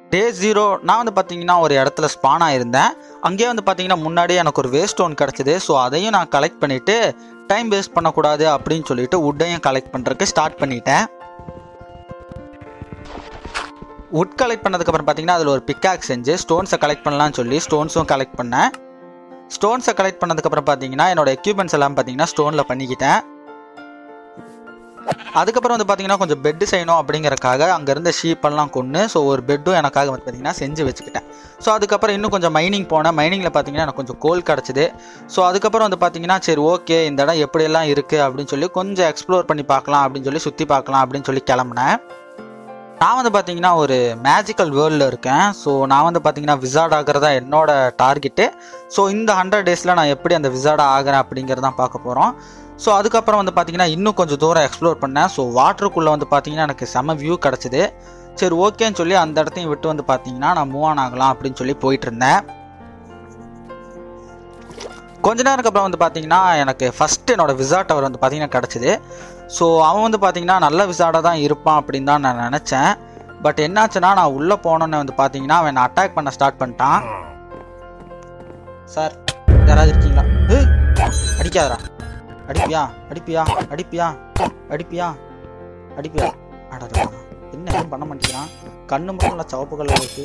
டே zero நான் வந்து பார்த்தீங்கன்னா ஒரு இடத்துல ஸ்பான் ஆயிருந்தேன் அங்கேயே வந்து பார்த்தீங்கன்னா முன்னாடியே எனக்கு ஒரு வேஸ்ட் ஸ்டோன் கிடச்சிது ஸோ அதையும் நான் கலெக்ட் பண்ணிவிட்டு டைம் வேஸ்ட் பண்ணக்கூடாது அப்படின்னு சொல்லிட்டு வுட்டையும் கலெக்ட் பண்ணுறதுக்கு ஸ்டார்ட் பண்ணிட்டேன் வுட் கலெக்ட் பண்ணதுக்கப்புறம் பார்த்தீங்கன்னா அதில் ஒரு பிக்காக் செஞ்சு ஸ்டோன்ஸை கலெக்ட் பண்ணலாம்னு சொல்லி ஸ்டோன்ஸும் கலெக்ட் பண்ணேன் ஸ்டோன்ஸை கலெக்ட் பண்ணதுக்கப்புறம் பார்த்தீங்கன்னா என்னோட எக்யூப்மெண்ட்ஸ் எல்லாம் பார்த்தீங்கன்னா ஸ்டோனில் பண்ணிக்கிட்டேன் அதுக்கப்புறம் வந்து பார்த்தீங்கன்னா கொஞ்சம் பெட்டு செய்யணும் அப்படிங்கறக்காக அங்கே இருந்த ஷீப்பெல்லாம் கொண்டு ஸோ ஒரு பெட்டும் எனக்காக வந்து பார்த்தீங்கன்னா செஞ்சு வச்சுக்கிட்டேன் ஸோ அதுக்கப்புறம் இன்னும் கொஞ்சம் மைனிங் போனேன் மைனிங்கில் பார்த்தீங்கன்னா எனக்கு கொஞ்சம் கோல் கிடச்சிது ஸோ அதுக்கப்புறம் வந்து பார்த்தீங்கன்னா சரி ஓகே இந்த இடம் எப்படியெல்லாம் இருக்குது அப்படின்னு சொல்லி கொஞ்சம் எக்ஸ்ப்ளோர் பண்ணி பார்க்கலாம் அப்படின்னு சொல்லி சுற்றி பார்க்கலாம் அப்படின்னு சொல்லி கிளம்புனேன் நான் வந்து பார்த்தீங்கன்னா ஒரு மேஜிக்கல் வேர்ல்டில் இருக்கேன் ஸோ நான் வந்து பார்த்தீங்கன்னா விசார்ட் ஆகிறதா என்னோட டார்கெட்டு ஸோ இந்த ஹண்ட்ரட் டேஸில் நான் எப்படி அந்த விசார்டாக ஆகிறேன் அப்படிங்கிறதான் பார்க்க போகிறோம் ஸோ அதுக்கப்புறம் வந்து பார்த்தீங்கன்னா இன்னும் கொஞ்சம் தூரம் எக்ஸ்ப்ளோர் பண்ணேன் ஸோ வாட்டருக்குள்ளே வந்து பார்த்தீங்கன்னா எனக்கு செம வியூ கிடச்சிது சரி ஓகேன்னு சொல்லி அந்த இடத்தையும் விட்டு வந்து பார்த்தீங்கன்னா நான் மூவ் ஆன் ஆகலாம் அப்படின்னு சொல்லி போயிட்டு இருந்தேன் கொஞ்ச நேரத்துக்கு அப்புறம் வந்து பார்த்தீங்கன்னா எனக்கு ஃபஸ்ட்டு என்னோட விசார்ட் அவர் வந்து பார்த்தீங்கன்னா கிடச்சிது ஸோ அவன் வந்து பார்த்தீங்கன்னா நல்ல விசார்டாக தான் இருப்பான் அப்படின்னு தான் நான் நினச்சேன் பட் என்னாச்சுன்னா நான் உள்ளே போனோன்னு வந்து பார்த்தீங்கன்னா அவன் என்னை அட்டாக் பண்ண ஸ்டார்ட் பண்ணிட்டான் சார் யாராவது இருக்கீங்களா ஏய், அடிக்காதடா அடிப்பியா அடிப்பியா அடிப்பியா அடிப்பியா அடிப்பியா அடடா என்ன எதுவும் பண்ண மாட்டேங்கிறான் கண்ணு மட்டும் இல்லை சிவப்பு கலர் இருக்கு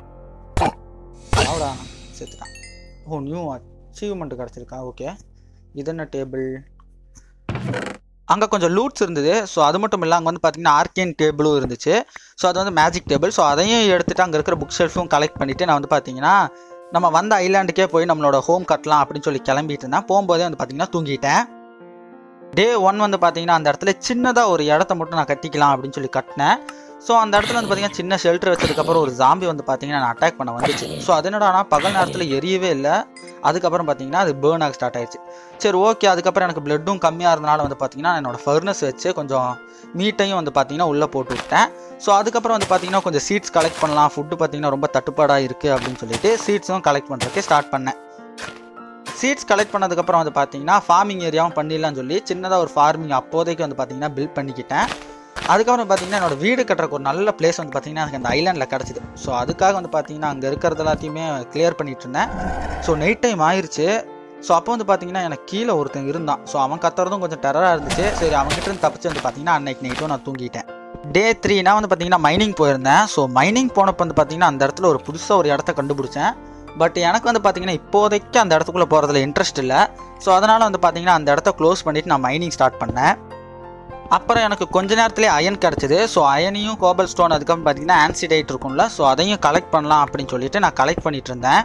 சாவடா செத்துட்டான் ஓ நியூ அச்சீவ்மெண்ட் கிடச்சிருக்கா ஓகே இது என்ன டேபிள் அங்கே கொஞ்சம் லூட்ஸ் இருந்தது ஸோ அது மட்டும் இல்லை அங்கே வந்து பார்த்தீங்கன்னா ஆர்கேன் டேபிளும் இருந்துச்சு ஸோ அது வந்து மேஜிக் டேபிள் ஸோ அதையும் எடுத்துட்டு அங்கே இருக்கிற புக் ஷெல்ஃபும் கலெக்ட் பண்ணிவிட்டு நான் வந்து பார்த்தீங்கன்னா நம்ம வந்த ஐலாண்டுக்கே போய் நம்மளோட ஹோம் கட்டலாம் அப்படின்னு சொல்லி கிளம்பிட்டு இருந்தேன் போகும்போதே வந்து பார்த்தீங்கன்னா தூங்கிட்டேன் டே ஒன் வந்து பார்த்தீங்கன்னா அந்த இடத்துல சின்னதாக ஒரு இடத்த மட்டும் நான் கட்டிக்கலாம் அப்படின்னு சொல்லி கட்டினேன் ஸோ அந்த இடத்துல வந்து பார்த்தீங்கன்னா சின்ன ஷெல்டர் வச்சதுக்கப்புறம் ஒரு ஜாம்பி வந்து பார்த்தீங்கன்னா நான் அட்டாக் பண்ண வந்துச்சு ஸோ அது என்னடானா பகல் நேரத்தில் எரியவே இல்லை அதுக்கப்புறம் பார்த்தீங்கன்னா அது பேர்ன் ஆக ஸ்டார்ட் ஆயிடுச்சு சரி ஓகே அதுக்கப்புறம் எனக்கு பிளட்டும் கம்மியாக இருந்தனால வந்து பார்த்தீங்கன்னா என்னோட ஃபர்னஸ் வச்சு கொஞ்சம் மீட்டையும் வந்து பார்த்தீங்கன்னா உள்ளே போட்டு விட்டேன் ஸோ அதுக்கப்புறம் வந்து பார்த்தீங்கன்னா கொஞ்சம் சீட்ஸ் கலெக்ட் பண்ணலாம் ஃபுட்டு பார்த்தீங்கன்னா ரொம்ப தட்டுப்பாடாக இருக்குது அப்படின்னு சொல்லிட்டு சீட்ஸும் கலெக்ட் பண்ணுறதுக்கு ஸ்டார்ட் பண்ணேன் சீட்ஸ் கலெக்ட் பண்ணதுக்கப்புறம் வந்து பார்த்தீங்கன்னா ஃபார்மிங் ஏரியாவும் பண்ணிடலாம்னு சொல்லி சின்னதாக ஒரு ஃபார்மிங் அப்போதைக்கு வந்து பார்த்தீங்கன்னா பில்ட் பண்ணிக்கிட்டேன் அதுக்கப்புறம் பார்த்தீங்கன்னா என்னோட வீடு கட்டுறக்கு ஒரு நல்ல பிளேஸ் வந்து பார்த்தீங்கன்னா எனக்கு அந்த ஐலாண்டில் கிடச்சிது ஸோ அதுக்காக வந்து பார்த்தீங்கன்னா அங்கே இருக்கிறது எல்லாத்தையுமே கிளியர் பண்ணிட்டு இருந்தேன் ஸோ நைட் டைம் ஆயிருச்சு ஸோ அப்போ வந்து பார்த்தீங்கன்னா எனக்கு கீழே ஒருத்தன் இருந்தான் ஸோ அவன் கத்துறதும் கொஞ்சம் டெரராக இருந்துச்சு சரி அவன்கிட்ட இருந்து தப்பிச்சு வந்து பார்த்தீங்கன்னா அன்னைக்கு நைட்டும் நான் தூங்கிட்டேன் டே த்ரீ நான் வந்து பார்த்தீங்கன்னா மைனிங் போயிருந்தேன் ஸோ மைனிங் போனப்போ வந்து பார்த்தீங்கன்னா அந்த இடத்துல ஒரு புதுசாக ஒரு இடத்த கண்டுபிடிச்சேன் பட் எனக்கு வந்து பார்த்தீங்கன்னா இப்போதைக்கு அந்த இடத்துக்குள்ளே போகிறதுல இன்ட்ரெஸ்ட் இல்லை ஸோ அதனால் வந்து பார்த்தீங்கன்னா அந்த இடத்த க்ளோஸ் பண்ணிவிட்டு நான் மைனிங் ஸ்டார்ட் பண்ணேன் அப்புறம் எனக்கு கொஞ்ச நேரத்துலேயே அயன் கிடச்சிது ஸோ அயனையும் கோபல் ஸ்டோன் அதுக்கப்புறம் பார்த்தீங்கன்னா ஆன்சிடைட் இருக்கும்ல ஸோ அதையும் கலெக்ட் பண்ணலாம் அப்படின்னு சொல்லிட்டு நான் கலெக்ட் பண்ணிட்டு இருந்தேன்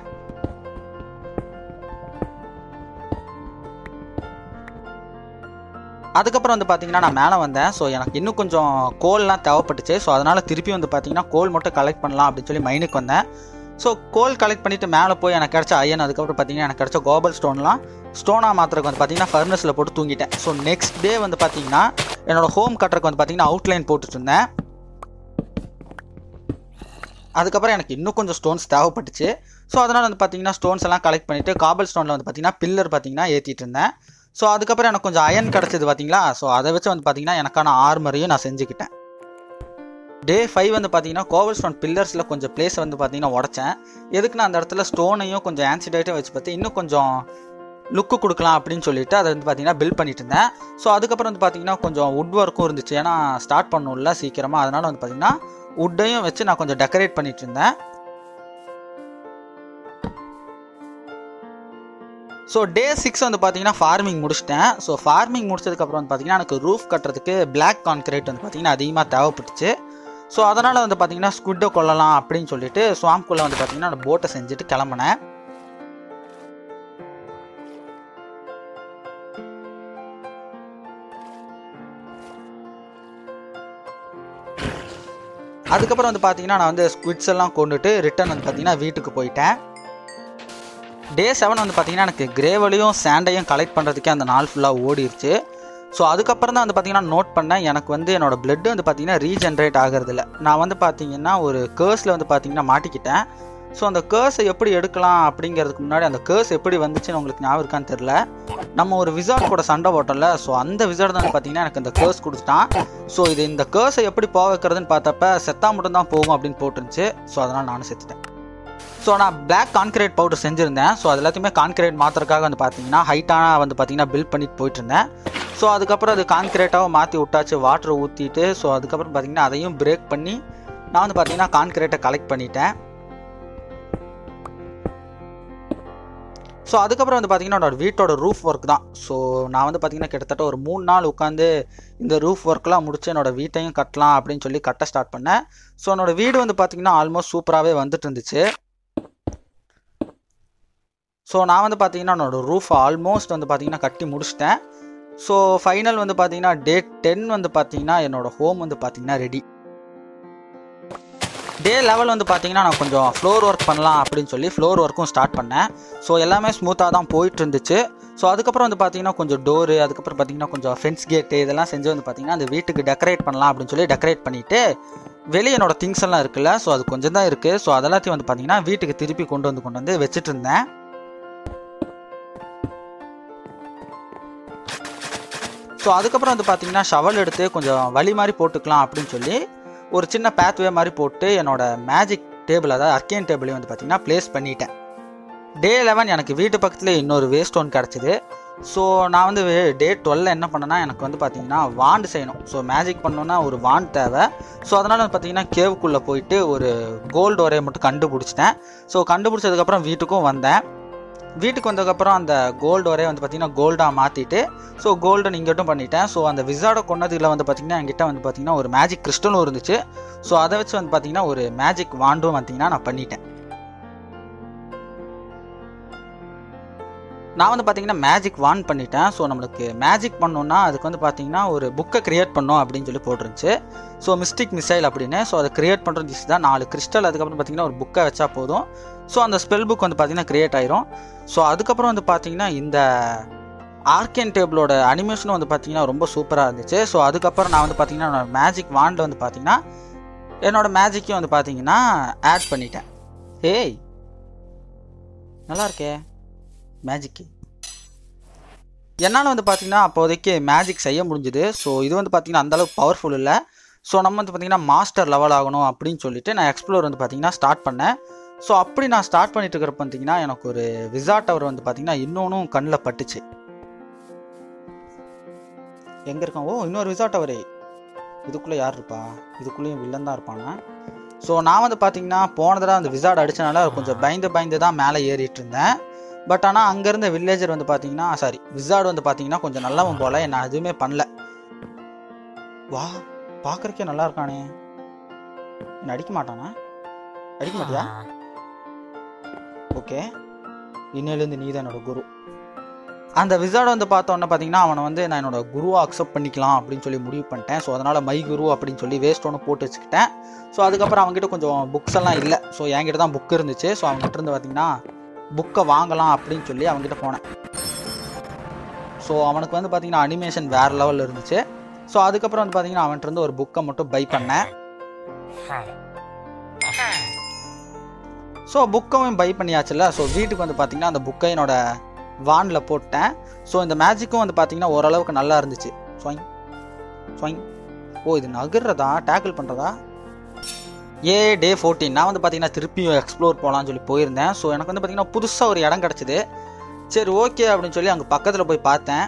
அதுக்கப்புறம் வந்து பார்த்தீங்கன்னா நான் மேலே வந்தேன் ஸோ எனக்கு இன்னும் கொஞ்சம் கோல்லாம் தேவைப்பட்டுச்சு ஸோ அதனால் திருப்பி வந்து பார்த்தீங்கன்னா கோல் மட்டும் கலெக்ட் பண்ணலாம் அப்படின்னு சொல்லி மைனுக்கு வந்தேன் ஸோ கோல் கலெக்ட் பண்ணிவிட்டு மேலே போய் எனக்கு கிடச்ச அயன் அதுக்கப்புறம் பார்த்தீங்கன்னா எனக்கு கிடச்ச கோபல் ஸ்டோன்லாம் ஸ்டோனாக மாத்திரக்கு வந்து பார்த்தீங்கன்னா ஃபர்னஸில் போட்டு தூங்கிட்டேன் ஸோ நெக்ஸ்ட் டே வந்து பார்த்தீங்கன்னா என்னோட ஹோம் கட்டுறக்கு வந்து பார்த்தீங்கன்னா அவுட்லைன் போட்டுட்டு இருந்தேன் அதுக்கப்புறம் எனக்கு இன்னும் கொஞ்சம் ஸ்டோன்ஸ் தேவைப்பட்டுச்சு ஸோ அதனால் வந்து பார்த்தீங்கன்னா ஸ்டோன்ஸ் எல்லாம் கலெக்ட் பண்ணிவிட்டு காபல் ஸ்டோனில் வந்து பார்த்தீங்கன்னா பில்லர் பார்த்தீங்கன்னா ஏற்றிட்டு இருந்தேன் ஸோ அதுக்கப்புறம் எனக்கு கொஞ்சம் அயன் கிடச்சிது பார்த்தீங்களா ஸோ அதை வச்சு வந்து பார்த்தீங்கன்னா எனக்கான ஆர்மரையும் நான் செஞ்சுக்கிட்டேன் டே ஃபைவ் வந்து பார்த்தீங்கன்னா கோவல் ஸ்டோன் பில்லர்ஸில் கொஞ்சம் பிளேஸ் வந்து பார்த்தீங்கன்னா உடச்சேன் எதுக்கு நான் அந்த இடத்துல ஸ்டோனையும் கொஞ்சம் ஆன்சிடைட்டும் வச்சு பார்த்து இன்னும் கொஞ்சம் லுக்கு கொடுக்கலாம் அப்படின்னு சொல்லிட்டு அதை வந்து பார்த்தீங்கன்னா பில்ட் பண்ணிட்டு இருந்தேன் ஸோ அதுக்கப்புறம் வந்து பார்த்தீங்கன்னா கொஞ்சம் வுட் ஒர்க்கும் இருந்துச்சு ஏன்னா ஸ்டார்ட் பண்ணணும்ல சீக்கிரமாக அதனால வந்து பார்த்தீங்கன்னா வுட்டையும் வச்சு நான் கொஞ்சம் டெக்கரேட் பண்ணிட்டு இருந்தேன் ஸோ டே சிக்ஸ் வந்து பார்த்தீங்கன்னா ஃபார்மிங் முடிச்சிட்டேன் ஸோ ஃபார்மிங் முடிச்சதுக்கப்புறம் வந்து பார்த்தீங்கன்னா எனக்கு ரூஃப் கட்டுறதுக்கு பிளாக் கான்கிரீட் வந்து பார்த்தீங்கன்னா அதிகமாக தேவைப்பட்டுச்சு ஸோ அதனால் வந்து பார்த்தீங்கன்னா ஸ்குட்டை கொல்லலாம் அப்படின்னு சொல்லிட்டு ஸ்வாம்குள்ளே வந்து பார்த்தீங்கன்னா அந்த போட்டை செஞ்சுட்டு கிளம்புனேன் அதுக்கப்புறம் வந்து பார்த்தீங்கன்னா நான் வந்து ஸ்குவிட்ஸ் எல்லாம் கொண்டுட்டு ரிட்டர்ன் வந்து பார்த்தீங்கன்னா வீட்டுக்கு போயிட்டேன் டே செவன் வந்து பார்த்தீங்கன்னா எனக்கு கிரேவலையும் சாண்டையும் கலெக்ட் பண்ணுறதுக்கே அந்த நாள் ஃபுல்லாக ஓடிருச்சு ஸோ அதுக்கப்புறம் தான் வந்து பார்த்தீங்கன்னா நோட் பண்ணேன் எனக்கு வந்து என்னோட பிளட் வந்து பார்த்தீங்கன்னா ரீஜென்ரேட் ஆகிறது இல்லை நான் வந்து பார்த்தீங்கன்னா ஒரு கேர்ஸில் வந்து பார்த்தீங்கன்னா மாட்டிக்கிட்டேன் ஸோ அந்த கேர்ஸை எப்படி எடுக்கலாம் அப்படிங்கிறதுக்கு முன்னாடி அந்த கேர்ஸ் எப்படி வந்துச்சுன்னு உங்களுக்கு ஞாபகம் இருக்கான்னு தெரில நம்ம ஒரு விசார்ட் கூட சண்டை போட்டோம்ல ஸோ அந்த விசார்ட் தான் பார்த்தீங்கன்னா எனக்கு இந்த கேர்ஸ் கொடுத்துட்டான் ஸோ இது இந்த கேர்ஸை எப்படி போக வைக்கிறதுன்னு பார்த்தப்ப செத்தா மட்டும் தான் போகும் அப்படின்னு போட்டுருந்துச்சு ஸோ அதனால் நானும் செத்துட்டேன் ஸோ நான் பிளாக் கான்கிரீட் பவுடர் செஞ்சுருந்தேன் ஸோ அது எல்லாத்தையுமே கான்கிரீட் மாற்றுறதுக்காக வந்து பார்த்தீங்கன்னா ஹைட்டாக வந்து பார்த்தீங்கன்னா பில்ட் பண்ணிட்டு போயிட்டு இருந்தேன் ஸோ அதுக்கப்புறம் அது கான்கிரீட்டாக மாற்றி விட்டாச்சு வாட்டரை ஊற்றிட்டு ஸோ அதுக்கப்புறம் பார்த்தீங்கன்னா அதையும் பிரேக் பண்ணி நான் வந்து பார்த்தீங்கன்னா கான்கிரீட்டை கலெக்ட் பண்ணிட்டேன் ஸோ அதுக்கப்புறம் வந்து பார்த்தீங்கன்னா என்னோட வீட்டோட ரூஃப் ஒர்க் தான் ஸோ நான் வந்து பார்த்தீங்கன்னா கிட்டத்தட்ட ஒரு மூணு நாள் உட்காந்து இந்த ரூஃப் ஒர்க்லாம் முடிச்சு என்னோட வீட்டையும் கட்டலாம் அப்படின்னு சொல்லி கட்ட ஸ்டார்ட் பண்ணேன் ஸோ என்னோட வீடு வந்து பார்த்தீங்கன்னா ஆல்மோஸ்ட் சூப்பராகவே வந்துட்டு இருந்துச்சு ஸோ நான் வந்து பார்த்தீங்கன்னா என்னோட ரூஃப் ஆல்மோஸ்ட் வந்து பார்த்தீங்கன்னா கட்டி முடிச்சிட்டேன் ஸோ ஃபைனல் வந்து பார்த்தீங்கன்னா டே டென் வந்து பார்த்தீங்கன்னா என்னோட ஹோம் வந்து பார்த்தீங்கன்னா ரெடி டே லெவல் வந்து பார்த்தீங்கன்னா நான் கொஞ்சம் ஃப்ளோர் ஒர்க் பண்ணலாம் அப்படின்னு சொல்லி ஃப்ளோர் ஒர்க்கும் ஸ்டார்ட் பண்ணேன் ஸோ எல்லாமே ஸ்மூத்தாக தான் போயிட்டு இருந்துச்சு ஸோ அதுக்கப்புறம் வந்து பார்த்தீங்கன்னா கொஞ்சம் டோரு அதுக்கப்புறம் பார்த்தீங்கன்னா கொஞ்சம் ஃபென்ஸ் கேட்டு இதெல்லாம் செஞ்சு வந்து பார்த்தீங்கன்னா அந்த வீட்டுக்கு டெக்கரேட் பண்ணலாம் அப்படின்னு சொல்லி டெக்கரேட் பண்ணிவிட்டு வெளியே என்னோட திங்ஸ் எல்லாம் இருக்குல்ல ஸோ அது கொஞ்சம் தான் இருக்குது ஸோ அதெல்லாத்தையும் வந்து பார்த்தீங்கன்னா வீட்டுக்கு திருப்பி கொண்டு வந்து கொண்டு வந்து வச்சுட்டு இருந்தேன் ஸோ அதுக்கப்புறம் வந்து பார்த்தீங்கன்னா ஷவல் எடுத்து கொஞ்சம் வழி மாதிரி போட்டுக்கலாம் அப்படின்னு சொல்லி ஒரு சின்ன பேத்வே மாதிரி போட்டு என்னோட மேஜிக் டேபிள் அதாவது அர்கேன் டேபிளையும் வந்து பார்த்தீங்கன்னா ப்ளேஸ் பண்ணிட்டேன் டே லெவன் எனக்கு வீட்டு பக்கத்தில் இன்னொரு வேஸ்ட் ஒன் கிடச்சிது ஸோ நான் வந்து டே டுவெல்ல என்ன பண்ணேன்னா எனக்கு வந்து பார்த்தீங்கன்னா வாண்டு செய்யணும் ஸோ மேஜிக் பண்ணணுன்னா ஒரு வாண்ட் தேவை ஸோ அதனால் வந்து பார்த்தீங்கன்னா கேவுக்குள்ளே போயிட்டு ஒரு கோல்டு ஒரே மட்டும் கண்டுபிடிச்சிட்டேன் ஸோ கண்டுபிடிச்சதுக்கப்புறம் வீட்டுக்கும் வந்தேன் வீட்டுக்கு வந்ததுக்கப்புறம் அந்த கோல்டு ஒரே வந்து பார்த்தீங்கன்னா கோல்டாக மாற்றிட்டு ஸோ கோல்டன் இங்கட்டும் பண்ணிட்டேன் ஸோ அந்த விசாடை கொண்டதில் வந்து பார்த்தீங்கன்னா என்கிட்ட வந்து பார்த்தீங்கன்னா ஒரு மேஜிக் கிறிஸ்டலும் இருந்துச்சு ஸோ அதை வச்சு வந்து பார்த்தீங்கன்னா ஒரு மேஜிக் வாண்டும் பார்த்தீங்கன்னா நான் பண்ணிட்டேன் நான் வந்து பார்த்தீங்கன்னா மேஜிக் வான் பண்ணிட்டேன் ஸோ நம்மளுக்கு மேஜிக் பண்ணோன்னா அதுக்கு வந்து பார்த்தீங்கன்னா ஒரு புக்கை கிரியேட் பண்ணோம் அப்படின்னு சொல்லி போட்டுருந்துச்சு ஸோ மிஸ்டிக் மிசைல் அப்படின்னு ஸோ அதை கிரியேட் பண்ணுறது ஈஸி தான் நாலு கிறிஸ்டல் அதுக்கப்புறம் பார்த்தீங்கன்னா ஒரு புக்கை வச்சா போதும் ஸோ அந்த ஸ்பெல் புக் வந்து பார்த்தீங்கன்னா கிரியேட் ஆயிரும் ஸோ அதுக்கப்புறம் வந்து பார்த்தீங்கன்னா இந்த ஆர்கேன் டேபிளோட அனிமேஷனும் வந்து பார்த்தீங்கன்னா ரொம்ப சூப்பராக இருந்துச்சு ஸோ அதுக்கப்புறம் நான் வந்து பார்த்தீங்கன்னா என்னோட மேஜிக் வாண்டில் வந்து பார்த்தீங்கன்னா என்னோட மேஜிக்கையும் வந்து பார்த்தீங்கன்னா ஆட் பண்ணிட்டேன் ஏய் நல்லா இருக்கே மேஜிக்கு என்னால் வந்து பார்த்தீங்கன்னா அப்போதைக்கு மேஜிக் செய்ய முடிஞ்சுது ஸோ இது வந்து பார்த்தீங்கன்னா அந்தளவுக்கு பவர்ஃபுல் இல்லை ஸோ நம்ம வந்து பார்த்தீங்கன்னா மாஸ்டர் லெவல் ஆகணும் அப்படின்னு சொல்லிட்டு நான் எக்ஸ்ப்ளோர் வந்து பார்த்தீங்கன்னா ஸ்டார்ட் பண்ணேன் ஸோ அப்படி நான் ஸ்டார்ட் பண்ணிட்டு இருக்கிறப்ப பார்த்தீங்கன்னா எனக்கு ஒரு விசார்ட் டவர் வந்து பார்த்தீங்கன்னா இன்னொன்னும் கண்ணில் பட்டுச்சு எங்கே இருக்கான் ஓ இன்னொரு விசார்ட் டவரே இதுக்குள்ளே யார் இருப்பா இதுக்குள்ளேயும் வில்லன் தான் இருப்பாங்க ஸோ நான் வந்து பார்த்தீங்கன்னா போன தடவை அந்த விசார்ட் அடிச்சனால கொஞ்சம் பயந்து பயந்து தான் மேலே ஏறிட்டு இருந்தேன் பட் ஆனால் அங்கேருந்த வில்லேஜர் வந்து பார்த்தீங்கன்னா சாரி விசார்டு வந்து பார்த்தீங்கன்னா கொஞ்சம் நல்லவன் போல என்ன எதுவுமே பண்ணல வா பார்க்குறக்கே நல்லா இருக்கானே என்ன அடிக்க மாட்டானா அடிக்க மாட்டியா ஓகே இன்னையிலேருந்து நீ தான் என்னோட குரு அந்த விசார்டை வந்து பார்த்தோன்னே பார்த்தீங்கன்னா அவனை வந்து நான் என்னோட குருவை அக்செப்ட் பண்ணிக்கலாம் அப்படின்னு சொல்லி முடிவு பண்ணிட்டேன் ஸோ அதனால் மை குரு அப்படின்னு சொல்லி வேஸ்ட் ஒன்று போட்டு வச்சுக்கிட்டேன் ஸோ அதுக்கப்புறம் அவங்ககிட்ட கொஞ்சம் புக்ஸ் எல்லாம் இல்லை ஸோ என்கிட்ட தான் புக் இருந்துச்சு ஸோ அவங்ககிட்ட இருந்து பார்த்தீங்கன்னா புக்கை வாங்கலாம் அப்படின்னு சொல்லி அவங்ககிட்ட போனேன் ஸோ அவனுக்கு வந்து பார்த்தீங்கன்னா அனிமேஷன் வேறு லெவலில் இருந்துச்சு ஸோ அதுக்கப்புறம் வந்து பார்த்தீங்கன்னா அவன்கிட்ட இருந்து ஒரு புக்கை மட்டும் பை பண்ணேன் ஸோ புக்கையும் பை பண்ணியாச்சுல்ல ஸோ வீட்டுக்கு வந்து பார்த்தீங்கன்னா அந்த புக்கை என்னோட வானில் போட்டேன் ஸோ இந்த மேஜிக்கும் வந்து பார்த்தீங்கன்னா ஓரளவுக்கு நல்லா இருந்துச்சு ஸ்வைங் ஸ்வைங் ஓ இது நகர்றதா டேக்கிள் பண்ணுறதா ஏ டே ஃபோர்டீன் நான் வந்து பார்த்தீங்கன்னா திருப்பியும் எக்ஸ்ப்ளோர் போகலான்னு சொல்லி போயிருந்தேன் ஸோ எனக்கு வந்து பார்த்தீங்கன்னா புதுசாக ஒரு இடம் கிடச்சிது சரி ஓகே அப்படின்னு சொல்லி அங்கே பக்கத்தில் போய் பார்த்தேன்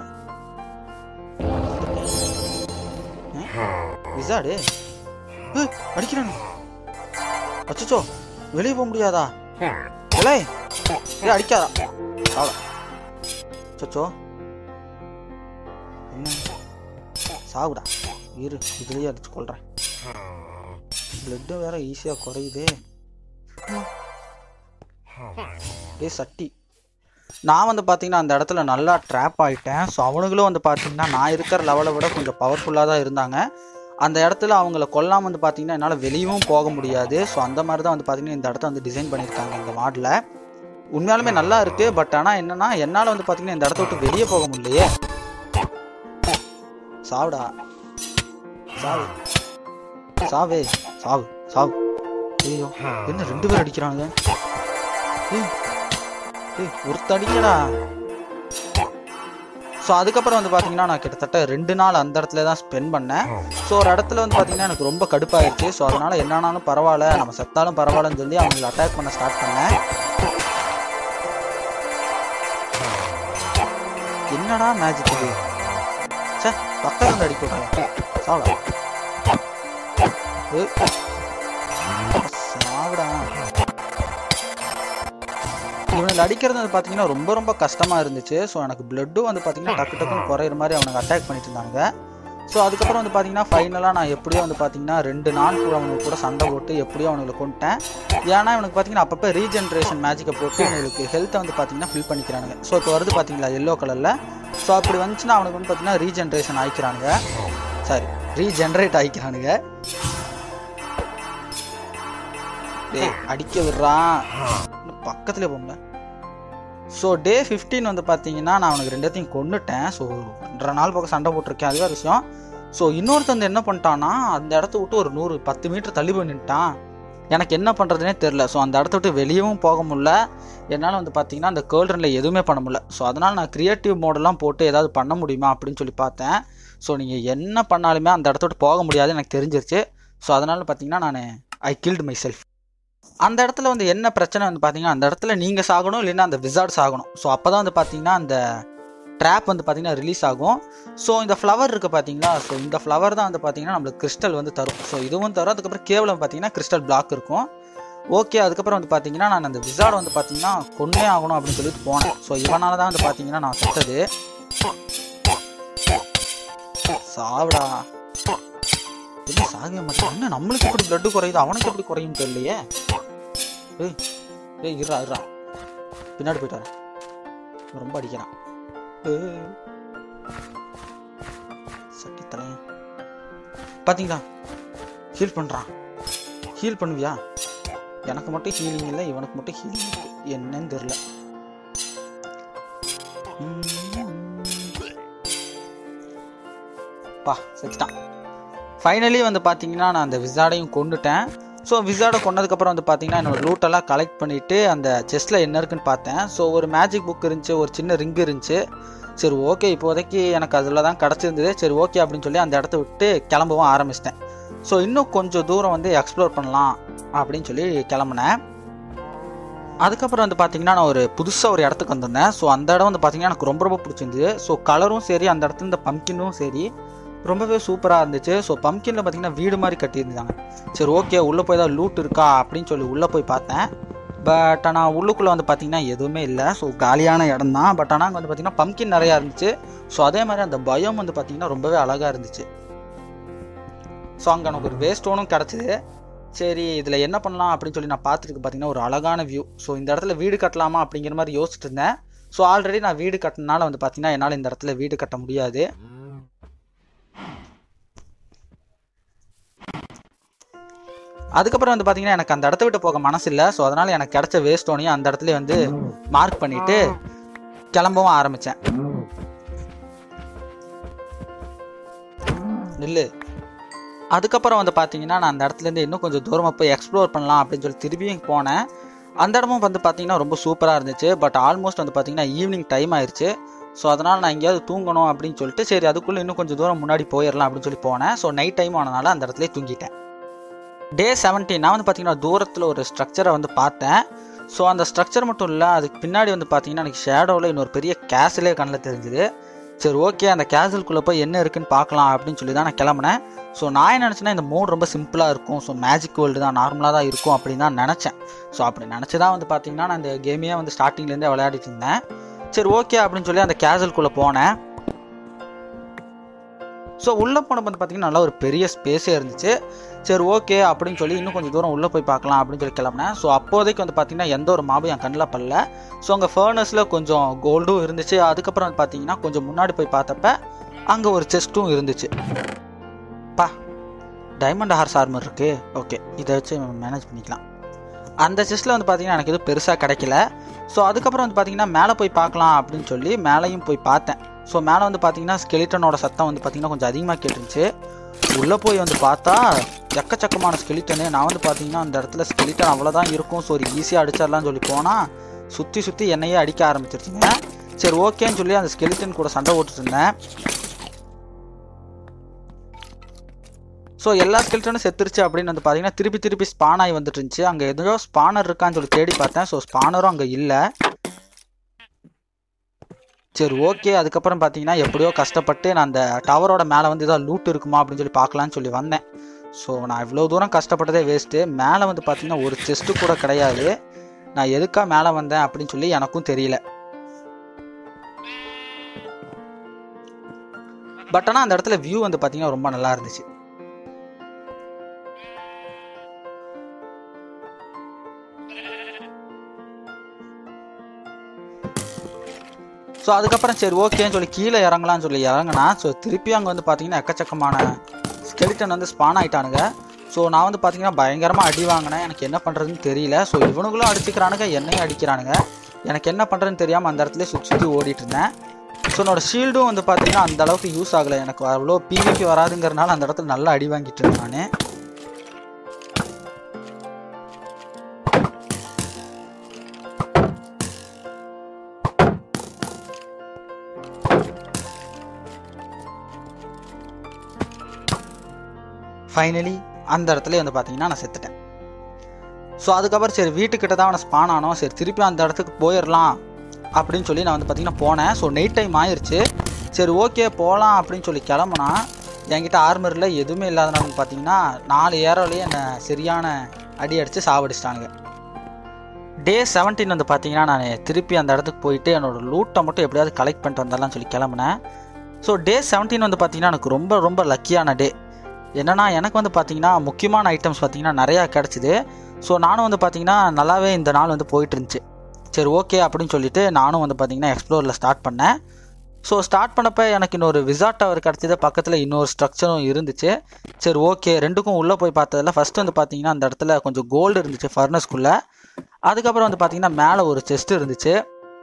விசாடு அடிக்கிறானு அச்சோ வெளியே போக முடியாதா இல்லை ஏ அடிக்காதா அவ்வளோ அச்சோ என்ன சாவுடா இரு இதுலேயே அடிச்சு கொள்றேன் பிளட்டும் வேற ஈஸியாக குறையுதே ஏ சட்டி நான் வந்து பார்த்தீங்கன்னா அந்த இடத்துல நல்லா ட்ராப் ஆகிட்டேன் ஸோ அவனுங்களும் வந்து பார்த்தீங்கன்னா நான் இருக்கிற லெவலை விட கொஞ்சம் பவர்ஃபுல்லாக தான் இருந்தாங்க அந்த இடத்துல அவங்கள கொல்லாமல் வந்து பார்த்தீங்கன்னா என்னால் வெளியவும் போக முடியாது ஸோ அந்த மாதிரி தான் வந்து பார்த்தீங்கன்னா இந்த இடத்த வந்து டிசைன் பண்ணியிருக்காங்க இந்த மாடில் உண்மையாலுமே நல்லா இருக்கு பட் ஆனால் என்னன்னா என்னால் வந்து பார்த்தீங்கன்னா இந்த இடத்த விட்டு வெளியே போக முடியலையே சாவுடா சாவு சாவே சாவு சாவு ஐயோ என்ன ரெண்டு பேர் அடிக்கிறாங்க ஏய் ஏய் ஒருத்த அடிக்கடா ஸோ அதுக்கப்புறம் வந்து பார்த்தீங்கன்னா நான் கிட்டத்தட்ட ரெண்டு நாள் அந்த இடத்துல தான் ஸ்பெண்ட் பண்ணேன் ஸோ ஒரு இடத்துல வந்து பார்த்தீங்கன்னா எனக்கு ரொம்ப கடுப்பாயிருச்சு ஸோ அதனால என்னன்னாலும் பரவாயில்ல நம்ம செத்தாலும் பரவாயில்லன்னு சொல்லி அவங்களை அட்டாக் பண்ண ஸ்டார்ட் பண்ணேன் என்னடா மேஜிக் இது சே பக்கத்துல இருந்து அடிக்க விட்டாங்க சாவடா ஏய். சாவடா இவனுக்கு அடிக்கிறது வந்து பார்த்தீங்கன்னா ரொம்ப ரொம்ப கஷ்டமாக இருந்துச்சு ஸோ எனக்கு பிளட்டும் வந்து பார்த்தீங்கன்னா டக்கு டக்குன்னு குறையிற மாதிரி அவனுக்கு அட்டாக் பண்ணிட்டு இருந்தாங்க ஸோ அதுக்கப்புறம் வந்து பார்த்தீங்கன்னா ஃபைனலாக நான் எப்படியோ வந்து பார்த்தீங்கன்னா ரெண்டு நாள் கூட அவனுக்கு கூட சண்டை போட்டு எப்படியோ அவனுங்களை கொண்டுட்டேன் ஏன்னா இவனுக்கு பார்த்தீங்கன்னா அப்பப்போ ரீஜென்ரேஷன் மேஜிக்கை போட்டு அவனுக்கு ஹெல்த்தை வந்து பார்த்தீங்கன்னா ஃபில் பண்ணிக்கிறானுங்க ஸோ இப்போ வருது பார்த்தீங்களா எல்லோ கலரில் ஸோ அப்படி வந்துச்சுன்னா அவனுக்கு வந்து பார்த்தீங்கன்னா ரீஜென்ரேஷன் ஆயிக்கிறானுங்க சாரி ரீஜென்ரேட் ஆயிக்கிறானுங்க டேய் அடிக்க விடுறான் இன்னும் பக்கத்துல போங்க ஸோ டே 15 வந்து பார்த்தீங்கன்னா நான் அவனுக்கு ரெண்டத்தையும் கொண்டுட்டேன் ஸோ ரெண்டரை நாள் பக்கம் சண்டை போட்டிருக்கேன் அதுவே ஒரு விஷயம் ஸோ இன்னொருத்தன் வந்து என்ன பண்ணிட்டான்னா அந்த இடத்த விட்டு ஒரு நூறு பத்து மீட்டர் தள்ளி போய் நின்ட்டான் எனக்கு என்ன பண்ணுறதுனே தெரில ஸோ அந்த இடத்த விட்டு வெளியவும் போக முடியல என்னால் வந்து பார்த்தீங்கன்னா அந்த கேர்ள் ரனில் எதுவுமே பண்ண முடியல ஸோ அதனால் நான் க்ரியேட்டிவ் மோடெல்லாம் போட்டு ஏதாவது பண்ண முடியுமா அப்படின்னு சொல்லி பார்த்தேன் ஸோ நீங்கள் என்ன பண்ணாலுமே அந்த இடத்த விட்டு போக முடியாதுன்னு எனக்கு தெரிஞ்சிருச்சு ஸோ அதனால் பார்த்தீங்கன்னா நான் ஐ கில்டு மை செல்ஃப் அந்த இடத்துல வந்து என்ன பிரச்சனை வந்து பார்த்தீங்கன்னா அந்த இடத்துல நீங்கள் சாகணும் இல்லைன்னா அந்த விசார்ட் சாகணும் ஸோ அப்போ தான் வந்து பார்த்தீங்கன்னா அந்த ட்ராப் வந்து பார்த்தீங்கன்னா ரிலீஸ் ஆகும் ஸோ இந்த ஃப்ளவர் இருக்குது பார்த்தீங்களா ஸோ இந்த ஃப்ளவர் தான் வந்து பார்த்தீங்கன்னா நம்மளுக்கு கிறிஸ்டல் வந்து தரும் ஸோ இதுவும் தரும் அதுக்கப்புறம் கேவலம் பார்த்தீங்கன்னா கிறிஸ்டல் பிளாக் இருக்கும் ஓகே அதுக்கப்புறம் வந்து பார்த்தீங்கன்னா நான் அந்த விசார்ட் வந்து பார்த்தீங்கன்னா கொன்னே ஆகணும் அப்படின்னு சொல்லிட்டு போனேன் ஸோ இவனால தான் வந்து பார்த்தீங்கன்னா நான் சுட்டது சாவடா என்ன சாகவே மாட்டேன் என்ன நம்மளுக்கு எப்படி பிளட்டு குறையுது அவனுக்கு எப்படி குறையும் தெரியலையே ஏய் ஏய் இருடா இருடா பின்னாடி போயிட்டு வரேன் இவன் ரொம்ப அடிக்கிறான் ஏய். சட்டி தலையன் பாத்தீங்களா ஹீல் பண்றான் ஹீல் பண்ணுவியா எனக்கு மட்டும் ஹீலிங் இல்லை இவனுக்கு மட்டும் ஹீலிங் இருக்கு என்னன்னு தெரியல பா செத்துட்டான் ஃபைனலி வந்து பார்த்தீங்கன்னா நான் அந்த விசாடையும் கொண்டுட்டேன் ஸோ விசாடை கொண்டதுக்கப்புறம் வந்து பார்த்தீங்கன்னா என்னோட லூட்டெல்லாம் கலெக்ட் பண்ணிவிட்டு அந்த செஸ்ட்டில் என்ன இருக்குன்னு பார்த்தேன் ஸோ ஒரு மேஜிக் புக் இருந்துச்சு ஒரு சின்ன ரிங் இருந்துச்சு சரி ஓகே இப்போதைக்கு எனக்கு அதில் தான் கிடச்சிருந்தது சரி ஓகே அப்படின்னு சொல்லி அந்த இடத்த விட்டு கிளம்பவும் ஆரம்பிச்சிட்டேன் ஸோ இன்னும் கொஞ்சம் தூரம் வந்து எக்ஸ்ப்ளோர் பண்ணலாம் அப்படின்னு சொல்லி கிளம்புனேன் அதுக்கப்புறம் வந்து பார்த்தீங்கன்னா நான் ஒரு புதுசாக ஒரு இடத்துக்கு வந்திருந்தேன் ஸோ அந்த இடம் வந்து பார்த்தீங்கன்னா எனக்கு ரொம்ப ரொம்ப பிடிச்சிருந்தது ஸோ கலரும் சரி அந்த இடத்துல இந்த பம்கினும் சரி ரொம்பவே சூப்பராக இருந்துச்சு ஸோ பம்கினில் பார்த்தீங்கன்னா வீடு மாதிரி கட்டியிருந்தாங்க சரி ஓகே உள்ளே போய் ஏதாவது லூட் இருக்கா அப்படின்னு சொல்லி உள்ளே போய் பார்த்தேன் பட் ஆனால் உள்ளுக்குள்ளே வந்து பார்த்தீங்கன்னா எதுவுமே இல்லை ஸோ காலியான இடம் தான் பட் ஆனால் அங்கே வந்து பார்த்தீங்கன்னா பம்கின் நிறையா இருந்துச்சு ஸோ அதே மாதிரி அந்த பயம் வந்து பார்த்தீங்கன்னா ரொம்பவே அழகாக இருந்துச்சு ஸோ அங்கே எனக்கு ஒரு வேஸ்டோனும் கிடச்சிது சரி இதில் என்ன பண்ணலாம் அப்படின்னு சொல்லி நான் பார்த்துட்டு பார்த்தீங்கன்னா ஒரு அழகான வியூ ஸோ இந்த இடத்துல வீடு கட்டலாமா அப்படிங்கிற மாதிரி யோசிச்சுட்டு இருந்தேன் ஸோ ஆல்ரெடி நான் வீடு கட்டினால வந்து பார்த்தீங்கன்னா என்னால் இந்த இடத்துல வீடு கட்ட முடியாது அதுக்கப்புறம் வந்து பார்த்தீங்கன்னா எனக்கு அந்த இடத்த விட்டு போக மனசு இல்லை ஸோ அதனால் எனக்கு கிடைச்ச வேஸ்டோனையும் அந்த இடத்துல வந்து மார்க் பண்ணிட்டு கிளம்பவும் ஆரம்பித்தேன் நில்லு அதுக்கப்புறம் வந்து பார்த்தீங்கன்னா நான் அந்த இடத்துலேருந்து இன்னும் கொஞ்சம் தூரமாக போய் எக்ஸ்ப்ளோர் பண்ணலாம் அப்படின்னு சொல்லி திரும்பியும் போனேன் அந்த இடமும் வந்து பார்த்தீங்கன்னா ரொம்ப சூப்பராக இருந்துச்சு பட் ஆல்மோஸ்ட் வந்து பார்த்தீங்கன்னா ஈவினிங் டைம் ஆயிடுச்சு ஸோ அதனால் நான் எங்கேயாவது தூங்கணும் அப்படின்னு சொல்லிட்டு சரி அதுக்குள்ளே இன்னும் கொஞ்சம் தூரம் முன்னாடி போயிடலாம் அப்படின்னு சொல்லி போனேன் ஸோ நைட் டைம் ஆனனால அந்த இடத்துல தூங்கிட்டேன் டே 17 நான் வந்து பார்த்தீங்கன்னா தூரத்தில் ஒரு ஸ்ட்ரக்சரை வந்து பார்த்தேன் ஸோ அந்த ஸ்ட்ரக்சர் மட்டும் இல்லை அதுக்கு பின்னாடி வந்து பார்த்தீங்கன்னா எனக்கு ஷேடோவில் இன்னொரு பெரிய கேசலே கண்ணில் தெரிஞ்சுது சரி ஓகே அந்த கேசலுக்குள்ளே போய் என்ன இருக்குன்னு பார்க்கலாம் அப்படின்னு சொல்லி தான் நான் கிளம்புனேன் ஸோ நான் என்ன நினச்சேன்னா இந்த மோட் ரொம்ப சிம்பிளாக இருக்கும் ஸோ மேஜிக் வேர்ல்டு தான் நார்மலாக தான் இருக்கும் அப்படின்னு தான் நினச்சேன் ஸோ அப்படி நினச்சி தான் வந்து பார்த்தீங்கன்னா நான் இந்த கேமையே வந்து ஸ்டார்டிங்லேருந்தே விளையாடிட்டு இருந்தேன் சரி ஓகே அப்படின்னு சொல்லி அந்த கேசலுக்குள்ளே போனேன் ஸோ உள்ளே போன வந்து பார்த்தீங்கன்னா நல்லா ஒரு பெரிய ஸ்பேஸே இருந்துச்சு சரி ஓகே அப்படின்னு சொல்லி இன்னும் கொஞ்சம் தூரம் உள்ளே போய் பார்க்கலாம் அப்படின்னு சொல்லி கிளம்புனேன் ஸோ அப்போதைக்கு வந்து பார்த்தீங்கன்னா எந்த ஒரு மாபும் என் கண்ணில் படல ஸோ அங்கே ஃபர்னஸில் கொஞ்சம் கோல்டும் இருந்துச்சு அதுக்கப்புறம் வந்து பார்த்தீங்கன்னா கொஞ்சம் முன்னாடி போய் பார்த்தப்ப அங்கே ஒரு செஸ்ட்டும் இருந்துச்சு பா டைமண்ட் ஹார்ஸ் ஆர்மர் இருக்கு ஓகே இதை வச்சு மேனேஜ் பண்ணிக்கலாம் அந்த செஸ்ட்டில் வந்து பார்த்தீங்கன்னா எனக்கு எதுவும் பெருசாக கிடைக்கல ஸோ அதுக்கப்புறம் வந்து பார்த்தீங்கன்னா மேலே போய் பார்க்கலாம் அப்படின்னு சொல்லி மேலேயும் போய் பார்த்தேன் ஸோ மேலே வந்து பார்த்தீங்கன்னா ஸ்கெலிட்டனோட சத்தம் வந்து பார்த்தீங்கன்னா கொஞ்சம் அதிகமாக கேட்டுருந்துச்சு உள்ளே போய் வந்து பார்த்தா எக்கச்சக்கமான ஸ்கெலிட்டனு நான் வந்து பார்த்தீங்கன்னா அந்த இடத்துல ஸ்கெலிட்டன் அவ்வளோதான் இருக்கும் ஸோ ஈஸியாக அடிச்சிடலாம்னு சொல்லி போனால் சுற்றி சுற்றி என்னையே அடிக்க ஆரம்பிச்சிருச்சுங்க சரி ஓகேன்னு சொல்லி அந்த ஸ்கெலிட்டன் கூட சண்டை போட்டுட்டு இருந்தேன் ஸோ எல்லா ஸ்கெல்டனும் செத்துருச்சு அப்படின்னு வந்து பார்த்தீங்கன்னா திருப்பி திருப்பி ஸ்பான் ஆகி வந்துட்டு இருந்துச்சு அங்கே எதுவும் ஸ்பானர் இருக்கான்னு சொல்லி தேடி பார்த்தேன் ஸோ ஸ்பானரும் அங்கே இல்லை சரி ஓகே அதுக்கப்புறம் பார்த்தீங்கன்னா எப்படியோ கஷ்டப்பட்டு நான் அந்த டவரோட மேலே வந்து ஏதோ லூட் இருக்குமா அப்படின்னு சொல்லி பார்க்கலான்னு சொல்லி வந்தேன் ஸோ நான் இவ்வளோ தூரம் கஷ்டப்பட்டதே வேஸ்ட்டு மேலே வந்து பார்த்தீங்கன்னா ஒரு செஸ்ட்டு கூட கிடையாது நான் எதுக்காக மேலே வந்தேன் அப்படின்னு சொல்லி எனக்கும் தெரியல பட் ஆனால் அந்த இடத்துல வியூ வந்து பார்த்தீங்கன்னா ரொம்ப நல்லா இருந்துச்சு ஸோ அதுக்கப்புறம் சரி ஓகேன்னு சொல்லி கீழே இறங்கலாம்னு சொல்லி இறங்கினா ஸோ திருப்பி அங்கே வந்து பார்த்தீங்கன்னா எக்கச்சக்கமான ஸ்கெலிட்டன் வந்து ஸ்பான் ஆயிட்டானுங்க ஸோ நான் வந்து பார்த்தீங்கன்னா பயங்கரமாக அடி வாங்கினேன் எனக்கு என்ன பண்ணுறதுன்னு தெரியல ஸோ இவனுங்களும் அடிச்சுக்கிறானுங்க என்னையும் அடிக்கிறானுங்க எனக்கு என்ன பண்ணுறதுன்னு தெரியாமல் அந்த இடத்துல சுற்றி சுற்றி ஓடிட்டு இருந்தேன் ஸோ என்னோட ஷீல்டும் வந்து பார்த்தீங்கன்னா அந்த அளவுக்கு யூஸ் ஆகலை எனக்கு அவ்வளோ பிவிபி வராதுங்கிறனால அந்த இடத்துல நல்லா அடி வாங்கிட்டு இருந்தேன் நான் ஃபைனலி அந்த இடத்துல வந்து பார்த்தீங்கன்னா நான் செத்துட்டேன் ஸோ அதுக்கப்புறம் சரி வீட்டுக்கிட்ட தான் அவனை ஸ்பான் ஆனோம் சரி திருப்பி அந்த இடத்துக்கு போயிடலாம் அப்படின்னு சொல்லி நான் வந்து பார்த்தீங்கன்னா போனேன் ஸோ நைட் டைம் ஆயிடுச்சு சரி ஓகே போகலாம் அப்படின்னு சொல்லி கிளம்புனா என்கிட்ட ஆர்மரில் எதுவுமே இல்லாதனால பார்த்தீங்கன்னா நாலு ஏரோலேயே என்னை சரியான அடி அடித்து சாவடிச்சிட்டானுங்க டே செவன்டீன் வந்து பார்த்தீங்கன்னா நான் திருப்பி அந்த இடத்துக்கு போயிட்டு என்னோட லூட்டை மட்டும் எப்படியாவது கலெக்ட் பண்ணிட்டு வந்தாலும் சொல்லி கிளம்புனேன் ஸோ டே செவன்டீன் வந்து பார்த்தீங்கன்னா எனக்கு ரொம்ப ரொம்ப லக்கியான டே என்னன்னா எனக்கு வந்து பார்த்தீங்கன்னா முக்கியமான ஐட்டம்ஸ் பார்த்தீங்கன்னா நிறையா கிடச்சிது ஸோ நானும் வந்து பார்த்தீங்கன்னா நல்லாவே இந்த நாள் வந்து போயிட்டு இருந்துச்சு சரி ஓகே அப்படின்னு சொல்லிட்டு நானும் வந்து பார்த்தீங்கன்னா எக்ஸ்ப்ளோரில் ஸ்டார்ட் பண்ணேன் ஸோ ஸ்டார்ட் பண்ணப்போ எனக்கு இன்னொரு விசாட் டவர் கிடச்சிது பக்கத்தில் இன்னொரு ஸ்ட்ரக்சரும் இருந்துச்சு சரி ஓகே ரெண்டுக்கும் உள்ளே போய் பார்த்ததில் ஃபஸ்ட்டு வந்து பார்த்தீங்கன்னா அந்த இடத்துல கொஞ்சம் கோல்டு இருந்துச்சு ஃபர்னஸ்குள்ளே அதுக்கப்புறம் வந்து பார்த்தீங்கன்னா மேலே ஒரு செஸ்ட் இருந்துச்சு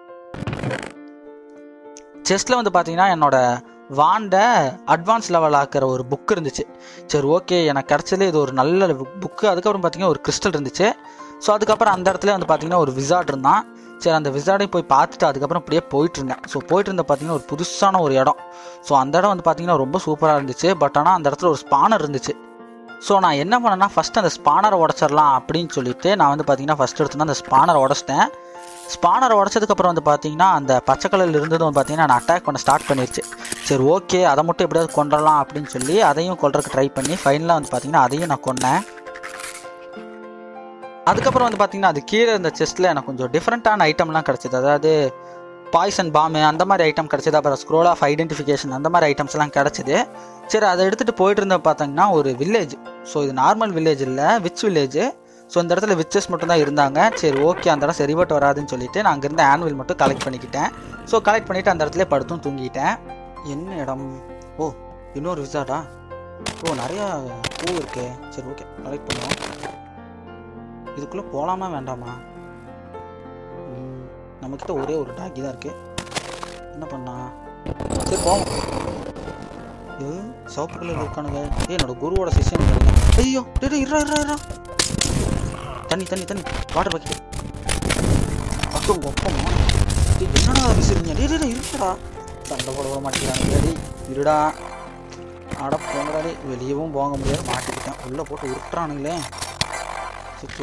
செஸ்ட்டில் வந்து பார்த்தீங்கன்னா என்னோட வாண்டை அட்வான்ஸ் லெவல் ஆக்கிற ஒரு புக் இருந்துச்சு சரி ஓகே எனக்கு கிடச்சது இது ஒரு நல்ல புக்கு அதுக்கப்புறம் பார்த்தீங்கன்னா ஒரு கிறிஸ்டல் இருந்துச்சு ஸோ அதுக்கப்புறம் அந்த இடத்துல வந்து பார்த்தீங்கன்னா ஒரு விசார்ட் இருந்தான் சரி அந்த விசார்டையும் போய் பார்த்துட்டு அதுக்கப்புறம் அப்படியே போயிட்டு இருந்தேன் ஸோ போயிட்டு இருந்த பார்த்தீங்கன்னா ஒரு புதுசான ஒரு இடம் ஸோ அந்த இடம் வந்து பார்த்தீங்கன்னா ரொம்ப சூப்பராக இருந்துச்சு பட் ஆனால் அந்த இடத்துல ஒரு ஸ்பானர் இருந்துச்சு ஸோ நான் என்ன பண்ணேன்னா ஃபஸ்ட்டு அந்த ஸ்பானரை உடச்சிடலாம் அப்படின்னு சொல்லிட்டு நான் வந்து பார்த்தீங்கன்னா ஃபஸ்ட் எடுத்தோன்னா அந்த ஸ்பானரை உடச்சிட்டேன் ஸ்பானரை உடச்சதுக்கப்புறம் வந்து பார்த்தீங்கன்னா அந்த பச்சை கலரில் இருந்ததும் பார்த்தீங்கன்னா நான் அட்டாக் பண்ண ஸ்டார்ட் பண்ணிருச்சு சரி ஓகே அதை மட்டும் எப்படியாவது கொண்டுடலாம் அப்படின்னு சொல்லி அதையும் கொல்றதுக்கு ட்ரை பண்ணி ஃபைனலாக வந்து பார்த்தீங்கன்னா அதையும் நான் கொன்னேன் அதுக்கப்புறம் வந்து பார்த்தீங்கன்னா அது கீழே இருந்த செஸ்ட்டில் எனக்கு கொஞ்சம் டிஃப்ரெண்ட்டான ஐட்டம்லாம் கிடச்சிது அதாவது பாய்சன் பாம்பு அந்த மாதிரி ஐட்டம் கிடச்சிது அப்புறம் ஸ்க்ரோல் ஆஃப் ஐடென்டிஃபிகேஷன் அந்த மாதிரி ஐட்டம்ஸ்லாம் கிடச்சிது சரி அதை எடுத்துகிட்டு போயிட்டு இருந்த பார்த்தீங்கன்னா ஒரு வில்லேஜ் ஸோ இது நார்மல் வில்லேஜ் இல்லை விச் வில்லேஜ் ஸோ இந்த இடத்துல விச்சஸ் மட்டும் தான் இருந்தாங்க சரி ஓகே அந்த இடம் சரிபட்டு வராதுன்னு சொல்லிட்டு நான் அங்கேருந்து ஆனுவல் மட்டும் கலெக்ட் பண்ணிக்கிட்டேன் ஸோ கலெக்ட் பண்ணிவிட்டு அந்த இடத்துல படுத்தும் தூங்கிட்டேன் என்ன இடம் ஓ இன்னொரு விசாடா ஓ நிறையா பூ இருக்கே சரி ஓகே கலெக்ட் பண்ணுவோம் இதுக்குள்ளே போகலாமா வேண்டாமா ம், நம்மக்கிட்ட ஒரே ஒரு டாக்கி தான் இருக்கு என்ன பண்ணா சரி போவோம் இது சிவப்பு கலர் இருக்கானுங்க ஏய் என்னோட குருவோட சிஷியன் ஐயோ டேய் டேய், இருடா இருடா இருடா தண்ணி தண்ணி தண்ணி வாட்டர் பக்கெட் அப்போ உங்கள் அப்பா டேய், என்னடா விசிறீங்க டேய் டேய், டேய் இருடா சண்டை போட விட மாட்டேங்கிறாங்க டேய் இருடா அட போங்கடா டேய் வெளியவும் போக முடியாது மாட்டிக்கிட்டேன் உள்ளே போட்டு உருட்டுறானுங்களே சிச்சோ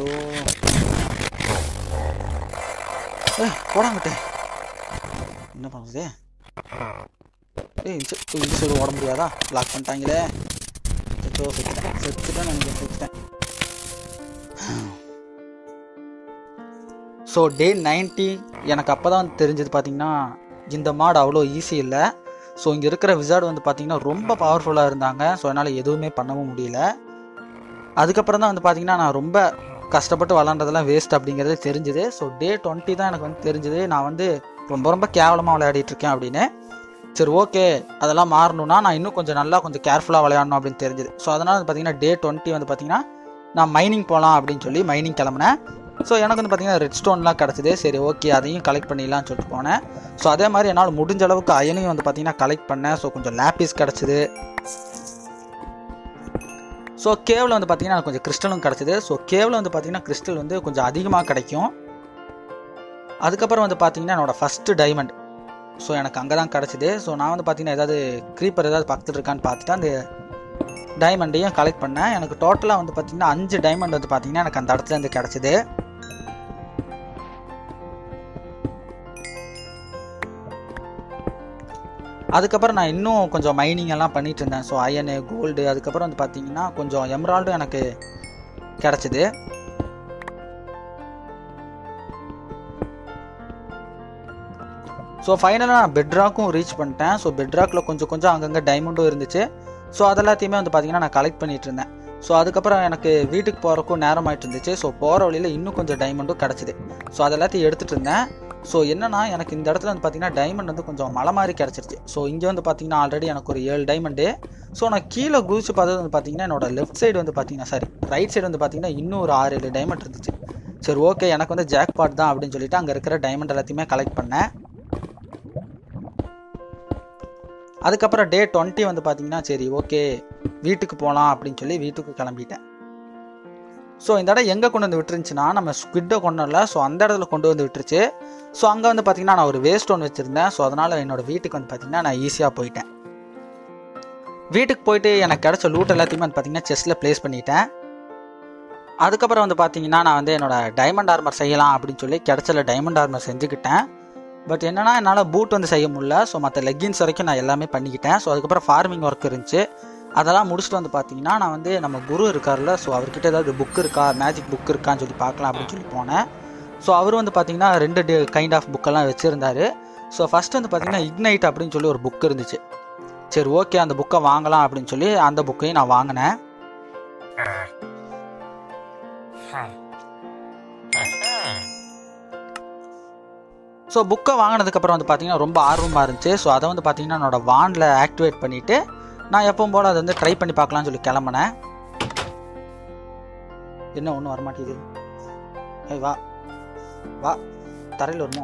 ஏ போடாங்கட்டே என்ன பண்ணுறது ஏய் இந்த சை- இந்த சைடு ஓட முடியாதா லாக் பண்ணிட்டாங்களே சிச்சோ செத்துட்டேன் செத்துட்டேன் நினைக்கிறேன் செத்துட்டேன் ஸோ டே நைன்ட்டி எனக்கு அப்போ தான் தெரிஞ்சது பார்த்தீங்கன்னா இந்த மாடு அவ்வளோ ஈஸி இல்லை ஸோ இங்கே இருக்கிற விசார்டு வந்து பார்த்தீங்கன்னா ரொம்ப பவர்ஃபுல்லாக இருந்தாங்க ஸோ என்னால் எதுவுமே பண்ணவும் முடியல அதுக்கப்புறம் தான் வந்து பார்த்தீங்கன்னா நான் ரொம்ப கஷ்டப்பட்டு விளாண்டதெல்லாம் வேஸ்ட் அப்படிங்கிறது தெரிஞ்சுது ஸோ டே டுவெண்ட்டி தான் எனக்கு வந்து தெரிஞ்சுது நான் வந்து ரொம்ப ரொம்ப கேவலமாக விளையாடிட்டு இருக்கேன் அப்படின்னு சரி ஓகே அதெல்லாம் மாறணும்னா நான் இன்னும் கொஞ்சம் நல்லா கொஞ்சம் கேர்ஃபுல்லாக விளையாடணும் அப்படின்னு தெரிஞ்சுது ஸோ அதனால் வந்து பார்த்தீங்கன்னா டே டுவெண்ட்டி வந்து பார்த்தீங்கன்னா நான் மைனிங் போகலாம் அப்படின்னு சொல்லி மைனிங் கிளம்புனேன் ஸோ எனக்கு வந்து பார்த்தீங்கன்னா ரெட் ஸ்டோன்லாம் கிடச்சிது சரி ஓகே அதையும் கலெக்ட் பண்ணிடலாம்னு சொல்லிட்டு போனேன் ஸோ அதே மாதிரி என்னால் முடிஞ்ச அளவுக்கு அயனையும் வந்து பார்த்தீங்கன்னா கலெக்ட் பண்ணேன் ஸோ கொஞ்சம் லேப்பிஸ் கிடச்சிது ஸோ கேவில் வந்து பார்த்தீங்கன்னா எனக்கு கொஞ்சம் கிறிஸ்டலும் கிடச்சிது ஸோ கேவில் வந்து பார்த்தீங்கன்னா கிறிஸ்டல் வந்து கொஞ்சம் அதிகமாக கிடைக்கும் அதுக்கப்புறம் வந்து பார்த்தீங்கன்னா என்னோட ஃபஸ்ட்டு டைமண்ட் ஸோ எனக்கு அங்கே தான் கிடச்சிது ஸோ நான் வந்து பார்த்தீங்கன்னா ஏதாவது க்ரீப்பர் ஏதாவது பக்கத்தில் இருக்கான்னு பார்த்துட்டு அந்த டைமண்டையும் கலெக்ட் பண்ணேன் எனக்கு டோட்டலாக வந்து பார்த்தீங்கன்னா அஞ்சு டைமண்ட் வந்து பார்த்தீங்கன்னா எனக்கு அந்த இடத்துல இருந்து கிடச்சிது அதுக்கப்புறம் நான் இன்னும் கொஞ்சம் மைனிங் எல்லாம் பண்ணிட்டு இருந்தேன் ஸோ அயனு கோல்டு அதுக்கப்புறம் வந்து பார்த்தீங்கன்னா கொஞ்சம் எம்ரால்டும் எனக்கு கிடச்சிது ஸோ ஃபைனலாக நான் பெட்ராக்கும் ரீச் பண்ணிட்டேன் ஸோ பெட்ராக்கில் கொஞ்சம் கொஞ்சம் அங்கங்கே டைமண்டும் இருந்துச்சு ஸோ அதெல்லாத்தையுமே வந்து பார்த்தீங்கன்னா நான் கலெக்ட் பண்ணிட்டு இருந்தேன் ஸோ அதுக்கப்புறம் எனக்கு வீட்டுக்கு போகிறக்கும் நேரம் ஆயிட்டு இருந்துச்சு ஸோ போகிற வழியில் இன்னும் கொஞ்சம் டைமண்டும் கிடச்சிது ஸோ அதெல்லாத்தையும் எடுத்துகிட்டு இருந்தேன் ஸோ என்னன்னா எனக்கு இந்த இடத்துல வந்து பார்த்தீங்கன்னா டைமண்ட் வந்து கொஞ்சம் மலை மாதிரி கிடச்சிருச்சு ஸோ இங்கே வந்து பார்த்தீங்கன்னா ஆல்ரெடி எனக்கு ஒரு ஏழு டைமண்டு ஸோ நான் கீழே குதிச்சு பார்த்தது வந்து பார்த்தீங்கன்னா என்னோட லெஃப்ட் சைடு வந்து பார்த்தீங்கன்னா சாரி ரைட் சைடு வந்து பார்த்தீங்கன்னா இன்னும் ஒரு ஆறு ஏழு டைமண்ட் இருந்துச்சு சரி ஓகே எனக்கு வந்து ஜாக் பாட் தான் அப்படின்னு சொல்லிட்டு அங்கே இருக்கிற டைமண்ட் எல்லாத்தையுமே கலெக்ட் பண்ணேன் அதுக்கப்புறம் டே டுவெண்ட்டி வந்து பார்த்தீங்கன்னா சரி ஓகே வீட்டுக்கு போகலாம் அப்படின்னு சொல்லி வீட்டுக்கு கிளம்பிட்டேன் ஸோ இந்த இடம் எங்கே கொண்டு வந்து விட்டுருந்துச்சுன்னா நம்ம ஸ்குவிட்டை கொண்டு வரல ஸோ அந்த இடத்துல கொண்டு வந்து விட்டுருச்சு ஸோ அங்கே வந்து பார்த்தீங்கன்னா நான் ஒரு வேஸ்ட் ஒன்று வச்சுருந்தேன் ஸோ அதனால் என்னோட வீட்டுக்கு வந்து பார்த்தீங்கன்னா நான் ஈஸியாக போயிட்டேன் வீட்டுக்கு போயிட்டு எனக்கு கிடச்ச லூட் எல்லாத்தையுமே வந்து பார்த்தீங்கன்னா செஸ்ஸில் ப்ளேஸ் பண்ணிட்டேன் அதுக்கப்புறம் வந்து பார்த்தீங்கன்னா நான் வந்து என்னோட டைமண்ட் ஆர்மர் செய்யலாம் அப்படின்னு சொல்லி கிடச்சல டைமண்ட் ஆர்மர் செஞ்சுக்கிட்டேன் பட் என்னன்னா என்னால் பூட் வந்து செய்ய முடியல ஸோ மற்ற லெக்கின்ஸ் வரைக்கும் நான் எல்லாமே பண்ணிக்கிட்டேன் ஸோ அதுக்கப்புறம் ஃபார்மிங் ஒர்க் இருந்துச்சு அதெல்லாம் முடிச்சுட்டு வந்து பார்த்தீங்கன்னா நான் வந்து நம்ம குரு இருக்கார்ல ஸோ அவர்கிட்ட ஏதாவது புக் இருக்கா மேஜிக் புக் இருக்கான்னு சொல்லி பார்க்கலாம் அப்படின்னு சொல்லி போனேன் ஸோ அவர் வந்து பார்த்தீங்கன்னா ரெண்டு டே கைண்ட் ஆஃப் புக்கெல்லாம் வச்சுருந்தாரு ஸோ ஃபஸ்ட் வந்து பார்த்தீங்கன்னா இக்னைட் அப்படின்னு சொல்லி ஒரு புக் இருந்துச்சு சரி ஓகே அந்த புக்கை வாங்கலாம் அப்படின்னு சொல்லி அந்த புக்கையும் நான் வாங்கினேன் ஸோ புக்கை வாங்கினதுக்கப்புறம் வந்து பார்த்தீங்கன்னா ரொம்ப ஆர்வமாக இருந்துச்சு ஸோ அதை வந்து பார்த்தீங்கன்னா என்னோட வானில் ஆக்டிவேட் பண்ணிவிட்டு நான் எப்பவும் போல் அதை வந்து ட்ரை பண்ணி பார்க்கலாம்னு சொல்லி கிளம்புனேன் என்ன ஒன்றும் வரமாட்டேங்குது ஏய் வா வா தரையில் வருமோ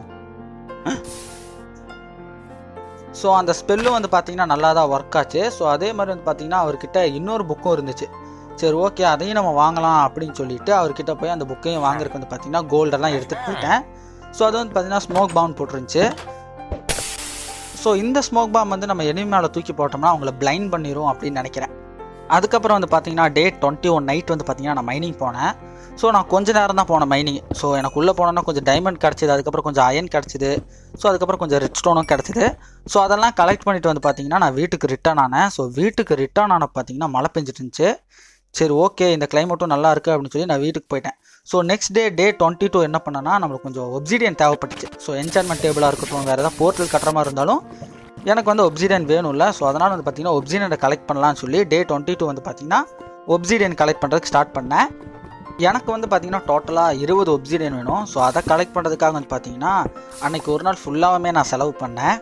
ஸோ அந்த ஸ்பெல்லும் வந்து பார்த்தீங்கன்னா நல்லா தான் ஒர்க் ஆச்சு ஸோ அதே மாதிரி வந்து பார்த்தீங்கன்னா அவர்கிட்ட இன்னொரு புக்கும் இருந்துச்சு சரி ஓகே அதையும் நம்ம வாங்கலாம் அப்படின்னு சொல்லிட்டு அவர்கிட்ட போய் அந்த புக்கையும் வாங்குறதுக்கு வந்து பார்த்தீங்கன்னா கோல்டெல்லாம் எடுத்துகிட்டு போயிட்டேன் ஸோ அது வந்து பார்த்தீங்கன்னா ஸ்மோக் பாம் போட்டுருந்துச்சு ஸோ இந்த ஸ்மோக் பாம் வந்து நம்ம எனிமி மேலே தூக்கி போட்டோம்னா அவங்கள பிளைண்ட் பண்ணிடும் அப்படின்னு நினைக்கிறேன் அதுக்கப்புறம் வந்து பார்த்தீங்கன்னா டே டுவெண்ட்டி ஒன் நைட் வந்து பார்த்தீங்கன்னா நான் மைனிங் போனேன் ஸோ நான் கொஞ்ச நேரம் தான் போனேன் மைனிங் ஸோ எனக்கு உள்ளே போனோன்னா கொஞ்சம் டைமண்ட் கிடச்சிது அதுக்கப்புறம் கொஞ்சம் அயன் கிடச்சிது ஸோ அதுக்கப்புறம் கொஞ்சம் ரெட் ஸ்டோனும் கிடச்சிது ஸோ அதெல்லாம் கலெக்ட் பண்ணிட்டு வந்து பார்த்தீங்கன்னா நான் வீட்டுக்கு ரிட்டர்ன் ஆனேன் ஸோ வீட்டுக்கு ரிட்டர்ன் ஆன பார்த்தீங்கன்னா மழை பெஞ்சிட்டு இருந்துச்சு சரி ஓகே இந்த கிளைமேட்டும் நல்லா இருக்குது அப்படின்னு சொல்லி நான் வீட்டுக்கு போயிட்டேன் so next day day twenty two என்ன பண்ணேன்னா நம்மளுக்கு கொஞ்சம் ஒப்சிடியன் தேவைப்பட்டுச்சு ஸோ என்சான்மெண்ட் டேபிளாக இருக்கட்டும் வேறு ஏதாவது போர்ட்டல் கட்டுற மாதிரி இருந்தாலும் எனக்கு வந்து ஒப்சிடியன் வேணும்ல ஸோ அதனால் வந்து பார்த்தீங்கன்னா ஒப்சிடியனை கலெக்ட் பண்ணலாம்னு சொல்லி டே டுவெண்ட்டி டூ வந்து பார்த்தீங்கன்னா ஒப்சிடியன் கலெக்ட் பண்ணுறதுக்கு ஸ்டார்ட் பண்ணேன் எனக்கு வந்து பார்த்தீங்கன்னா டோட்டலாக இருபது ஒப்சிடியன் வேணும் ஸோ அதை கலெக்ட் பண்ணுறதுக்காக வந்து பார்த்தீங்கன்னா அன்னைக்கு ஒரு நாள் ஃபுல்லாகவே நான் செலவு பண்ணேன்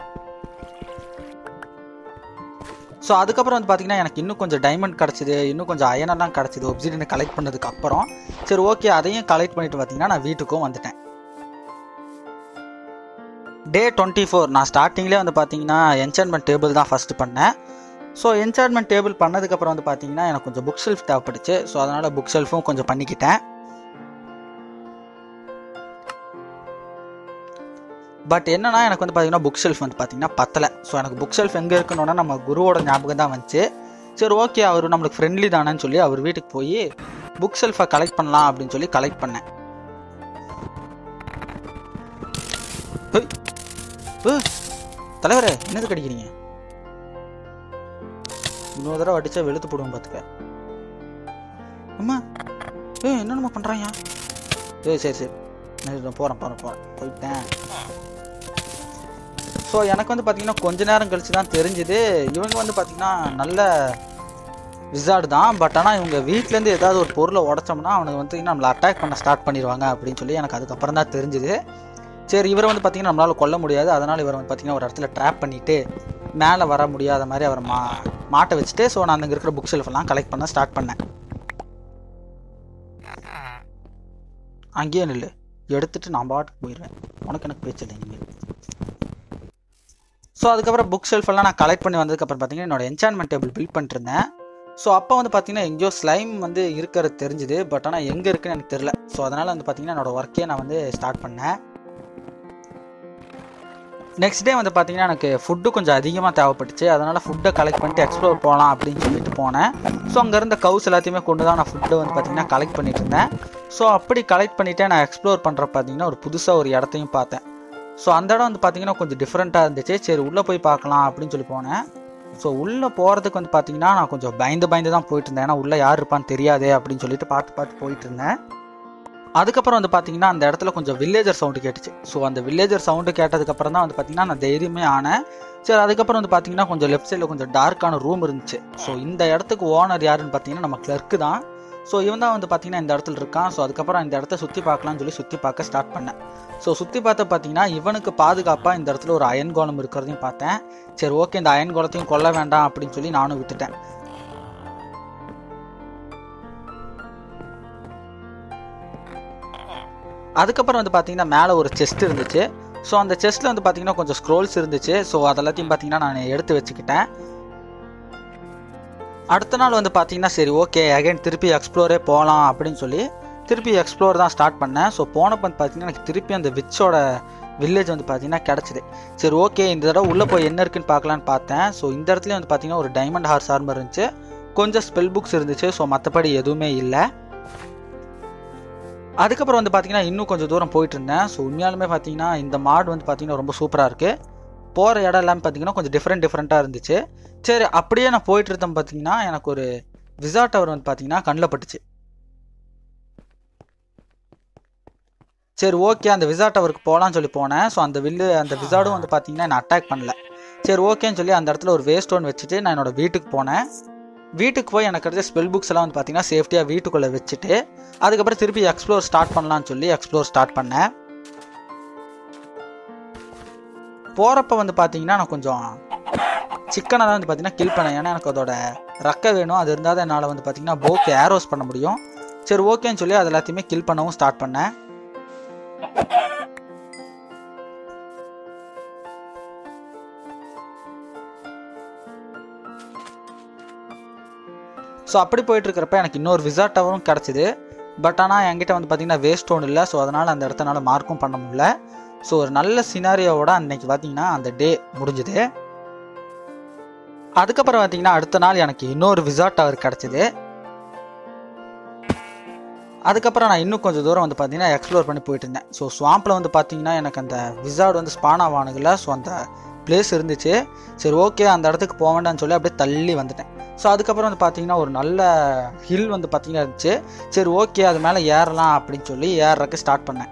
ஸோ அதுக்கப்புறம் வந்து பார்த்தீங்கன்னா எனக்கு இன்னும் கொஞ்சம் டைமண்ட் கிடச்சிது இன்னும் கொஞ்சம் அயனெல்லாம் கிடச்சிது ஒப்சிடியனை கலெக்ட் பண்ணதுக்கு அப்புறம் சரி ஓகே அதையும் கலெக்ட் பண்ணிட்டு பார்த்தீங்கன்னா நான் வீட்டுக்கும் வந்துட்டேன் டே டுவெண்ட்டி ஃபோர் நான் ஸ்டார்டிங்லேயே வந்து பார்த்தீங்கன்னா என்சான்மெண்ட் டேபிள் தான் ஃபஸ்ட்டு பண்ணேன் ஸோ என்சான்மெண்ட் டேபிள் பண்ணதுக்கப்புறம் வந்து பார்த்தீங்கன்னா எனக்கு கொஞ்சம் புக் ஷெல்ஃப் தேவைப்பட்டுச்சு ஸோ அதனால் புக் ஷெல்ஃபும் கொஞ்சம் பண்ணிக்கிட்டேன் பட் என்னன்னா எனக்கு வந்து பார்த்தீங்கன்னா புக் ஷெல்ஃப் வந்து பார்த்தீங்கன்னா பத்தலை ஸோ எனக்கு புக் ஷெல்ஃப் எங்கே இருக்கணும்னா நம்ம குருவோட ஞாபகம் தான் வந்துச்சு சரி ஓகே அவர் நம்மளுக்கு ஃப்ரெண்ட்லி தானேன்னு சொல்லி அவர் வீட்டுக்கு போய் புக் ஷெல்ஃபை கலெக்ட் பண்ணலாம் அப்படின்னு சொல்லி கலெக்ட் பண்ணேன் ஹேய். ஏ, தலைவரே என்னது கடிக்கிறீங்க இன்னொரு தடவை அடிச்சா வெளுத்து போடுவோம் பார்த்துக்க அம்மா ஏ என்னென்னமா பண்ணுறாங்க ஏ சரி சரி நான் போகிறேன் போகிறேன் போகிறேன் போயிட்டேன் ஸோ எனக்கு வந்து பார்த்தீங்கன்னா கொஞ்ச நேரம் கழிச்சு தான் தெரிஞ்சுது இவங்க வந்து பார்த்தீங்கன்னா நல்ல விசார்டு தான் பட் ஆனால் இவங்க வீட்டிலேருந்து ஏதாவது ஒரு பொருளை உடச்சோம்னா அவனுக்கு வந்து நம்மளை அட்டாக் பண்ண ஸ்டார்ட் பண்ணிடுவாங்க அப்படின்னு சொல்லி எனக்கு அதுக்கப்புறம் தான் தெரிஞ்சுது சரி இவரை வந்து பார்த்தீங்கன்னா நம்மளால் கொல்ல முடியாது அதனால் இவரை வந்து பார்த்தீங்கன்னா ஒரு இடத்துல ட்ராப் பண்ணிவிட்டு மேலே வர முடியாத மாதிரி அவரை மா மாட்ட வச்சுட்டு ஸோ நான் அங்கே இருக்கிற புக் ஷெல்ஃபெல்லாம் கலெக்ட் பண்ண ஸ்டார்ட் பண்ணேன் அங்கேயே நில்லு எடுத்துட்டு நான் பாட்டுக்கு போயிடுவேன் உனக்கு எனக்கு பேச்சு இல்லை இனிமேல் ஸோ அதுக்கப்புறம் புக் ஷெல்ஃப் எல்லாம் நான் கலெக்ட் பண்ணி வந்ததுக்கப்புறம் பார்த்தீங்கன்னா என்னோட என்சான்மெண்ட் டேபிள் பில்ட் பண்ணிருந்தேன் ஸோ அப்போ வந்து பார்த்தீங்கன்னா எங்கேயோ ஸ்லைம் வந்து இருக்கிறது தெரிஞ்சுது பட் ஆனால் எங்கே இருக்குன்னு எனக்கு தெரில ஸோ அதனால் வந்து பார்த்தீங்கன்னா என்னோட ஒர்க்கே நான் வந்து ஸ்டார்ட் பண்ணேன் நெக்ஸ்ட் டே வந்து பார்த்தீங்கன்னா எனக்கு ஃபுட்டு கொஞ்சம் அதிகமாக தேவைப்பட்டுச்சு அதனால் ஃபுட்டை கலெக்ட் பண்ணிட்டு எக்ஸ்ப்ளோர் போகலாம் அப்படின்னு சொல்லிட்டு போனேன் ஸோ அங்கே இருந்த கவுஸ் எல்லாத்தையுமே கொண்டு தான் நான் ஃபுட்டை வந்து பார்த்தீங்கன்னா கலெக்ட் பண்ணிட்டு இருந்தேன் ஸோ அப்படி கலெக்ட் பண்ணிவிட்டு நான் எக்ஸ்ப்ளோர் பண்ணுற பார்த்தீங்கன்னா ஒரு புதுசாக ஒரு இடத்தையும் பார்த்தேன் ஸோ அந்த இடம் வந்து பார்த்தீங்கன்னா கொஞ்சம் டிஃப்ரெண்ட்டாக இருந்துச்சு சரி உள்ளே போய் பார்க்கலாம் அப்படின்னு சொல்லி போனேன் ஸோ உள்ளே போகிறதுக்கு வந்து பார்த்தீங்கன்னா நான் கொஞ்சம் பயந்து பயந்து தான் போயிட்டு இருந்தேன் ஏன்னா உள்ளே யார் இருப்பான்னு தெரியாதே அப்படின்னு சொல்லிட்டு பார்த்து பார்த்து போயிட்டு இருந்தேன் அதுக்கப்புறம் வந்து பார்த்தீங்கன்னா அந்த இடத்துல கொஞ்சம் வில்லேஜர் சவுண்டு கேட்டுச்சு ஸோ அந்த வில்லேஜர் சவுண்டு கேட்டதுக்கப்புறம் தான் வந்து பார்த்தீங்கன்னா நான் தைரியமே ஆனேன் சரி அதுக்கப்புறம் வந்து பார்த்தீங்கன்னா கொஞ்சம் லெஃப்ட் சைடில் கொஞ்சம் டார்க்கான ரூம் இருந்துச்சு ஸோ இந்த இடத்துக்கு ஓனர் யாருன்னு பார்த்தீங்கன்னா நம்ம கிளர்க்கு தான் ஸோ இவன் தான் வந்து பார்த்தீங்கன்னா இந்த இடத்துல இருக்கான் ஸோ அதுக்கப்புறம் இந்த இடத்த சுற்றி பார்க்கலாம்னு சொல்லி சுற்றி பார்க்க ஸ்டார்ட் பண்ணேன் ஸோ சுற்றி பார்த்து பார்த்தீங்கன்னா இவனுக்கு பாதுகாப்பாக இந்த இடத்துல ஒரு அயன் கோலம் இருக்கிறதையும் பார்த்தேன் சரி ஓகே இந்த அயன் கோலத்தையும் கொல்ல வேண்டாம் அப்படின்னு சொல்லி நானும் விட்டுட்டேன் அதுக்கப்புறம் வந்து பார்த்தீங்கன்னா மேலே ஒரு செஸ்ட் இருந்துச்சு ஸோ அந்த செஸ்ட்டில் வந்து பார்த்தீங்கன்னா கொஞ்சம் ஸ்க்ரோல்ஸ் இருந்துச்சு ஸோ அதெல்லாத்தையும் பார்த்தீங்கன்னா நான் எடுத்து வச்சுக்கிட்டேன் அடுத்த நாள் வந்து பார்த்தீங்கன்னா சரி ஓகே அகைன் திருப்பி எக்ஸ்ப்ளோரே போகலாம் அப்படின்னு சொல்லி திருப்பி எக்ஸ்ப்ளோர் தான் ஸ்டார்ட் பண்ணேன் ஸோ போனப்போ வந்து பார்த்தீங்கன்னா எனக்கு திருப்பி அந்த விச்சோட வில்லேஜ் வந்து பார்த்தீங்கன்னா கிடச்சிது சரி ஓகே இந்த தடவை உள்ளே போய் என்ன இருக்குன்னு பார்க்கலான்னு பார்த்தேன் ஸோ இந்த இடத்துல வந்து பார்த்தீங்கன்னா ஒரு டைமண்ட் ஹார்ஸ் ஆர்மர் இருந்துச்சு கொஞ்சம் ஸ்பெல் புக்ஸ் இருந்துச்சு ஸோ மற்றபடி எதுவுமே இல்லை அதுக்கப்புறம் வந்து பார்த்தீங்கன்னா இன்னும் கொஞ்சம் தூரம் போயிட்டு இருந்தேன் ஸோ உண்மையாலுமே பார்த்தீங்கன்னா இந்த மாடு வந்து பார்த்தீங்கன்னா ரொம்ப சூப்பராக இருக்குது போகிற இடம் எல்லாமே பார்த்தீங்கன்னா கொஞ்சம் டிஃப்ரெண்ட் டிஃப்ரெண்ட்டாக இருந்துச்சு சரி அப்படியே நான் போயிட்டு இருந்தேன் பார்த்தீங்கன்னா எனக்கு ஒரு விசா டவர் வந்து பார்த்தீங்கன்னா கண்ணில் பட்டுச்சு சரி ஓகே அந்த விசா டவருக்கு போகலான்னு சொல்லி போனேன் ஸோ அந்த வில்லு அந்த விசாடும் வந்து பார்த்தீங்கன்னா என்னை அட்டாக் பண்ணல சரி ஓகேன்னு சொல்லி அந்த இடத்துல ஒரு வேஸ்ட் ஸ்டோன் வச்சுட்டு நான் என்னோட வீட்டுக்கு போனேன் வீட்டுக்கு போய் எனக்கு கிடைச்ச ஸ்பெல் புக்ஸ் எல்லாம் வந்து பார்த்தீங்கன்னா சேஃப்டியாக வீட்டுக்குள்ளே வச்சுட்டு அதுக்கப்புறம் திருப்பி எக்ஸ்ப்ளோர் ஸ்டார்ட் பண்ணலாம்னு சொல்லி எக்ஸ்ப்ளோர் ஸ்டார்ட் பண்ணேன் போகிறப்ப வந்து பார்த்தீங்கன்னா நான் கொஞ்சம் சிக்கனை தான் வந்து பார்த்தீங்கன்னா கில் பண்ணேன் ஏன்னா எனக்கு அதோட ரக்க வேணும் அது இருந்தால் தான் என்னால் வந்து பார்த்தீங்கன்னா போக்கு ஏரோஸ் பண்ண முடியும் சரி ஓகேன்னு சொல்லி அது எல்லாத்தையுமே கில் பண்ணவும் ஸ்டார்ட் பண்ணேன் ஸோ அப்படி போயிட்டு இருக்கிறப்ப எனக்கு இன்னொரு விசா டவரும் கிடச்சிது பட் ஆனால் என்கிட்ட வந்து பார்த்தீங்கன்னா வேஸ்ட் ஸ்டோன் இல்லை ஸோ அதனால் அந்த இடத்தனால மார்க்கும் பண்ண முடியல ஸோ ஒரு நல்ல சினாரியோவோட அன்னைக்கு பார்த்தீங்கன்னா அந்த டே முடிஞ்சுது அதுக்கப்புறம் பார்த்தீங்கன்னா அடுத்த நாள் எனக்கு இன்னொரு விசா டவர் கிடச்சிது அதுக்கப்புறம் நான் இன்னும் கொஞ்சம் தூரம் வந்து பார்த்தீங்கன்னா எக்ஸ்ப்ளோர் பண்ணி போயிட்டு இருந்தேன் ஸோ ஸ்வாம்பில் வந்து பார்த்தீங்கன்னா எனக்கு அந்த விசார்டு வந்து ஸ்பான் ஆவானுங்கள ஸோ அந்த பிளேஸ் இருந்துச்சு சரி ஓகே அந்த இடத்துக்கு போக வேண்டாம்னு சொல்லி அப்படியே தள்ளி வந்துட்டேன் ஸோ அதுக்கப்புறம் வந்து பார்த்தீங்கன்னா ஒரு நல்ல ஹில் வந்து பார்த்தீங்கன்னா இருந்துச்சு சரி ஓகே அது மேலே ஏறலாம் அப்படின்னு சொல்லி ஏறுறதுக்கு ஸ்டார்ட் பண்ணேன்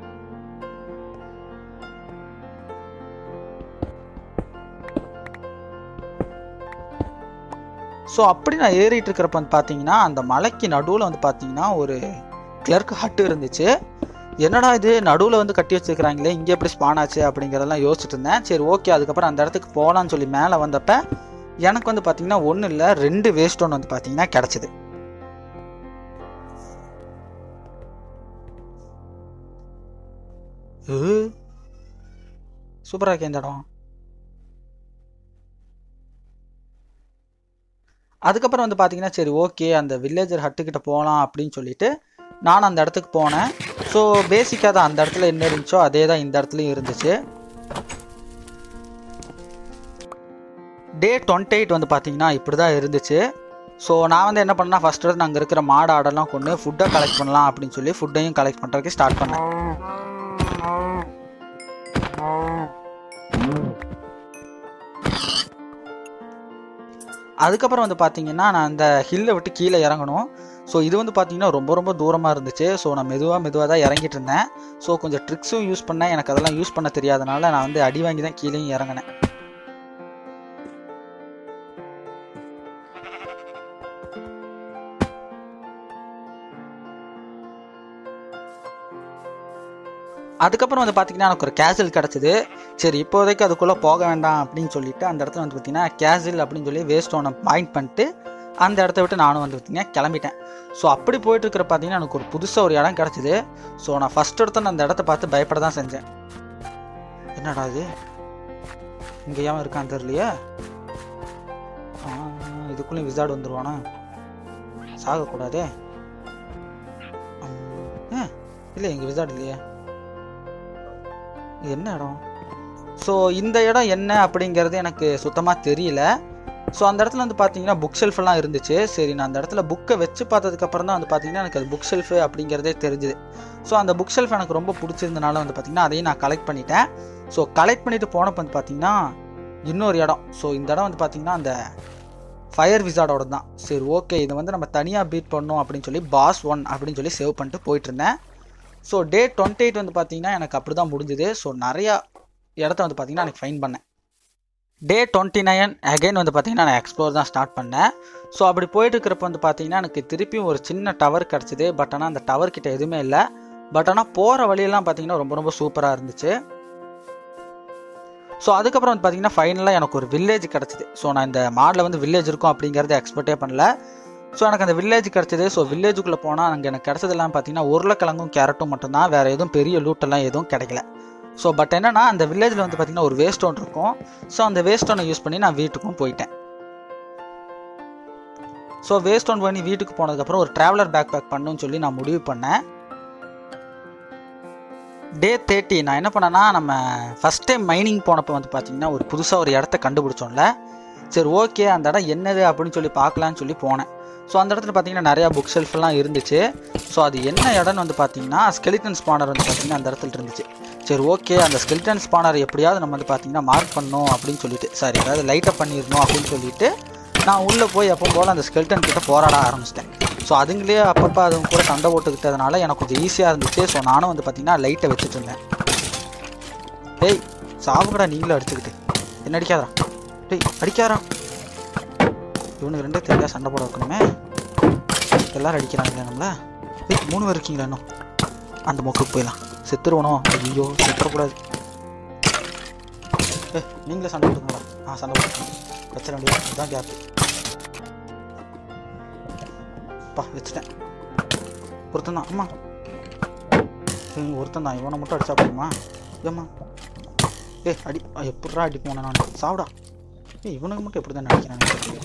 ஸோ அப்படி நான் ஏறிட்டு இருக்கிறப்ப வந்து பார்த்தீங்கன்னா அந்த மலைக்கு நடுவில் வந்து பார்த்தீங்கன்னா ஒரு கிளர்க் ஹட்டு இருந்துச்சு என்னடா இது நடுவில் வந்து கட்டி வச்சுருக்கிறாங்களே இங்கே எப்படி ஸ்பான் ஆச்சு அப்படிங்கிறதெல்லாம் யோசிச்சுட்டு இருந்தேன் சரி ஓகே அதுக்கப்புறம் அந்த இடத்துக்கு போகலான்னு சொல்லி மேலே வந்தப்ப எனக்கு வந்து பார்த்தீங்கன்னா ஒன்றும் இல்லை ரெண்டு வேஸ்ட் ஒன்று வந்து பார்த்தீங்கன்னா கிடச்சிது சூப்பராக இருக்கே இந்த இடம் அதுக்கப்புறம் வந்து பார்த்தீங்கன்னா சரி ஓகே அந்த வில்லேஜர் ஹட்டுக்கிட்ட போகலாம் அப்படின்னு சொல்லிட்டு நான் அந்த இடத்துக்கு போனேன் ஸோ பேசிக்காக தான் அந்த இடத்துல என்ன இருந்துச்சோ அதே தான் இந்த இடத்துலையும் இருந்துச்சு டே டுவெண்ட்டி எயிட் வந்து பார்த்தீங்கன்னா இப்படி தான் இருந்துச்சு ஸோ நான் வந்து என்ன பண்ணேன்னா ஃபஸ்ட் எடுத்து அங்கே இருக்கிற மாடு ஆடெல்லாம் கொண்டு ஃபுட்டை கலெக்ட் பண்ணலாம் அப்படின்னு சொல்லி ஃபுட்டையும் கலெக்ட் பண்ணுறதுக்கு ஸ்டார்ட் பண்ணேன் அதுக்கப்புறம் வந்து பார்த்தீங்கன்னா நான் அந்த ஹில்லை விட்டு கீழே இறங்கணும் ஸோ இது வந்து பார்த்தீங்கன்னா ரொம்ப ரொம்ப தூரமாக இருந்துச்சு ஸோ நான் மெதுவாக மெதுவாக தான் இறங்கிட்டு இருந்தேன் ஸோ கொஞ்சம் ட்ரிக்ஸும் யூஸ் பண்ணேன் எனக்கு அதெல்லாம் யூஸ் பண்ண தெரியாதனால நான் வந்து அடி வாங்கி தான் கீழேயும் இறங்கினேன் அதுக்கப்புறம் வந்து பார்த்தீங்கன்னா எனக்கு ஒரு கேசல் கிடச்சிது சரி இப்போதைக்கு அதுக்குள்ளே போக வேண்டாம் அப்படின்னு சொல்லிட்டு அந்த இடத்துல வந்து பார்த்தீங்கன்னா கேசில் அப்படின்னு சொல்லி வேஸ்ட் ஒன்று பாயிண்ட் பண்ணிட்டு அந்த இடத்த விட்டு நானும் வந்து பார்த்தீங்கன்னா கிளம்பிட்டேன் ஸோ அப்படி போயிட்டு இருக்கிற பார்த்தீங்கன்னா எனக்கு ஒரு புதுசாக ஒரு இடம் கிடச்சிது ஸோ நான் ஃபஸ்ட் எடுத்த அந்த இடத்த பார்த்து பயப்பட தான் செஞ்சேன் என்னடா இது இங்கே ஏன் இருக்கான்னு தெரியலையே ஆ, இது இதுக்குள்ளேயும் விசார்டு வந்துருவானா சாகக்கூடாதே ஏ இல்லை எங்கள் விசார்டு இல்லையே இது என்ன இடம் ஸோ இந்த இடம் என்ன அப்படிங்கிறது எனக்கு சுத்தமாக தெரியல ஸோ அந்த இடத்துல வந்து பார்த்தீங்கன்னா புக் ஷெல்ஃப் எல்லாம் இருந்துச்சு சரி நான் அந்த இடத்துல புக்கை வச்சு பார்த்ததுக்கப்புறம் தான் வந்து பார்த்தீங்கன்னா எனக்கு அது புக் ஷெல்ஃபு அப்படிங்கிறதே தெரிஞ்சுது ஸோ அந்த புக் ஷெல்ஃப் எனக்கு ரொம்ப பிடிச்சிருந்தனால வந்து பார்த்தீங்கன்னா அதையும் நான் கலெக்ட் பண்ணிட்டேன் ஸோ கலெக்ட் பண்ணிட்டு போனப்போ வந்து பார்த்தீங்கன்னா இன்னொரு இடம் ஸோ இந்த இடம் வந்து பார்த்தீங்கன்னா அந்த ஃபயர் விசார்டோட தான் சரி ஓகே இதை வந்து நம்ம தனியாக பீட் பண்ணோம் அப்படின்னு சொல்லி பாஸ் ஒன் அப்படின்னு சொல்லி சேவ் பண்ணிட்டு போயிட்டு இருந்தேன் ஸோ டே டுவெண்ட்டி எயிட் வந்து பார்த்தீங்கன்னா எனக்கு அப்படி தான் முடிஞ்சுது ஸோ நிறையா இடத்த வந்து பார்த்தீங்கன்னா எனக்கு ஃபைன் பண்ணேன் டே டுவெண்ட்டி நைன் அகைன் வந்து பார்த்தீங்கன்னா நான் எக்ஸ்ப்ளோர் தான் ஸ்டார்ட் பண்ணேன் ஸோ அப்படி போயிட்டு இருக்கிறப்ப வந்து பார்த்தீங்கன்னா எனக்கு திருப்பியும் ஒரு சின்ன டவர் கிடச்சிது பட் ஆனால் அந்த டவர் கிட்ட எதுவுமே இல்லை பட் ஆனால் போகிற வழியெல்லாம் பார்த்தீங்கன்னா ரொம்ப ரொம்ப சூப்பராக இருந்துச்சு ஸோ அதுக்கப்புறம் வந்து பார்த்தீங்கன்னா ஃபைனலாக எனக்கு ஒரு வில்லேஜ் கிடச்சிது ஸோ நான் இந்த மாடில் வந்து வில்லேஜ் இருக்கும் அப்படிங்கிறத எக்ஸ்பெக்டே பண்ணல ஸோ எனக்கு அந்த வில்லேஜ் கிடச்சிது ஸோ வில்லேஜுக்குள்ளே போனால் அங்கே எனக்கு கிடச்சதெல்லாம் பார்த்தீங்கன்னா உருளைக்கிழங்கும் கேரட்டும் மட்டும்தான் வேறு எதுவும் பெரிய லூட்டெல்லாம் எதுவும் கிடைக்கல ஸோ பட் என்னன்னா அந்த வில்லேஜில் வந்து பார்த்தீங்கன்னா ஒரு வேஸ்ட் ஸ்டோன் இருக்கும் ஸோ அந்த வேஸ்ட் ஸ்டோனை யூஸ் பண்ணி நான் வீட்டுக்கும் போயிட்டேன் ஸோ வேஸ்ட் ஸ்டோன் பண்ணி வீட்டுக்கு போனதுக்கப்புறம் ஒரு ட்ராவலர் பேக் பேக் பண்ணுன்னு சொல்லி நான் முடிவு பண்ணேன் டே தேர்ட்டி நான் என்ன பண்ணேன்னா நம்ம ஃபஸ்ட் டைம் மைனிங் போனப்போ வந்து பார்த்தீங்கன்னா ஒரு புதுசாக ஒரு இடத்த கண்டுபிடிச்சோம்ல சரி ஓகே அந்த இடம் என்னது அப்படின்னு சொல்லி பார்க்கலான்னு சொல்லி போனேன் ஸோ அந்த இடத்துல பார்த்தீங்கன்னா நிறையா புக் ஷெல்ஃப்லாம் இருந்துச்சு ஸோ அது என்ன இடம்னு வந்து பார்த்தீங்கன்னா ஸ்கெலிட்டன் ஸ்பானர் வந்து பார்த்தீங்கன்னா அந்த இடத்துல இருந்துச்சு சரி ஓகே அந்த ஸ்கெலிட்டன் ஸ்பானர் எப்படியாவது நம்ம வந்து பார்த்தீங்கன்னா மார்க் பண்ணணும் அப்படின்னு சொல்லிட்டு சாரி அதாவது லைட்டப் பண்ணிடணும் அப்படின்னு சொல்லிட்டு நான் உள்ளே போய் எப்போ போல் அந்த ஸ்கெல்டன் கிட்ட போராட ஆரம்பிச்சிட்டேன் ஸோ அதுங்களே அப்பப்போ அதுங்க கூட சண்டை போட்டுக்கிட்டதுனால எனக்கு கொஞ்சம் ஈஸியாக இருந்துச்சு ஸோ நானும் வந்து பார்த்தீங்கன்னா லைட்டை வச்சுட்டு இருந்தேன் டேய் சாவுகடா நீங்களும் அடிச்சுக்கிட்டு என்ன அடிக்காதா டேய் அடிக்காதா இவனுக்கு ரெண்டே தெரியா சண்டை போட வைக்கணுமே எல்லாரும் அடிக்கிறாங்களே நம்மள டேய் மூணு பேர் இருக்கீங்களா இன்னும் அந்த மொக்குக்கு போயிடலாம் செத்துருவனோ ஐயோ செத்துறக்கூடாது ஏ நீங்களே சண்டை போட்டுங்களா ஆ சண்டை போட்டுக்கோங்க பிரச்சனை இல்லையா இதுதான் கேப்பு பா வச்சுட்டேன் ஒருத்தன் தான் அம்மா இவங்க ஒருத்தன் தான் இவனை மட்டும் அடிச்சா போதுமா ஏம்மா ஏ அடி எப்பட்றா அடி போனேன் நான் சாப்பிடா ஏ இவனுக்கு மட்டும் எப்படி தான் அடிக்கிறாங்க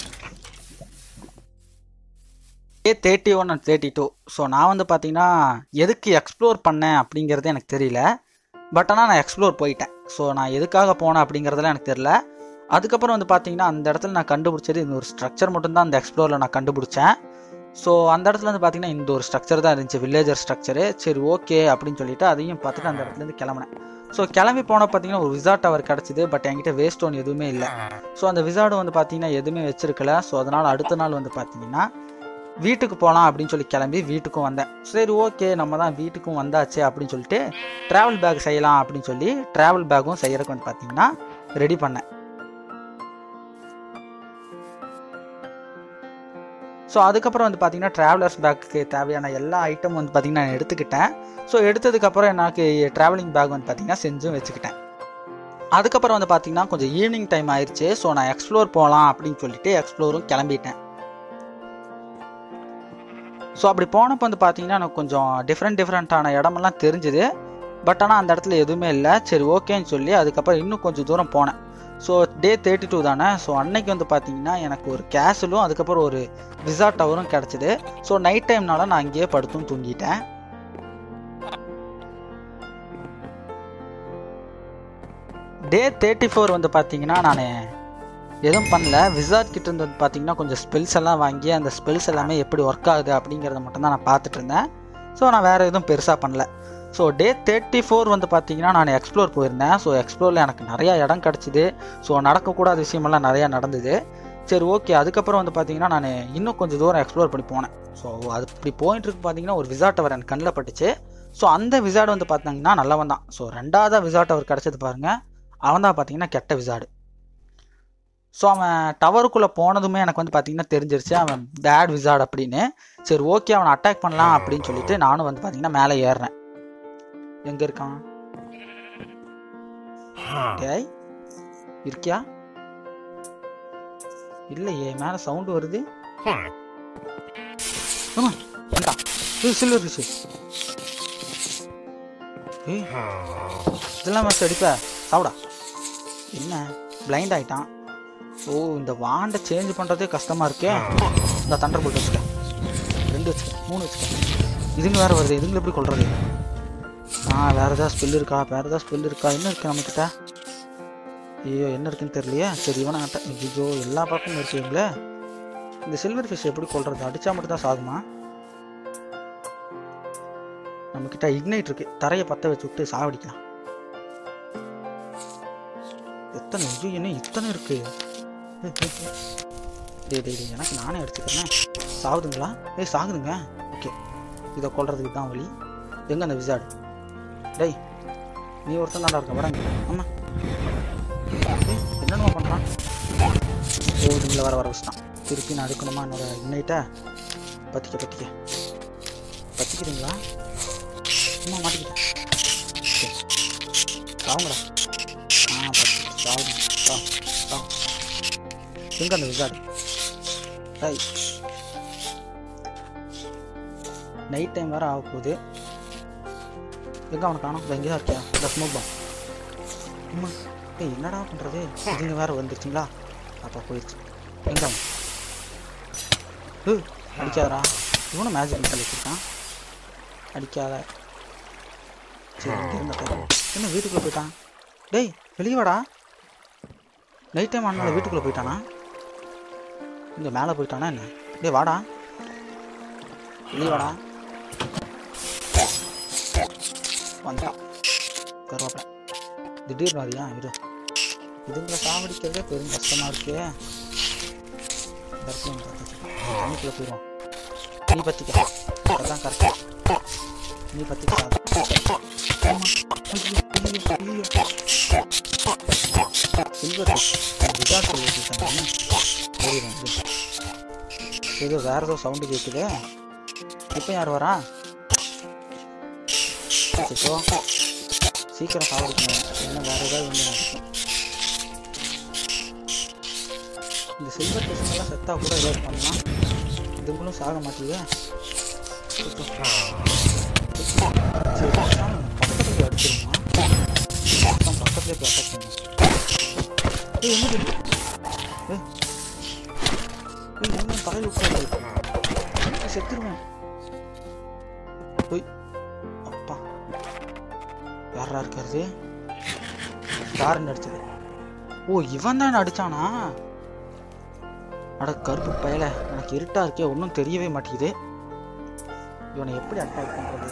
A thirty one and thirty two so நான் வந்து பார்த்தீங்கன்னா எதுக்கு எக்ஸ்ப்ளோர் பண்ணேன் அப்படிங்கிறது எனக்கு தெரியல பட் ஆனால் நான் எக்ஸ்ப்ளோர் போயிட்டேன் ஸோ நான் எதுக்காக போனேன் அப்படிங்கிறதுலாம் எனக்கு தெரியல அதுக்கப்புறம் வந்து பார்த்தீங்கன்னா அந்த இடத்துல நான் கண்டுபிடிச்சது இந்த ஒரு ஸ்ட்ரக்சர் மட்டும்தான் அந்த எக்ஸ்ப்ளோரில் நான் கண்டுபிடிச்சேன் ஸோ அந்த இடத்துல வந்து பார்த்தீங்கன்னா இந்த ஒரு ஸ்ட்ரக்சர் தான் இருந்துச்சு வில்லேஜர் ஸ்ட்ரக்சரு சரி ஓகே அப்படின்னு சொல்லிட்டு அதையும் பார்த்துட்டு அந்த இடத்துலேருந்து கிளம்புனேன் ஸோ கிளம்பி போன பார்த்தீங்கன்னா ஒரு விசார்ட் டவர் கிடச்சிது பட் என்கிட்ட வேஸ்ட் ஒன் எதுவுமே இல்லை ஸோ அந்த விசார்டு வந்து பார்த்தீங்கன்னா எதுவுமே வச்சிருக்கல ஸோ அதனால் அடுத்த நாள் வந்து பார்த்தீங்கன்னா வீட்டுக்கு போகலாம் அப்படின்னு சொல்லி கிளம்பி வீட்டுக்கும் வந்தேன் சரி ஓகே நம்ம தான் வீட்டுக்கும் வந்தாச்சு அப்படின்னு சொல்லிட்டு ட்ராவல் பேக் செய்யலாம் அப்படின்னு சொல்லி ட்ராவல் பேக்கும் செய்யறதுக்கு வந்து பார்த்தீங்கன்னா ரெடி பண்ணேன் ஸோ அதுக்கப்புறம் வந்து பார்த்தீங்கன்னா ட்ராவலர்ஸ் பேக்கு தேவையான எல்லா ஐட்டம் வந்து பார்த்தீங்கன்னா நான் எடுத்துக்கிட்டேன் ஸோ எடுத்ததுக்கப்புறம் எனக்கு ட்ராவலிங் பேக் வந்து பார்த்தீங்கன்னா செஞ்சும் வச்சுக்கிட்டேன் அதுக்கப்புறம் வந்து பார்த்தீங்கன்னா கொஞ்சம் ஈவினிங் டைம் ஆயிடுச்சு ஸோ நான் எக்ஸ்ப்ளோர் போகலாம் அப்படின்னு சொல்லிட்டு எக்ஸ்ப்ளோரும் கிளம்பிட்டேன் ஸோ அப்படி போனப்போ வந்து பார்த்தீங்கன்னா எனக்கு கொஞ்சம் டிஃப்ரெண்ட் டிஃப்ரெண்ட்டான இடமெல்லாம் தெரிஞ்சுது பட் ஆனால் அந்த இடத்துல எதுவுமே இல்லை சரி ஓகேன்னு சொல்லி அதுக்கப்புறம் இன்னும் கொஞ்சம் தூரம் போனேன் ஸோ டே தேர்ட்டி டூ தானே ஸோ அன்னைக்கு வந்து பார்த்தீங்கன்னா எனக்கு ஒரு கேசலும் அதுக்கப்புறம் ஒரு விசா டவரும் கிடச்சிது ஸோ நைட் டைம்னால நான் அங்கேயே படுத்தும் தூங்கிட்டேன் டே தேர்ட்டி ஃபோர் வந்து பார்த்தீங்கன்னா நான் எதுவும் பண்ணல விசார்ட் கிட்ட இருந்து வந்து பார்த்தீங்கன்னா கொஞ்சம் ஸ்பெல்ஸ் எல்லாம் வாங்கி அந்த ஸ்பெல்ஸ் எல்லாமே எப்படி ஒர்க் ஆகுது அப்படிங்கிறத மட்டும் தான் நான் பார்த்துட்டு இருந்தேன் ஸோ நான் வேறு எதுவும் பெருசாக பண்ணல ஸோ டே தேர்ட்டி ஃபோர் வந்து பார்த்தீங்கன்னா நான் எக்ஸ்ப்ளோர் போயிருந்தேன் ஸோ எக்ஸ்ப்ளோரில் எனக்கு நிறையா இடம் கிடச்சிது ஸோ நடக்கக்கூடாத விஷயமெல்லாம் நிறையா நடந்தது சரி ஓகே அதுக்கப்புறம் வந்து பார்த்தீங்கன்னா நான் இன்னும் கொஞ்சம் தூரம் எக்ஸ்ப்ளோர் பண்ணி போனேன் ஸோ அது இப்படி போயிட்டு இருக்கு பார்த்தீங்கன்னா ஒரு விசா டவர் எனக்கு கண்ணில் பட்டுச்சு ஸோ அந்த விசாடு வந்து பார்த்தீங்கன்னா நல்லவன் தான் ஸோ ரெண்டாவதாக விசா டவர் கிடச்சது பாருங்கள் அவன் தான் பார்த்தீங்கன்னா கெட்ட விசாடு ஸோ அவன் டவருக்குள்ளே போனதுமே எனக்கு வந்து பார்த்தீங்கன்னா தெரிஞ்சிருச்சு அவன் பேட் விசார்ட் அப்படின்னு சரி ஓகே அவனை அட்டாக் பண்ணலாம் அப்படின்னு சொல்லிட்டு நானும் வந்து பார்த்தீங்கன்னா மேலே ஏறுறேன் எங்கே இருக்கான் டேய் இருக்கியா இல்லையே மேலே சவுண்டு வருது ஆமா இந்தா இது சில்வர் ஃபிஷ் ஏய் இதெல்லாம் மஸ்ட் அடிப்ப சாப்பிடா என்ன பிளைண்ட் ஆயிட்டான் ஓ இந்த வாண்டை சேஞ்ச் பண்ணுறதே கஷ்டமாக இருக்கே இந்த தண்டர் போட்டு வச்சுட்டேன் ரெண்டு வச்சுட்டேன் மூணு வச்சுட்டேன் இதுங்க வேறு வருது இதுங்களை எப்படி கொள்றது ஆ வேறு ஏதாவது ஸ்பெல் இருக்கா வேறு ஏதாவது ஸ்பெல் இருக்கா என்ன இருக்கு நம்மக்கிட்ட ஐயோ என்ன இருக்குன்னு தெரியலையே சரி இவனை ஐயோ எல்லா பக்கமும் இருக்குங்களே இந்த சில்வர் ஃபிஷ் எப்படி கொள்றது அடிச்சா மட்டும் தான் சாகுமா நம்மக்கிட்ட இக்னைட் இருக்கு தரையை பற்ற வச்சு விட்டு சாவடிக்கலாம் எத்தனை ஐயோ என்ன இத்தனை இருக்கு டேய், டேய், டேய். டேய் டேய் டேய், எனக்கு நானே அடிச்சுக்கிறேன் சாகுதுங்களா ஏய் சாகுதுங்க ஓகே இதை கொல்றதுக்கு தான் வழி எங்க அந்த விசாடு டேய் நீ ஒருத்தன் தாண்டா இருக்க வரங்க ஆமா ஏய், என்னென்னமா பண்ணுறான் ஓ இதுங்களை வர வர வச்சுட்டான் திருப்பி நான் எடுக்கணுமா என்னோட இன்னைட்ட பத்திக்க பத்திக்க பத்திக்கிறீங்களா சும்மா மாட்டிக்கிட்டேன் ஓகே. சாவுங்கடா ஆ பத்து சாவு சாவு சாவு எங்க அந்த விசாடு டேய் நைட் டைம் வேறு ஆக போகுது எங்கே அவனை காணும் இந்த இங்கே தான் இருக்கியா இந்த ஸ்மோக் பாம் அம்மா ஏய் என்னடா பண்ணுறது இதுங்க வேறு வந்துருச்சுங்களா அப்பா போயிடுச்சு எங்க அவன் ஏ அடிக்காதடா இவனும் மேஜிக் மிசைல் வச்சுருக்கான் அடிக்காத சரி இங்கே இருந்த என்ன வீட்டுக்குள்ளே போயிட்டான் டேய் வெளியே வாடா நைட் டைம் ஆனால வீட்டுக்குள்ளே போயிட்டானா இங்கே மேலே போயிட்டானா என்ன டேய் வாடா வெளியே வாடா வந்தான் கருவாப்பை திடீர்னு வரியா இரு இதுங்களை சாவடிக்கிறதே பெரும் கஷ்டமா இருக்கே தர்ப்பணம் பார்த்தாச்சு. தண்ணிக்குள்ள போயிடுவோம் நீ பத்திக்க அதான் கரெக்டா நீ பத்திக்க சாவு. ஆமா. ஐயோ, ஐயோ, ஐயோ. சில்வர் விசாட் சொல்லிட்டு ஏதோ வேற ஏதோ சவுண்டு கேட்குது இப்போ யார் வரா இப்போ சீக்கிரம் சாவடிக்கணும் என்ன வேற ஏதாவது வந்து நடக்கும் இந்த சில்வர் பசங்கெல்லாம் செத்தா கூட ஏதாவது பண்ணலாம் இதுங்களும் சாக மாட்டேங்குது இப்போ. சரி, பேசாம பக்கத்துல போய் அடிச்சிருமா பக்கத்துலேயே போய் அட்டாக் பண்ணும் ஏய் என்ன இது? ஏய் ஏய் என்ன தலையில் உட்காந்து செத்துருவேன் போய் அப்பா யாரா இருக்கிறது யாருன்னு அடிச்சது ஓ இவன் தான் அடிச்சானா அட கருப்பு பயல எனக்கு இருட்டா இருக்கே ஒன்றும் தெரியவே மாட்டேங்குது இவனை எப்படி அட்டாக் பண்றது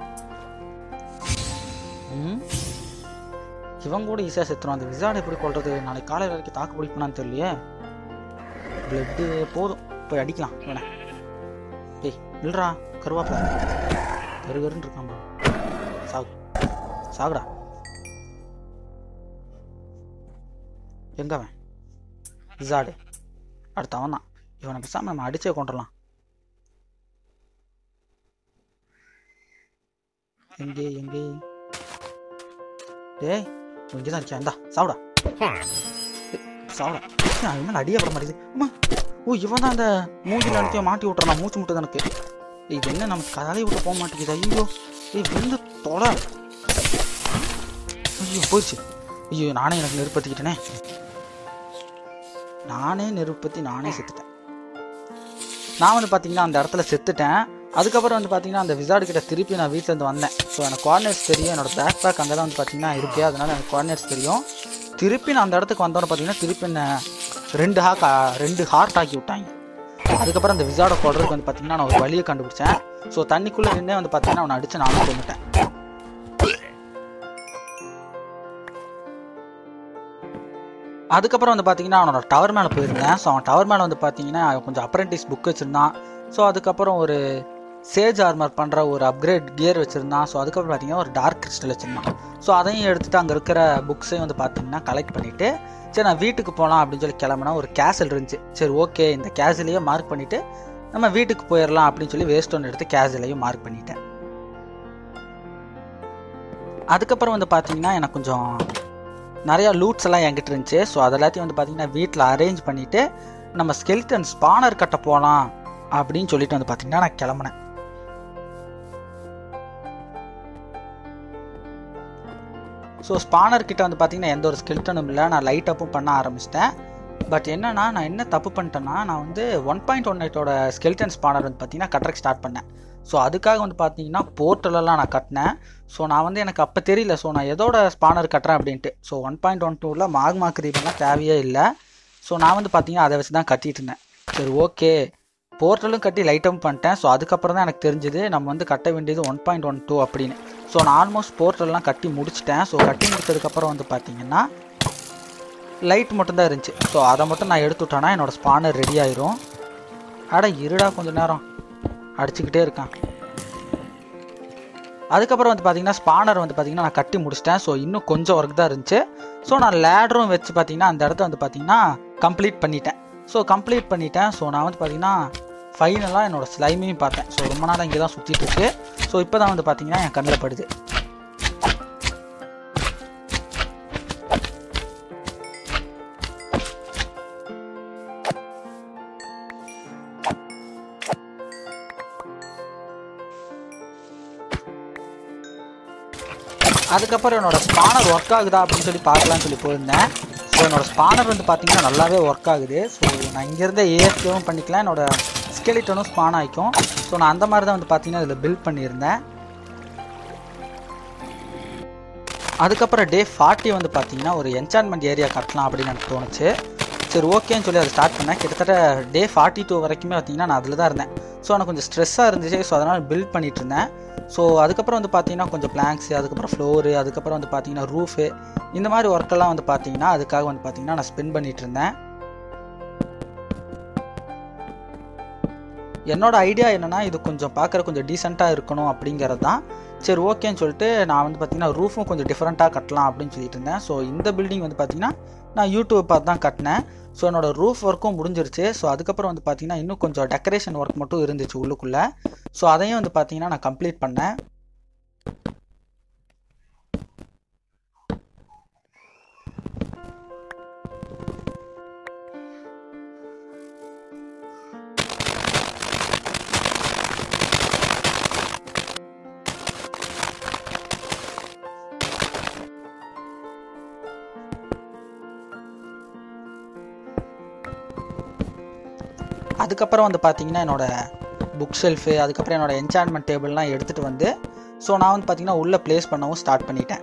ம் இவன் கூட ஈஸியாக செத்துரும் அந்த விசாடை எப்படி கொள்றது நாளைக்கு காலையில் வரைக்கும் தாக்கு பிடிப்பனான்னு தெரியலையே பிளட்டு போதும் போய் அடிக்கலாம் இவனை டேய் நில்றா கருவாப்பா கரு கருன்னு இருக்கான் பாரு. சாகு சாகுடா எங்க அவன் விசாடு அடுத்து அவன் தான் இவனை பேசாம நம்ம அடிச்சே கொண்டுடலாம் எங்கே எங்கே டேய் இங்கே தான் இருக்கியா இந்தா சாப்பிடா சாப்பிடா அவன் மேலே அடியே பட மாட்டேங்குது அம்மா ஓ இவன் தான் அந்த மூஞ்சில அனுப்பிய மாட்டி விட்டுறான் மூச்சு முட்டை எனக்கு ஏய், இது என்ன நமக்கு கதலை விட்டு போக மாட்டேங்குது ஐயோ ஏய் வந்து தொலை ஐயோ போயிடுச்சு ஐயோ நானே எனக்கு நெருப்பத்திக்கிட்டேனே நானே நெருப்பத்தி நானே செத்துட்டேன் நான் வந்து பார்த்தீங்கன்னா அந்த இடத்துல செத்துட்டேன் அதுக்கப்புறம் வந்து பார்த்தீங்கன்னா அந்த விசார்டு கிட்ட திருப்பி நான் வீட்டில் இருந்து வந்தேன் ஸோ எனக்கு கோஆர்டினேட்ஸ் தெரியும் என்னோட பேக் பேக் அங்கே தான் வந்து பார்த்தீங்கன்னா இருக்கு அதனால எனக்கு கோஆர்டினேட்ஸ் தெரியும் திருப்பி நான் அந்த இடத்துக்கு வந்தோன்னு பார்த்தீங்கன்னா திருப்பி என்ன ரெண்டு ஹாக் ரெண்டு ஹார்ட் ஆக்கி விட்டாங்க அதுக்கப்புறம் அந்த விசார்டை கொள்றதுக்கு வந்து பார்த்தீங்கன்னா நான் ஒரு வழியை கண்டுபிடிச்சேன் ஸோ தண்ணிக்குள்ளே நின்று வந்து பார்த்தீங்கன்னா அவனை அடிச்சு நானும் கொண்டுட்டேன் அதுக்கப்புறம் வந்து பார்த்தீங்கன்னா அவனோட டவர் மேலே போயிருந்தேன் ஸோ அவன் டவர் மேலே வந்து பார்த்தீங்கன்னா கொஞ்சம் அப்ரெண்டிஸ் புக் வச்சுருந்தான் ஸோ அதுக்கப்புறம் ஒரு சேஜ் ஆர்மர் பண்ணுற ஒரு அப்கிரேட் கியர் வச்சுருந்தான் ஸோ அதுக்கப்புறம் பார்த்தீங்கன்னா ஒரு டார்க் கிறிஸ்டல் வச்சுருந்தான் ஸோ அதையும் எடுத்துகிட்டு அங்கே இருக்கிற புக்ஸையும் வந்து பார்த்தீங்கன்னா கலெக்ட் பண்ணிவிட்டு சரி நான் வீட்டுக்கு போகலாம் அப்படின்னு சொல்லி கிளம்புனா ஒரு கேசல் இருந்துச்சு சரி ஓகே இந்த கேசலையே மார்க் பண்ணிவிட்டு நம்ம வீட்டுக்கு போயிடலாம் அப்படின்னு சொல்லி வேஸ்ட் ஒன்று எடுத்து கேசலையும் மார்க் பண்ணிட்டேன் அதுக்கப்புறம் வந்து பார்த்தீங்கன்னா எனக்கு கொஞ்சம் நிறையா லூட்ஸ் எல்லாம் என்கிட்ட இருந்துச்சு ஸோ அதெல்லாத்தையும் வந்து பார்த்தீங்கன்னா வீட்டில் அரேஞ்ச் பண்ணிவிட்டு நம்ம ஸ்கெல்டன் ஸ்பானர் கட்ட போகலாம் அப்படின்னு சொல்லிட்டு வந்து பார்த்தீங்கன்னா நான் கிளம்புனேன் ஸோ ஸ்பானர் கிட்ட வந்து பார்த்தீங்கன்னா எந்த ஒரு ஸ்கெல்டனும் இல்லை நான் லைட் அப்பும் பண்ண ஆரம்பிச்சிட்டேன் பட் என்னன்னா நான் என்ன தப்பு பண்ணிட்டேன்னா நான் வந்து ஒன் பாயிண்ட் ஒன் எயிட்டோட ஸ்கெல்டன் ஸ்பானர் வந்து பார்த்தீங்கன்னா கட்டுறக்கு ஸ்டார்ட் பண்ணேன் ஸோ அதுக்காக வந்து பார்த்தீங்கன்னா போர்ட்டலெல்லாம் நான் கட்டினேன் ஸோ நான் வந்து எனக்கு அப்போ தெரியல ஸோ நான் எதோட ஸ்பானர் கட்டுறேன் அப்படின்ட்டு ஸோ ஒன் பாயிண்ட் ஒன் டூவில் மாக்மா கிரீபெல்லாம் தேவையே இல்லை ஸோ நான் வந்து பார்த்தீங்கன்னா அதை வச்சு தான் கட்டிட்டு இருந்தேன் சரி ஓகே போர்ட்டலும் கட்டி லைட்டும் பண்ணிட்டேன் ஸோ அதுக்கப்புறம் தான் எனக்கு தெரிஞ்சது நம்ம வந்து கட்ட வேண்டியது ஒன் பாயிண்ட் ஒன் டூ அப்படின்னு ஸோ நான் ஆல்மோஸ்ட் போர்ட்டல்லாம் கட்டி முடிச்சிட்டேன் ஸோ கட்டி முடிச்சதுக்கப்புறம் வந்து பார்த்தீங்கன்னா லைட் மட்டும்தான் இருந்துச்சு ஸோ அதை மட்டும் நான் எடுத்து விட்டேன்னா என்னோடய ஸ்பானர் ரெடி ஆயிரும் அட இருடா கொஞ்ச நேரம் அடிச்சுக்கிட்டே இருக்கான் அதுக்கப்புறம் வந்து பார்த்தீங்கன்னா ஸ்பானர் வந்து பார்த்தீங்கன்னா நான் கட்டி முடிச்சிட்டேன் ஸோ இன்னும் கொஞ்சம் ஒர்க் தான் இருந்துச்சு ஸோ நான் லேடரும் வச்சு பார்த்தீங்கன்னா அந்த இடத்த வந்து பார்த்தீங்கன்னா கம்ப்ளீட் பண்ணிட்டேன் ஸோ கம்ப்ளீட் பண்ணிட்டேன் ஸோ நான் வந்து பார்த்தீங்கன்னா ஃபைனலாக என்னோட ஸ்லைமையும் பார்த்தேன் ஸோ ரொம்ப நாளாக இங்கே தான் சுற்றிட்டு இருக்கு ஸோ இப்போ தான் வந்து பார்த்தீங்கன்னா என் கண்ணில் படுது அதுக்கப்புறம் என்னோட ஸ்பானர் ஒர்க் ஆகுதா அப்படின்னு சொல்லி பார்க்கலான்னு சொல்லி போயிருந்தேன் ஸோ என்னோட ஸ்பானர் வந்து பார்த்தீங்கன்னா நல்லாவே ஒர்க் ஆகுது ஸோ நான் இங்கேருந்தே ஏஎஃப்கேவும் பண்ணிக்கலாம் என்னோட ஸ்கெலிட்டனும் ஸ்பான் ஆகிக்கும் ஸோ நான் அந்த மாதிரி தான் வந்து பார்த்தீங்கன்னா இதில் பில்ட் பண்ணியிருந்தேன் அதுக்கப்புறம் டே ஃபார்ட்டி வந்து பார்த்தீங்கன்னா ஒரு என்சான்மெண்ட் ஏரியா கட்டலாம் அப்படின்னு எனக்கு தோணுச்சு சரி ஓகேன்னு சொல்லி அதை ஸ்டார்ட் பண்ணேன் கிட்டத்தட்ட டே ஃபார்ட்டி டூ வரைக்குமே பார்த்தீங்கன்னா நான் அதில் தான் இருந்தேன் ஸோ எனக்கு கொஞ்சம் ஸ்ட்ரெஸ்ஸாக இருந்துச்சு ஸோ அதனால் பில்ட் பண்ணிட்டு இருந்தேன் ஸோ அதுக்கப்புறம் வந்து பார்த்தீங்கன்னா கொஞ்சம் பிளாங்க்ஸு அதுக்கப்புறம் ஃப்ளோரு அதுக்கப்புறம் வந்து பார்த்தீங்கன்னா ரூஃபு இந்த மாதிரி ஒர்க்கெல்லாம் வந்து பார்த்தீங்கன்னா அதுக்காக வந்து பார்த்தீங்கன்னா நான் ஸ்பெண்ட் பண்ணிட்டு இருந்தேன் என்னோட ஐடியா என்னன்னா இது கொஞ்சம் பார்க்குற கொஞ்சம் டீசெண்டாக இருக்கணும் அப்படிங்கிறது தான் சரி ஓகேன்னு சொல்லிட்டு நான் வந்து பார்த்தீங்கன்னா ரூஃபும் கொஞ்சம் டிஃப்ரெண்ட்டாக கட்டலாம் அப்படின்னு சொல்லிட்டு இருந்தேன் ஸோ இந்த பில்டிங் வந்து பார்த்தீங்கன்னா நான் யூடியூப் பார்த்து தான் கட்டினேன் ஸோ என்னோட ரூஃப் ஒர்க்கும் முடிஞ்சிருச்சு ஸோ அதுக்கப்புறம் வந்து பார்த்தீங்கன்னா இன்னும் கொஞ்சம் டெக்கரேஷன் ஒர்க் மட்டும் இருந்துச்சு உள்ளுக்குள்ளே ஸோ அதையும் வந்து பார்த்தீங்கன்னா நான் கம்ப்ளீட் பண்ணேன் அதுக்கப்புறம் வந்து பார்த்தீங்கன்னா என்னோட புக் ஷெல்ஃபு அதுக்கப்புறம் என்னோட என்சான்மெண்ட் டேபிள்லாம் எடுத்துகிட்டு வந்து ஸோ நான் வந்து பார்த்தீங்கன்னா உள்ளே ப்ளேஸ் பண்ணவும் ஸ்டார்ட் பண்ணிட்டேன்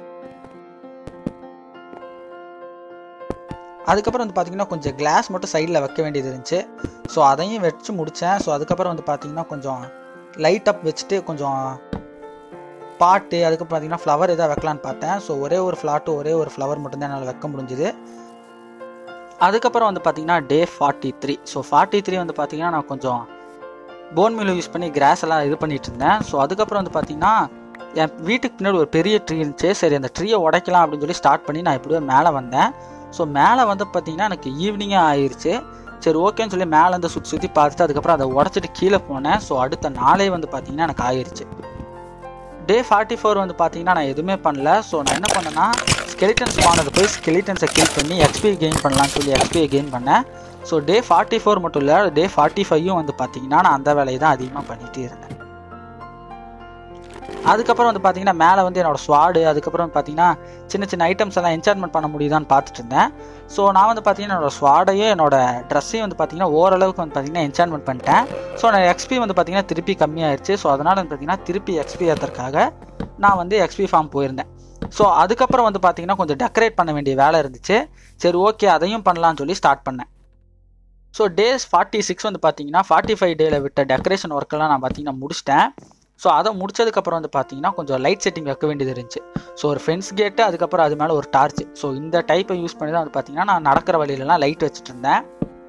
அதுக்கப்புறம் வந்து பார்த்தீங்கன்னா கொஞ்சம் கிளாஸ் மட்டும் சைடில் வைக்க வேண்டியது இருந்துச்சு ஸோ அதையும் வச்சு முடித்தேன் ஸோ அதுக்கப்புறம் வந்து பார்த்தீங்கன்னா கொஞ்சம் லைட் அப் வச்சுட்டு கொஞ்சம் பாட்டு அதுக்கப்புறம் பார்த்தீங்கன்னா ஃப்ளவர் எதாவது வைக்கலான்னு பார்த்தேன் ஸோ ஒரே ஒரு ஃப்ளாட்டு ஒரே ஒரு ஃப்ளவர் மட்டும்தான் என்னால் வைக்க முடிஞ்சுது அதுக்கப்புறம் வந்து பார்த்தீங்கன்னா day forty three so forty three வந்து பார்த்தீங்கன்னா நான் கொஞ்சம் போன் மீல் யூஸ் பண்ணி கிராஸ் எல்லாம் இது பண்ணிட்டு இருந்தேன் ஸோ அதுக்கப்புறம் வந்து பார்த்தீங்கன்னா என் வீட்டுக்கு பின்னாடி ஒரு பெரிய ட்ரீ இருந்துச்சு சரி அந்த ட்ரீயை உடைக்கலாம் அப்படின்னு சொல்லி ஸ்டார்ட் பண்ணி நான் இப்படியே மேலே வந்தேன் ஸோ மேலே வந்து பார்த்தீங்கன்னா எனக்கு ஈவினிங்கே ஆயிடுச்சு சரி ஓகேன்னு சொல்லி மேலே இருந்து சுற்றி சுற்றி பார்த்துட்டு அதுக்கப்புறம் அதை உடச்சிட்டு கீழே போனேன் ஸோ அடுத்த நாளே வந்து பார்த்தீங்கன்னா எனக்கு ஆயிடுச்சு டே ஃபார்ட்டி ஃபோர் வந்து பார்த்தீங்கன்னா நான் எதுவுமே பண்ணல ஸோ நான் என்ன பண்ணேன்னா ஸ்கெலிட்டன்ஸ் ஸ்பானர் போய் ஸ்கெலிட்டன்ஸை கில் பண்ணி எக்ஸ்பி கெயின் பண்ணலாம்னு சொல்லி எக்ஸ்பியை கெயின் பண்ணேன் ஸோ டே ஃபார்ட்டி ஃபோர் மட்டும் இல்லை டே ஃபார்ட்டி ஃபைவும் வந்து பார்த்தீங்கன்னா நான் அந்த வேலையை தான் அதிகமாக பண்ணிகிட்டே இருந்தேன் அதுக்கப்புறம் வந்து பார்த்தீங்கன்னா மேலே வந்து என்னோட ஸ்வாடு அதுக்கப்புறம் பார்த்தீங்கன்னா சின்ன சின்ன ஐட்டம்ஸ் எல்லாம் என்சார்மெண்ட் பண்ண முடியுதான்னு பார்த்துட்டு இருந்தேன் ஸோ நான் வந்து பார்த்தீங்கன்னா என்னோட ஸ்வாடையும் என்னோட ட்ரெஸ்ஸையும் வந்து பார்த்தீங்கன்னா ஓரளவுக்கு வந்து பார்த்தீங்கன்னா என்சார்மெண்ட் பண்ணிட்டேன் ஸோ நான் எக்ஸ்பி வந்து பார்த்தீங்கன்னா திருப்பி கம்மியாயிருச்சு ஸோ அதனால் வந்து பார்த்தீங்கன்னா திருப்பி எக்ஸ்பி ஏற்றுறதுக்காக நான் வந்து எக்ஸ்பி ஃபார்ம் போயிருந்தேன் ஸோ அதுக்கப்புறம் வந்து பார்த்தீங்கன்னா கொஞ்சம் டெக்கரேட் பண்ண வேண்டிய வேலை இருந்துச்சு சரி ஓகே அதையும் பண்ணலாம்னு சொல்லி ஸ்டார்ட் பண்ணேன் ஸோ டேஸ் ஃபார்ட்டி சிக்ஸ் வந்து பார்த்தீங்கன்னா ஃபார்ட்டி ஃபைவ் டேயில் விட்ட டெக்கரேஷன் ஒர்க்கெல்லாம் நான் பார்த்தீங்கன்னா முடிச்சிட்டேன் ஸோ அதை முடிச்சதுக்கப்புறம் வந்து பார்த்தீங்கன்னா கொஞ்சம் லைட் செட்டிங் வைக்க வேண்டியது இருந்துச்சு ஸோ ஒரு ஃபென்ஸ் கேட்டு அதுக்கப்புறம் அது மேலே ஒரு டார்ச் ஸோ இந்த டைப்பை யூஸ் பண்ணி தான் வந்து பார்த்தீங்கன்னா நான் நடக்கிற வழியிலலாம் லைட் வச்சுட்டு இருந்தேன்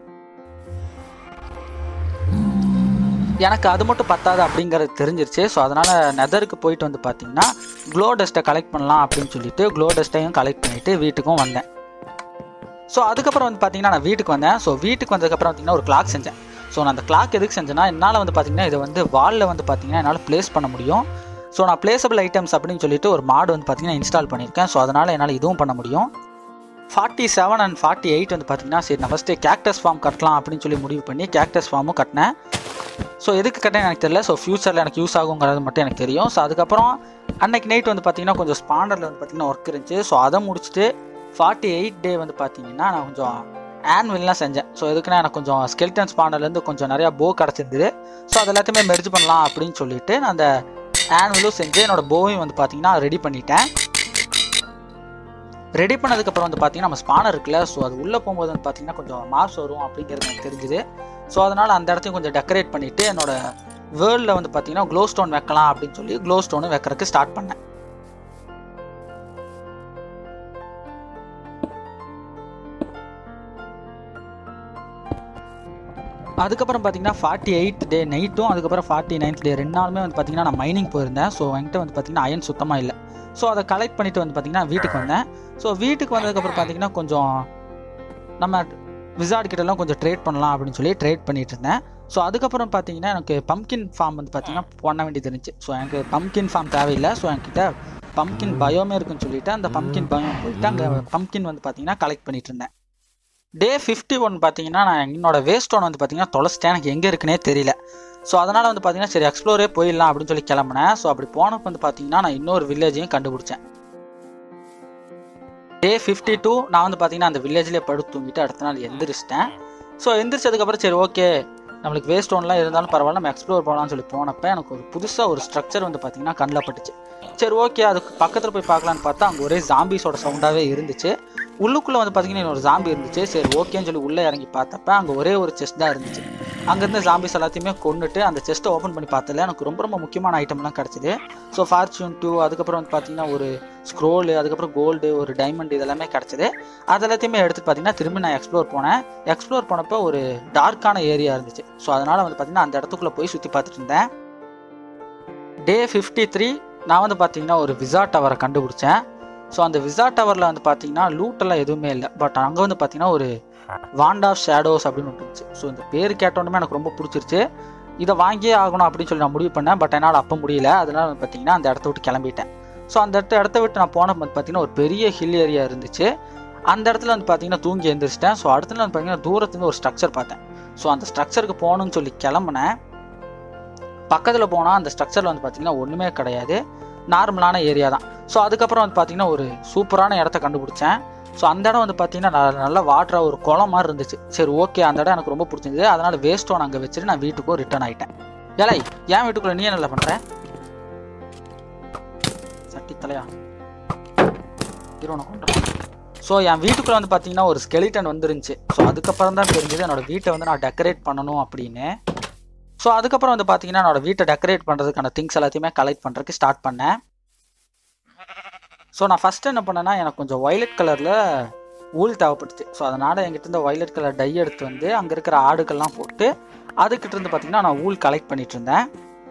எனக்கு அது மட்டும் பத்தாது அப்படிங்கிறது தெரிஞ்சிருச்சு ஸோ அதனால் நெதருக்கு போயிட்டு வந்து பார்த்தீங்கன்னா க்ளோ டஸ்ட்டை கலெக்ட் பண்ணலாம் அப்படின்னு சொல்லிட்டு க்ளோ டஸ்ட்டையும் கலெக்ட் பண்ணிவிட்டு வீட்டுக்கும் வந்தேன் ஸோ அதுக்கப்புறம் வந்து பார்த்தீங்கன்னா நான் வீட்டுக்கு வந்தேன் ஸோ வீட்டுக்கு வந்ததுக்கப்புறம் பார்த்தீங்கன்னா ஒரு கிளாக் செஞ்சேன் ஸோ நான் அந்த கிளாக் எதுக்கு செஞ்சேன்னா என்னால் வந்து பார்த்தீங்கன்னா இதை வந்து வாலில் வந்து பார்த்தீங்கன்னா என்னால் ப்ளேஸ் பண்ண முடியும் ஸோ நான் பிளேசபிள் ஐட்டம்ஸ் அப்படின்னு சொல்லிட்டு ஒரு மாடு வந்து பார்த்தீங்கன்னா இன்ஸ்டால் பண்ணியிருக்கேன் ஸோ அதனால் என்னால் இதுவும் பண்ண முடியும் forty seven and forty eight வந்து பார்த்தீங்கன்னா சரி நான் ஃபஸ்ட்டு கேக்டஸ் ஃபார்ம் கட்டலாம் அப்படின்னு சொல்லி முடிவு பண்ணி கேக்டஸ் ஃபார்மும் கட்டினேன் ஸோ எதுக்கு கட்டினேன் எனக்கு தெரியல ஸோ ஃப்யூச்சரில் எனக்கு யூஸ் ஆகுங்கிறது மட்டும் எனக்கு தெரியும் ஸோ அதுக்கப்புறம் அன்னைக்கு நைட் வந்து பார்த்தீங்கன்னா கொஞ்சம் ஸ்பாண்டரில் வந்து பார்த்தீங்கன்னா ஒர்க் இருந்துச்சு ஸோ அதை முடிச்சுட்டு ஃபார்ட்டி எயிட் டே வந்து பார்த்தீங்கன்னா நான் கொஞ்சம் ஆன்வில்லாம் செஞ்சேன் ஸோ எதுக்குன்னா எனக்கு கொஞ்சம் ஸ்கெல்டன் ஸ்பானர்லேருந்து கொஞ்சம் நிறையா போ கிடச்சிருந்தது ஸோ அது எல்லாத்தையுமே மெர்ஜ் பண்ணலாம் அப்படின்னு சொல்லிட்டு நான் அந்த ஆன்விலும் செஞ்சு என்னோட போவையும் வந்து பார்த்தீங்கன்னா ரெடி பண்ணிட்டேன் ரெடி பண்ணதுக்கப்புறம் வந்து பார்த்தீங்கன்னா நம்ம ஸ்பானர் இருக்குல்ல ஸோ அது உள்ளே போகும்போது வந்து பார்த்தீங்கன்னா கொஞ்சம் மார்க்ஸ் வரும் அப்படிங்கிறது எனக்கு தெரிஞ்சுது ஸோ அதனால் அந்த இடத்தையும் கொஞ்சம் டெக்கரேட் பண்ணிவிட்டு என்னோட வேர்ல்டில் வந்து பார்த்தீங்கன்னா க்ளோ ஸ்டோன் வைக்கலாம் அப்படின்னு சொல்லி க்ளோ ஸ்டோனு வைக்கிறதுக்கு ஸ்டார்ட் பண்ணேன் அதுக்கப்புறம் பார்த்தீங்கன்னா ஃபார்ட்டி எயித் டே நைட்டும் அதுக்கப்புறம் ஃபார்ட்டி நைன்த் டே ரெண்டு நாளுமே வந்து பார்த்தீங்கன்னா நான் மைனிங் போயிருந்தேன் ஸோ என்கிட்ட வந்து பார்த்தீங்கன்னா அயன் சுத்தமாக இல்லை ஸோ அதை கலெக்ட் பண்ணிட்டு வந்து பார்த்தீங்கன்னா வீட்டுக்கு வந்தேன் ஸோ வீட்டுக்கு வந்ததுக்கப்புறம் பார்த்தீங்கன்னா கொஞ்சம் நம்ம விசார்ட் கிட்டலாம் கொஞ்சம் ட்ரேட் பண்ணலாம் அப்படின்னு சொல்லி ட்ரேட் பண்ணிட்டு இருந்தேன் ஸோ அதுக்கப்புறம் பார்த்தீங்கன்னா எனக்கு பம்கின் ஃபார்ம் வந்து பார்த்தீங்கன்னா பண்ண வேண்டியது இருந்துச்சு ஸோ எனக்கு பம்கின் ஃபார்ம் தேவையில்லை ஸோ என்கிட்ட பம்கின் பயோமே இருக்குன்னு சொல்லிட்டு அந்த பம்கின் பயம் போயிட்டு அங்கே பம்கின் வந்து பார்த்தீங்கன்னா கலெக்ட் பண்ணிட்டு இருந்தேன் டே ஃபிஃப்டி ஒன் பார்த்தீங்கன்னா நான் என்னோட வேஸ்ட் ஒன் வந்து பார்த்தீங்கன்னா தொலைச்சிட்டேன் எனக்கு எங்கே இருக்குன்னே தெரியல ஸோ அதனால் வந்து பார்த்தீங்கன்னா சரி எக்ஸ்ப்ளோரே போயிடலாம் அப்படின்னு சொல்லி கிளம்புனேன் ஸோ அப்படி போனப்போ வந்து பார்த்தீங்கன்னா நான் இன்னொரு வில்லேஜையும் கண்டுபிடிச்சேன் டே ஃபிஃப்டி டூ நான் வந்து பார்த்தீங்கன்னா அந்த வில்லேஜ்லேயே படுத்து தூங்கிட்டு அடுத்த நாள் எந்திரிச்சிட்டேன் ஸோ எந்திரிச்சதுக்கப்புறம் சரி ஓகே நம்மளுக்கு வேஸ்ட் ஒன்லாம் இருந்தாலும் பரவாயில்ல நம்ம எக்ஸ்ப்ளோர் பண்ணலாம்னு சொல்லி போனப்போ எனக்கு ஒரு புதுசாக ஒரு ஸ்ட்ரக்சர் வந்து பார்த்தீங்கன்னா கண்ணில் பட்டுச்சு சரி ஓகே அதுக்கு பக்கத்தில் போய் பார்க்கலான்னு பார்த்தா அங்கே ஒரே ஜாம்பிஸோட சவுண்டாகவே இருந்துச்சு உள்ளுக்குள்ளே வந்து பார்த்தீங்கன்னா இன்னொரு ஜாம்பி இருந்துச்சு சரி ஓகேன்னு சொல்லி உள்ளே இறங்கி பார்த்தப்ப அங்கே ஒரே ஒரு செஸ்ட் தான் இருந்துச்சு அங்கேருந்து ஜாம்பிஸ் எல்லாத்தையுமே கொண்டுட்டு அந்த செஸ்ட்டை ஓப்பன் பண்ணி பார்த்ததுல எனக்கு ரொம்ப ரொம்ப முக்கியமான ஐட்டம்லாம் கிடச்சிது ஸோ ஃபார்ச்சூன் டூ அதுக்கப்புறம் வந்து பார்த்தீங்கன்னா ஒரு ஸ்க்ரோலு அதுக்கப்புறம் கோல்டு ஒரு டைமண்ட் இதெல்லாமே கிடச்சிது அது எல்லாத்தையுமே எடுத்து பார்த்தீங்கன்னா திரும்பி நான் எக்ஸ்ப்ளோர் போனேன் எக்ஸ்ப்ளோர் போனப்போ ஒரு டார்க்கான ஏரியா இருந்துச்சு ஸோ அதனால் வந்து பார்த்தீங்கன்னா அந்த இடத்துக்குள்ளே போய் சுற்றி பார்த்துட்டு இருந்தேன் டே ஃபிஃப்டி த்ரீ நான் வந்து பார்த்தீங்கன்னா ஒரு விசா டவரை கண்டுபிடிச்சேன் ஸோ அந்த விசா டவரில் வந்து பார்த்தீங்கன்னா லூட்டெல்லாம் எதுவுமே இல்லை பட் அங்கே வந்து பார்த்தீங்கன்னா ஒரு வாண்ட் ஆஃப் ஷேடோஸ் அப்படின்னு ஒன்று இருந்துச்சு ஸோ இந்த பேர் கேட்டோன்னே எனக்கு ரொம்ப பிடிச்சிருச்சு இதை வாங்கியே ஆகணும் அப்படின்னு சொல்லி நான் முடிவு பண்ணேன் பட் என்னால் அப்போ முடியல அதனால வந்து பார்த்தீங்கன்னா அந்த இடத்த விட்டு கிளம்பிட்டேன் ஸோ அந்த இடத்த இடத்த விட்டு நான் போனப்போ வந்து பார்த்தீங்கன்னா ஒரு பெரிய ஹில் ஏரியா இருந்துச்சு அந்த இடத்துல வந்து பார்த்தீங்கன்னா தூங்கி எழுந்திரிச்சிட்டேன் ஸோ அடுத்துல வந்து பார்த்தீங்கன்னா தூரத்துலேருந்து ஒரு ஸ்ட்ரக்சர் பார்த்தேன் ஸோ அந்த ஸ்ட்ரக்சருக்கு போகணும்னு சொல்லி கிளம்புனேன் பக்கத்தில் போனால் அந்த ஸ்ட்ரக்சரில் வந்து பார்த்தீங்கன்னா ஒன்றுமே கிடையாது நார்மலான ஏரியா தான் ஸோ அதுக்கப்புறம் வந்து பார்த்தீங்கன்னா ஒரு சூப்பரான இடத்த கண்டுபிடிச்சேன் ஸோ அந்த இடம் வந்து பார்த்தீங்கன்னா நல்ல நல்ல வாட்டரா ஒரு குளம் மாதிரி இருந்துச்சு சரி ஓகே அந்த இடம் எனக்கு ரொம்ப பிடிச்சிருந்தது அதனால வேஸ்ட் ஒன் அங்கே வச்சுட்டு நான் வீட்டுக்கும் ரிட்டர்ன் ஆயிட்டேன் ஏலை ஏன் வீட்டுக்குள்ள நீ என்ன பண்ற சட்டி தலையா இருவனை கொண்டுறான் ஸோ என் வீட்டுக்குள்ள வந்து பார்த்தீங்கன்னா ஒரு ஸ்கெலிட்டன் வந்துருந்துச்சு ஸோ அதுக்கப்புறம் தான் தெரிஞ்சது என்னோட வீட்டை வந்து நான் டெக்கரேட் பண்ணணும் அப்படின்னு ஸோ அதுக்கப்புறம் வந்து பார்த்தீங்கன்னா என்னோட வீட்டை டெக்கரேட் பண்ணுறதுக்கான திங்ஸ் எல்லாத்தையுமே கலெக்ட் பண்ணுறதுக்கு ஸ்டார்ட் பண்ணேன் ஸோ நான் ஃபஸ்ட்டு என்ன பண்ணேன்னா எனக்கு கொஞ்சம் வயலட் கலரில் ஊல் தேவைப்பட்டுச்சு ஸோ அதனால் என்கிட்ட இந்த வயலட் கலர் டை எடுத்து வந்து அங்கே இருக்கிற ஆடுகள்லாம் போட்டு அதுக்கிட்ட இருந்து பார்த்தீங்கன்னா நான் ஊல் கலெக்ட் பண்ணிட்டு இருந்தேன்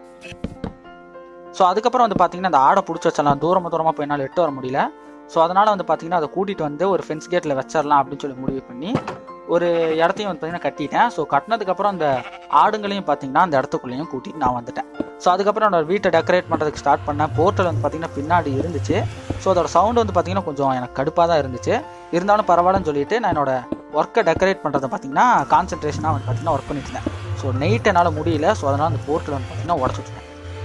ஸோ அதுக்கப்புறம் வந்து பார்த்தீங்கன்னா அந்த ஆடை பிடிச்சி வச்சிடலாம் தூரமாக தூரமாக போய் என்னால் எட்டு வர முடியல ஸோ அதனால் வந்து பார்த்தீங்கன்னா அதை கூட்டிகிட்டு வந்து ஒரு ஃபென்ஸ் கேட்டில் வச்சிடலாம் அப்படின்னு சொல்லி முடிவு பண்ணி ஒரு இடத்தையும் வந்து பார்த்தீங்கன்னா கட்டிட்டேன் ஸோ கட்டினதுக்கப்புறம் அந்த ஆடுங்களையும் பார்த்தீங்கன்னா அந்த இடத்துக்குள்ளேயும் கூட்டிட்டு நான் வந்துட்டேன் ஸோ அதுக்கப்புறம் என்னோட வீட்டை டெக்கரேட் பண்ணுறதுக்கு ஸ்டார்ட் பண்ணேன் போர்ட்டல் வந்து பார்த்தீங்கன்னா பின்னாடி இருந்துச்சு ஸோ அதோட சவுண்ட் வந்து பார்த்தீங்கன்னா கொஞ்சம் எனக்கு கடுப்பாக தான் இருந்துச்சு இருந்தாலும் பரவாயில்லன்னு சொல்லிட்டு நான் என்னோட ஒர்க்கை டெக்கரேட் பண்ணுறதை பார்த்தீங்கன்னா கான்சென்ட்ரேஷனாக வந்து பார்த்தீங்கன்னா ஒர்க் பண்ணிட்டு இருந்தேன் ஸோ நைட் என்னால் முடியல ஸோ அதனால் அந்த போர்ட்டல் வந்து பார்த்தீங்கன்னா உடச்சு விட்டுட்டேன்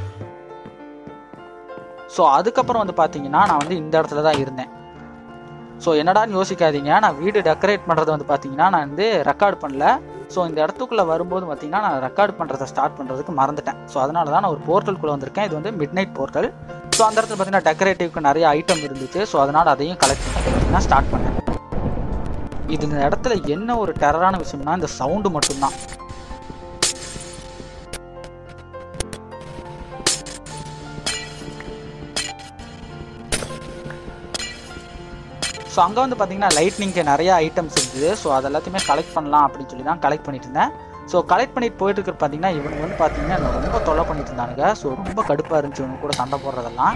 ஸோ அதுக்கப்புறம் வந்து பார்த்தீங்கன்னா நான் வந்து இந்த இடத்துல தான் இருந்தேன் ஸோ என்னடான்னு யோசிக்காதீங்க நான் வீடு டெக்கரேட் பண்ணுறது வந்து பார்த்தீங்கன்னா நான் வந்து ரெக்கார்ட் பண்ணல ஸோ இந்த இடத்துக்குள்ளே வரும்போது பார்த்தீங்கன்னா நான் ரெக்கார்ட் பண்ணுறதை ஸ்டார்ட் பண்ணுறதுக்கு மறந்துட்டேன் ஸோ அதனால தான் நான் ஒரு போர்ட்டலுக்குள்ளே வந்திருக்கேன் இது வந்து மிட் நைட் போர்ட்டல் ஸோ அந்த இடத்துல பார்த்தீங்கன்னா டெக்கரேட்டிவ்க்கு நிறைய ஐட்டம் இருந்துச்சு ஸோ அதனால் அதையும் கலெக்ட் பண்ணி ஸ்டார்ட் பண்ணேன் இது இந்த இடத்துல என்ன ஒரு டெரரான விஷயம்னா இந்த சவுண்டு மட்டும்தான் ஸோ அங்கே வந்து பார்த்தீங்கன்னா லைட்னிங்க்கு நிறைய ஐட்டம்ஸ் இருந்தது ஸோ அது எல்லாத்தையுமே கலெக்ட் பண்ணலாம் அப்படின்னு சொல்லி தான் கலெக்ட் பண்ணிட்டு இருந்தேன் ஸோ கலெக்ட் பண்ணிட்டு போயிட்டு இருக்கிற பார்த்தீங்கன்னா இவனுக்கு வந்து பார்த்தீங்கன்னா என்னை ரொம்ப தொல்லை பண்ணிட்டு இருந்தானுங்க ஸோ ரொம்ப கடுப்பாக இருந்துச்சு இவங்க கூட சண்டை போடுறதெல்லாம்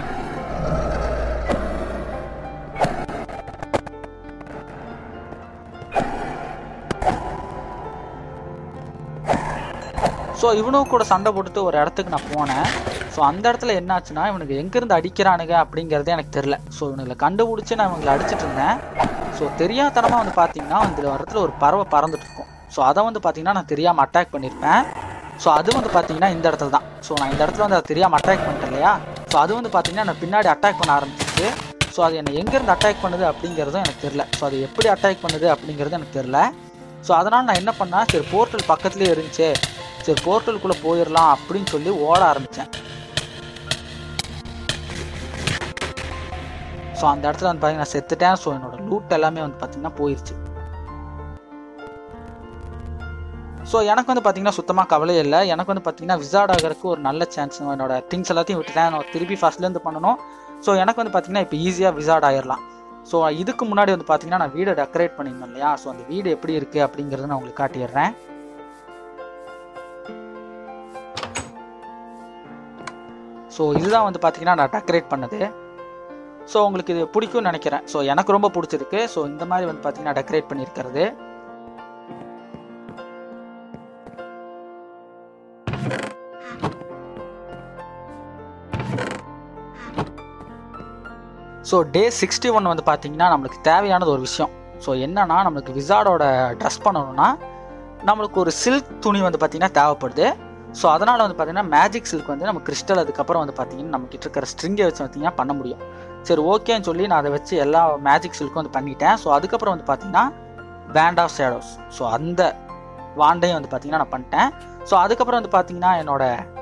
ஸோ இவனும் கூட சண்டை போட்டுட்டு ஒரு இடத்துக்கு நான் போனேன் ஸோ அந்த இடத்துல என்னாச்சுன்னா இவனுக்கு எங்கேருந்து அடிக்கிறானுங்க அப்படிங்கிறதே எனக்கு தெரில ஸோ இவனுங்களை கண்டுபிடிச்சி நான் இவங்களை அடிச்சிட்டு இருந்தேன் ஸோ தெரியாதனமாக வந்து பார்த்தீங்கன்னா இந்த இடத்துல ஒரு பறவை பறந்துட்டு இருக்கும் ஸோ அதை வந்து பார்த்தீங்கன்னா நான் தெரியாமல் அட்டாக் பண்ணியிருப்பேன் ஸோ அது வந்து பார்த்தீங்கன்னா இந்த இடத்துல தான் ஸோ நான் இந்த இடத்துல வந்து அதை தெரியாமல் அட்டாக் பண்ணிட்டேன் இல்லையா ஸோ அது வந்து பார்த்தீங்கன்னா நான் பின்னாடி அட்டாக் பண்ண ஆரம்பிச்சிச்சு ஸோ அது என்னை எங்கேருந்து அட்டாக் பண்ணுது அப்படிங்கிறதும் எனக்கு தெரில ஸோ அது எப்படி அட்டாக் பண்ணுது அப்படிங்கிறது எனக்கு தெரில ஸோ அதனால் நான் என்ன பண்ணேன் சரி போர்ட்டல் பக்கத்துலேயே இருந்துச்சு சரி போர்ட்டலுக்குள்ளே போயிடலாம் அப்படின்னு சொல்லி ஓட ஆரம்பித்தேன் ஸோ அந்த இடத்துல வந்து பார்த்தீங்கன்னா செத்துட்டேன் ஸோ என்னோட லூட் எல்லாமே வந்து பார்த்தீங்கன்னா போயிடுச்சு ஸோ எனக்கு வந்து பார்த்தீங்கன்னா சுத்தமாக கவலையே இல்லை எனக்கு வந்து பார்த்தீங்கன்னா விசார்ட் ஆகிறதுக்கு ஒரு நல்ல சான்ஸ் என்னோட திங்ஸ் எல்லாத்தையும் விட்டுட்டேன் நான் திருப்பி ஃபர்ஸ்ட்லேருந்து பண்ணணும் ஸோ எனக்கு வந்து பார்த்தீங்கன்னா இப்போ ஈஸியாக விசார்ட் ஆயிடலாம் ஸோ இதுக்கு முன்னாடி வந்து பார்த்தீங்கன்னா நான் வீடை டெக்கரேட் பண்ணியிருந்தேன் இல்லையா ஸோ அந்த வீடு எப்படி இருக்குது அப்படிங்கிறத நான் உங்களுக்கு காட்டிடுறேன் ஸோ இதுதான் வந்து பார்த்தீங்கன்னா நான் டெக்கரேட் பண்ணது ஸோ உங்களுக்கு இது பிடிக்கும்னு நினைக்கிறேன் ஸோ எனக்கு ரொம்ப பிடிச்சிருக்கு ஸோ இந்த மாதிரி வந்து பார்த்தீங்கன்னா டெக்கரேட் பண்ணியிருக்கிறது ஸோ டே சிக்ஸ்டி ஒன் வந்து பார்த்தீங்கன்னா நம்மளுக்கு தேவையானது ஒரு விஷயம் ஸோ என்னன்னா நம்மளுக்கு விசார்டோட ட்ரெஸ் பண்ணணும்னா நம்மளுக்கு ஒரு சில்க் துணி வந்து பார்த்தீங்கன்னா தேவைப்படுது ஸோ அதனால் வந்து பார்த்தீங்கன்னா மேஜிக் சில்க் வந்து நம்ம கிறிஸ்டல் அதுக்கப்புறம் வந்து பார்த்தீங்கன்னா நம்ம கிட்ட இருக்கிற ஸ்ட்ரிங்கை வச்சு பார்த்தீங்கன்னா பண்ண முடியும் சரி ஓகேன்னு சொல்லி நான் அதை வச்சு எல்லா மேஜிக் சில்க்கும் வந்து பண்ணிட்டேன் ஸோ அதுக்கப்புறம் வந்து பார்த்தீங்கன்னா பேண்ட் ஆஃப் ஷேடோஸ் ஸோ அந்த வாண்டையும் வந்து பார்த்தீங்கன்னா நான் பண்ணிட்டேன் ஸோ அதுக்கப்புறம் வந்து பார்த்தீங்கன்னா என்னோட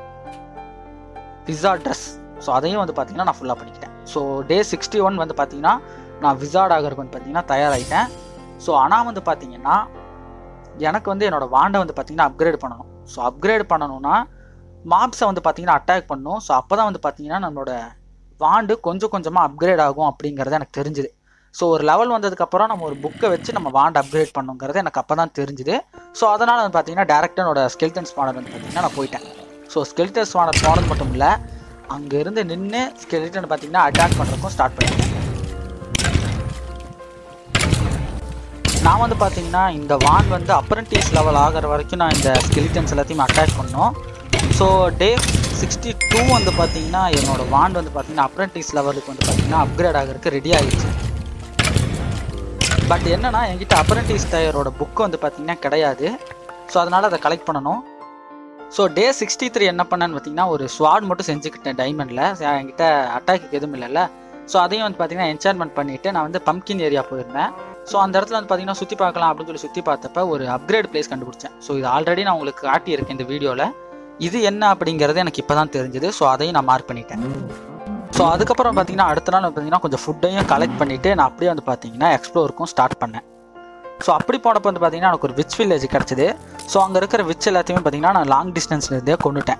விசா ட்ரெஸ் ஸோ அதையும் வந்து பார்த்தீங்கன்னா நான் ஃபுல்லாக பண்ணிக்கிட்டேன் ஸோ டே சிக்ஸ்டி ஒன் வந்து பார்த்தீங்கன்னா நான் விசார்ட் ஆகிறதுக்கு வந்து பார்த்தீங்கன்னா தயாராகிட்டேன் ஸோ ஆனால் வந்து பார்த்தீங்கன்னா எனக்கு வந்து என்னோட வாண்டை வந்து பார்த்தீங்கன்னா அப்கிரேட் பண்ணணும் ஸோ அப்கிரேட் பண்ணணும்னா மாப்ஸை வந்து பார்த்தீங்கன்னா அட்டாக் பண்ணணும் ஸோ அப்போ தான் வந்து பார்த்தீங்கன்னா நம்மளோட வாண்டு கொஞ்சம் கொஞ்சமாக அப்கிரேட் ஆகும் அப்படிங்கிறது எனக்கு தெரிஞ்சுது ஸோ ஒரு லெவல் வந்ததுக்கப்புறம் நம்ம ஒரு புக்கை வச்சு நம்ம வாண்ட் அப்கிரேட் பண்ணுங்கிறது எனக்கு அப்போ தான் தெரிஞ்சுது ஸோ அதனால் வந்து பார்த்தீங்கன்னா டேரெக்டாக என்னோட ஸ்கெல்டன் ஸ்பானர் வந்து பார்த்தீங்கன்னா நான் போயிட்டேன் ஸோ ஸ்கெல்டன் ஸ்பானர் போனது மட்டும் இல்லை அங்கே இருந்து நின்று ஸ்கெலிட்டன் பார்த்தீங்கன்னா அட்டாக் பண்ணுறதுக்கும் ஸ்டார்ட் பண்ணிட்டேன் நான் வந்து பார்த்தீங்கன்னா இந்த வான் வந்து அப்ரண்டிஸ் லெவல் ஆகிற வரைக்கும் நான் இந்த ஸ்கெலிட்டன்ஸ் எல்லாத்தையும் அட்டாக் பண்ணோம் ஸோ டே சிக்ஸ்டி டூ வந்து பார்த்தீங்கன்னா என்னோட வாண்ட் வந்து பார்த்தீங்கன்னா அப்ரண்டிஸ் லெவலுக்கு வந்து பார்த்தீங்கன்னா அப்கிரேட் ஆகிறதுக்கு ரெடி ஆகிடுச்சு பட் என்னன்னா என்கிட்ட அப்ரண்டிஸ் டயரோட புக்கு வந்து பார்த்தீங்கன்னா கிடையாது ஸோ அதனால் அதை கலெக்ட் பண்ணணும் ஸோ டே சிக்ஸ்டி த்ரீ என்ன பண்ணேன்னு பார்த்தீங்கன்னா ஒரு ஸ்வாட் மட்டும் செஞ்சுக்கிட்டேன் டைமண்டில் என்கிட்ட அட்டாக்கு எதுவும் இல்லைல்ல ஸோ அதையும் வந்து பார்த்தீங்கன்னா என்சார்மெண்ட் பண்ணிவிட்டு நான் வந்து பம்கின் ஏரியா போயிருந்தேன் ஸோ அந்த இடத்துல வந்து பார்த்தீங்கன்னா சுற்றி பார்க்கலாம் அப்படின்னு சொல்லி சுற்றி பார்த்தப்ப ஒரு அப்கிரேட் பிளேஸ் கண்டுபிடிச்சேன் ஸோ இது ஆல்ரெடி நான் உங்களுக்கு காட்டியிருக்கேன் இந்த வீடியோவில் இது என்ன அப்படிங்கிறது எனக்கு இப்போ தான் தெரிஞ்சது ஸோ அதையும் நான் மார்க் பண்ணிட்டேன் ஸோ அதுக்கப்புறம் பார்த்தீங்கன்னா அடுத்த நாள் பார்த்தீங்கன்னா கொஞ்சம் ஃபுட்டையும் கலெக்ட் பண்ணிவிட்டு நான் அப்படியே வந்து பார்த்தீங்கன்னா எக்ஸ்ப்ளோருக்கும் ஸ்டார்ட் பண்ணேன் ஸோ அப்படி போனப்போ வந்து பார்த்தீங்கன்னா எனக்கு ஒரு விச் வில்லேஜ் கிடச்சிது ஸோ அங்கே இருக்கிற விச் எல்லாத்தையுமே பார்த்தீங்கன்னா நான் லாங் டிஸ்டன்ஸ்லேருந்தே கொண்டுட்டேன்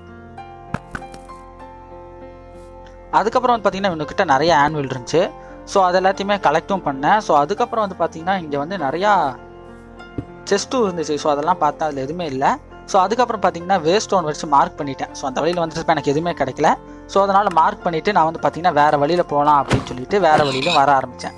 அதுக்கப்புறம் வந்து பார்த்தீங்கன்னா இவனுக்கிட்ட நிறைய ஆனுவல் இருந்துச்சு ஸோ அது எல்லாத்தையுமே கலெக்டும் பண்ணேன் ஸோ அதுக்கப்புறம் வந்து பார்த்தீங்கன்னா இங்கே வந்து நிறையா செஸ்ட்டும் இருந்துச்சு ஸோ அதெல்லாம் பார்த்தா அதில் எதுவுமே இல்லை ஸோ அதுக்கப்புறம் பார்த்தீங்கன்னா வேஸ்ட் ஸ்டோன் வச்சு மார்க் பண்ணிட்டேன் ஸோ அந்த வழியில் வந்துட்டு எனக்கு எதுவுமே கிடைக்கல ஸோ அதனால் மார்க் பண்ணிவிட்டு நான் வந்து பார்த்தீங்கன்னா வேறு வழியில் போகலாம் அப்படின்னு சொல்லிட்டு வேறு வழியிலும் வர ஆரம்பித்தேன்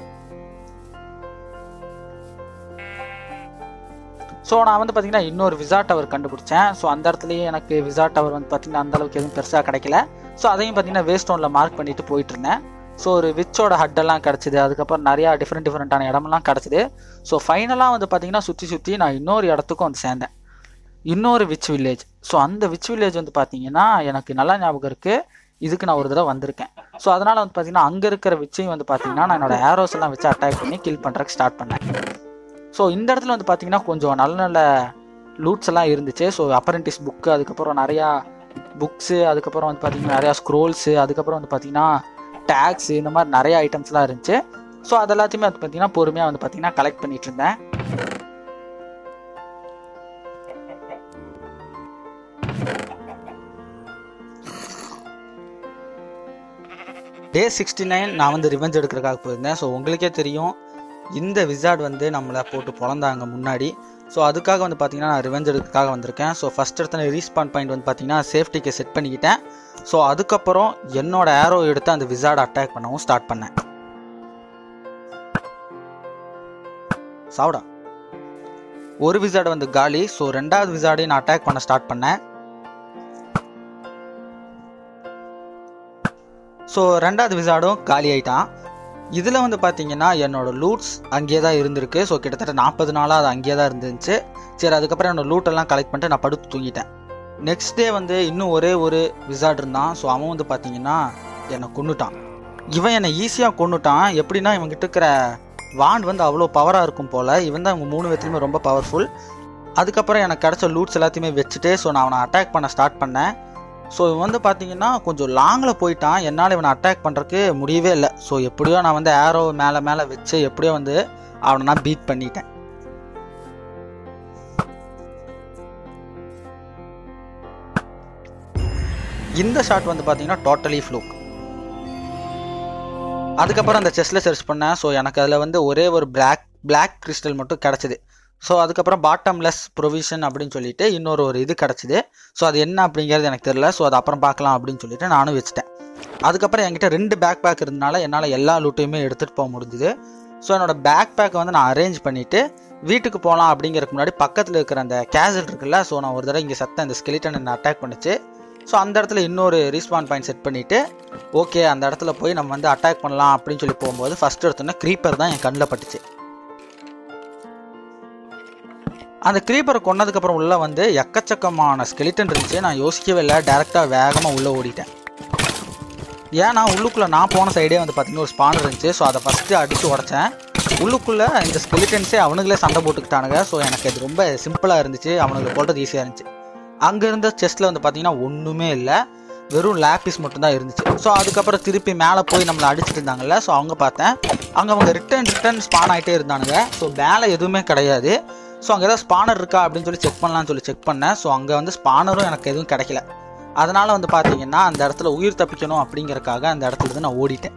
ஸோ நான் வந்து பார்த்தீங்கன்னா இன்னொரு விசா டவர் கண்டுபிடிச்சேன் ஸோ அந்த இடத்துலயே எனக்கு விசா டவர் வந்து பார்த்தீங்கன்னா அந்த அளவுக்கு எதுவும் பெருசாக கிடைக்கல ஸோ அதையும் பார்த்தீங்கன்னா வேஸ்ட் ஸ்டோனில் மார்க் பண்ணிட்டு போயிட்டு இருந்தேன் ஸோ ஒரு விச்சோட ஹட்டெல்லாம் கிடச்சிது அதுக்கப்புறம் நிறையா டிஃப்ரெண்ட் டிஃப்ரெண்ட்டான இடமெல்லாம் கிடச்சிது ஸோ ஃபைனலாக வந்து பார்த்தீங்கன்னா சுற்றி சுற்றி நான் இன்னொரு இடத்துக்கும் வந்து சேர்ந்தேன் இன்னொரு விச் வில்லேஜ் ஸோ அந்த விச் வில்லேஜ் வந்து பார்த்தீங்கன்னா எனக்கு நல்லா ஞாபகம் இருக்குது இதுக்கு நான் ஒரு தடவை வந்திருக்கேன் ஸோ அதனால் வந்து பார்த்தீங்கன்னா அங்கே இருக்கிற விச்சையும் வந்து பார்த்தீங்கன்னா நான் என்னோட ஏரோஸ் எல்லாம் வச்சு அட்டாக் பண்ணி கில் பண்ணுறதுக்கு ஸ்டார்ட் பண்ணேன் ஸோ இந்த இடத்துல வந்து பார்த்தீங்கன்னா கொஞ்சம் நல்ல நல்ல லூட்ஸ் எல்லாம் இருந்துச்சு ஸோ அப்ரண்டிஸ் புக்கு அதுக்கப்புறம் நிறையா புக்ஸு அதுக்கப்புறம் வந்து பார்த்தீங்கன்னா நிறையா ஸ்க்ரோல்ஸு அதுக்கப்புறம் வந்து பார்த்தீங்கன்னா டேக்ஸ் இந்த மாதிரி நிறைய ஐட்டம்ஸ்லாம் இருந்துச்சு ஸோ அது எல்லாத்தையுமே வந்து பார்த்தீங்கன்னா பொறுமையாக வந்து பார்த்தீங்கன்னா கலெக்ட் பண்ணிட்டு இருந்தேன் டே சிக்ஸ்டி நைன் நான் வந்து ரிவெஞ்ச் எடுக்கிறதுக்காக போயிருந்தேன் ஸோ உங்களுக்கே தெரியும் இந்த விசார்ட் வந்து நம்மளை போட்டு பொழந்தாங்க முன்னாடி ஸோ அதுக்காக வந்து பார்த்தீங்கன்னா நான் ரிவெஞ்ச் எடுக்கிறதுக்காக வந்திருக்கேன் ஸோ ஃபஸ்ட் இடத்துல ரீஸ்பான் பாயிண்ட் வந்து பார்த்தீங்கன்னா சேஃப்டிக்கு செட் பண்ணிக்கிட்டேன் ஸோ அதுக்கப்புறம் என்னோட ஏரோ எடுத்து அந்த விசார்டை அட்டாக் பண்ணவும் ஸ்டார்ட் பண்ணேன் சாவுடா ஒரு விசார்டு வந்து காலி ஸோ ரெண்டாவது விசார்டையும் நான் அட்டாக் பண்ண ஸ்டார்ட் பண்ணேன் ஸோ ரெண்டாவது விசார்டும் காலி ஆயிட்டான் இதில் வந்து பார்த்தீங்கன்னா என்னோட லூட்ஸ் அங்கேயே தான் இருந்திருக்கு ஸோ கிட்டத்தட்ட நாற்பது நாளாக அது அங்கேயே தான் இருந்துச்சு சரி அதுக்கப்புறம் என்னோட லூட்டெல்லாம் கலெக்ட் பண்ணிட்டு நான் படுத்து தூங்கிட்டேன் நெக்ஸ்ட் டே வந்து இன்னும் ஒரே ஒரு விசார்ட் இருந்தான் ஸோ அவன் வந்து பார்த்தீங்கன்னா என்னை கொண்டுட்டான் இவன் என்னை ஈஸியாக கொண்டுட்டான் எப்படின்னா இவன்கிட்ட இருக்கிற வாண்ட் வந்து அவ்வளோ பவராக இருக்கும் போல் இவன் தான் இவங்க மூணு பேர்த்துலையுமே ரொம்ப பவர்ஃபுல் அதுக்கப்புறம் எனக்கு கிடைச்ச லூட்ஸ் எல்லாத்தையுமே வச்சுட்டு ஸோ நான் அவனை அட்டாக் பண்ண ஸ்டார்ட் பண்ணேன் ஸோ இவன் வந்து பார்த்தீங்கன்னா கொஞ்சம் லாங்கில் போயிட்டான் என்னால் இவனை அட்டாக் பண்ணுறதுக்கு முடியவே இல்லை ஸோ எப்படியோ நான் வந்து ஏரோ மேலே மேலே வச்சு எப்படியோ வந்து அவனை நான் பீட் பண்ணிட்டேன் இந்த ஷாட் வந்து பார்த்தீங்கன்னா டோட்டலி ஃப்ளூக் அதுக்கப்புறம் அந்த செஸ்ஸில் சர்ச் பண்ணேன் ஸோ எனக்கு அதில் வந்து ஒரே ஒரு பிளாக் பிளாக் கிறிஸ்டல் மட்டும் கிடச்சிது ஸோ அதுக்கப்புறம் பாட்டம்லெஸ் ப்ரொவிஷன் அப்படின்னு சொல்லிட்டு இன்னொரு ஒரு இது கிடச்சிது ஸோ அது என்ன அப்படிங்கிறது எனக்கு தெரியல ஸோ அது அப்புறம் பார்க்கலாம் அப்படின்னு சொல்லிட்டு நானும் வச்சுட்டேன் அதுக்கப்புறம் என்கிட்ட ரெண்டு பேக் பேக் இருந்தனால என்னால் எல்லா லூட்டையுமே எடுத்துகிட்டு போக முடிஞ்சுது ஸோ என்னோடய பேக் பேக்கை வந்து நான் அரேஞ்ச் பண்ணிவிட்டு வீட்டுக்கு போகலாம் அப்படிங்கிறதுக்கு முன்னாடி பக்கத்தில் இருக்கிற அந்த கேசல் இருக்குல்ல ஸோ நான் ஒரு தடவை இங்கே சத்தம் இந்த ஸ்கெலிட்டன் என்ன அட்டாக் பண்ணுச்சு ஸோ அந்த இடத்துல இன்னொரு ரீஸ்பான் பாயிண்ட் செட் பண்ணிவிட்டு ஓகே அந்த இடத்துல போய் நம்ம வந்து அட்டாக் பண்ணலாம் அப்படின்னு சொல்லி போகும்போது ஃபஸ்ட் எடுத்தோன்னே க்ரீப்பர் தான் என் கண்ணில் பட்டுச்சு அந்த க்ரீப்பரை கொன்னதுக்கப்புறம் உள்ளே வந்து எக்கச்சக்கமான ஸ்கெலிட்டன் இருந்துச்சு நான் யோசிக்கவே இல்லை டேரெக்டாக வேகமாக உள்ளே ஓடிட்டேன் ஏன்னா உள்ளுக்குள்ளே நான் போன சைடே வந்து பார்த்தீங்கன்னா ஒரு ஸ்பானர் இருந்துச்சு ஸோ அதை ஃபஸ்ட்டு அடித்து உடச்சேன் உள்ளுக்குள்ளே இந்த ஸ்கெலிட்டன்ஸே அவனுங்களே சண்டை போட்டுக்கிட்டானுங்க ஸோ எனக்கு அது ரொம்ப சிம்பிளாக இருந்துச்சு அவனுங்களை போடுறது ஈஸியாக இருந்துச்சு அங்கே இருந்த செஸ்ட்டில் வந்து பார்த்தீங்கன்னா ஒன்றுமே இல்லை வெறும் லேப்பிஸ் மட்டும்தான் இருந்துச்சு ஸோ அதுக்கப்புறம் திருப்பி மேலே போய் நம்மளை அடிச்சிட்டு இருந்தாங்கல்ல ஸோ அவங்க பார்த்தேன் அங்கே அவங்க ரிட்டன் ரிட்டன் ஸ்பான் ஆகிட்டே இருந்தானுங்க ஸோ மேலே எதுவுமே கிடையாது ஸோ அங்கே ஏதாவது ஸ்பானர் இருக்கா அப்படின்னு சொல்லி செக் பண்ணலாம்னு சொல்லி செக் பண்ணேன் ஸோ அங்கே வந்து ஸ்பானரும் எனக்கு எதுவும் கிடைக்கல அதனால் வந்து பார்த்தீங்கன்னா அந்த இடத்துல உயிர் தப்பிக்கணும் அப்படிங்கறக்காக அந்த இடத்துல இருந்து நான் ஓடிட்டேன்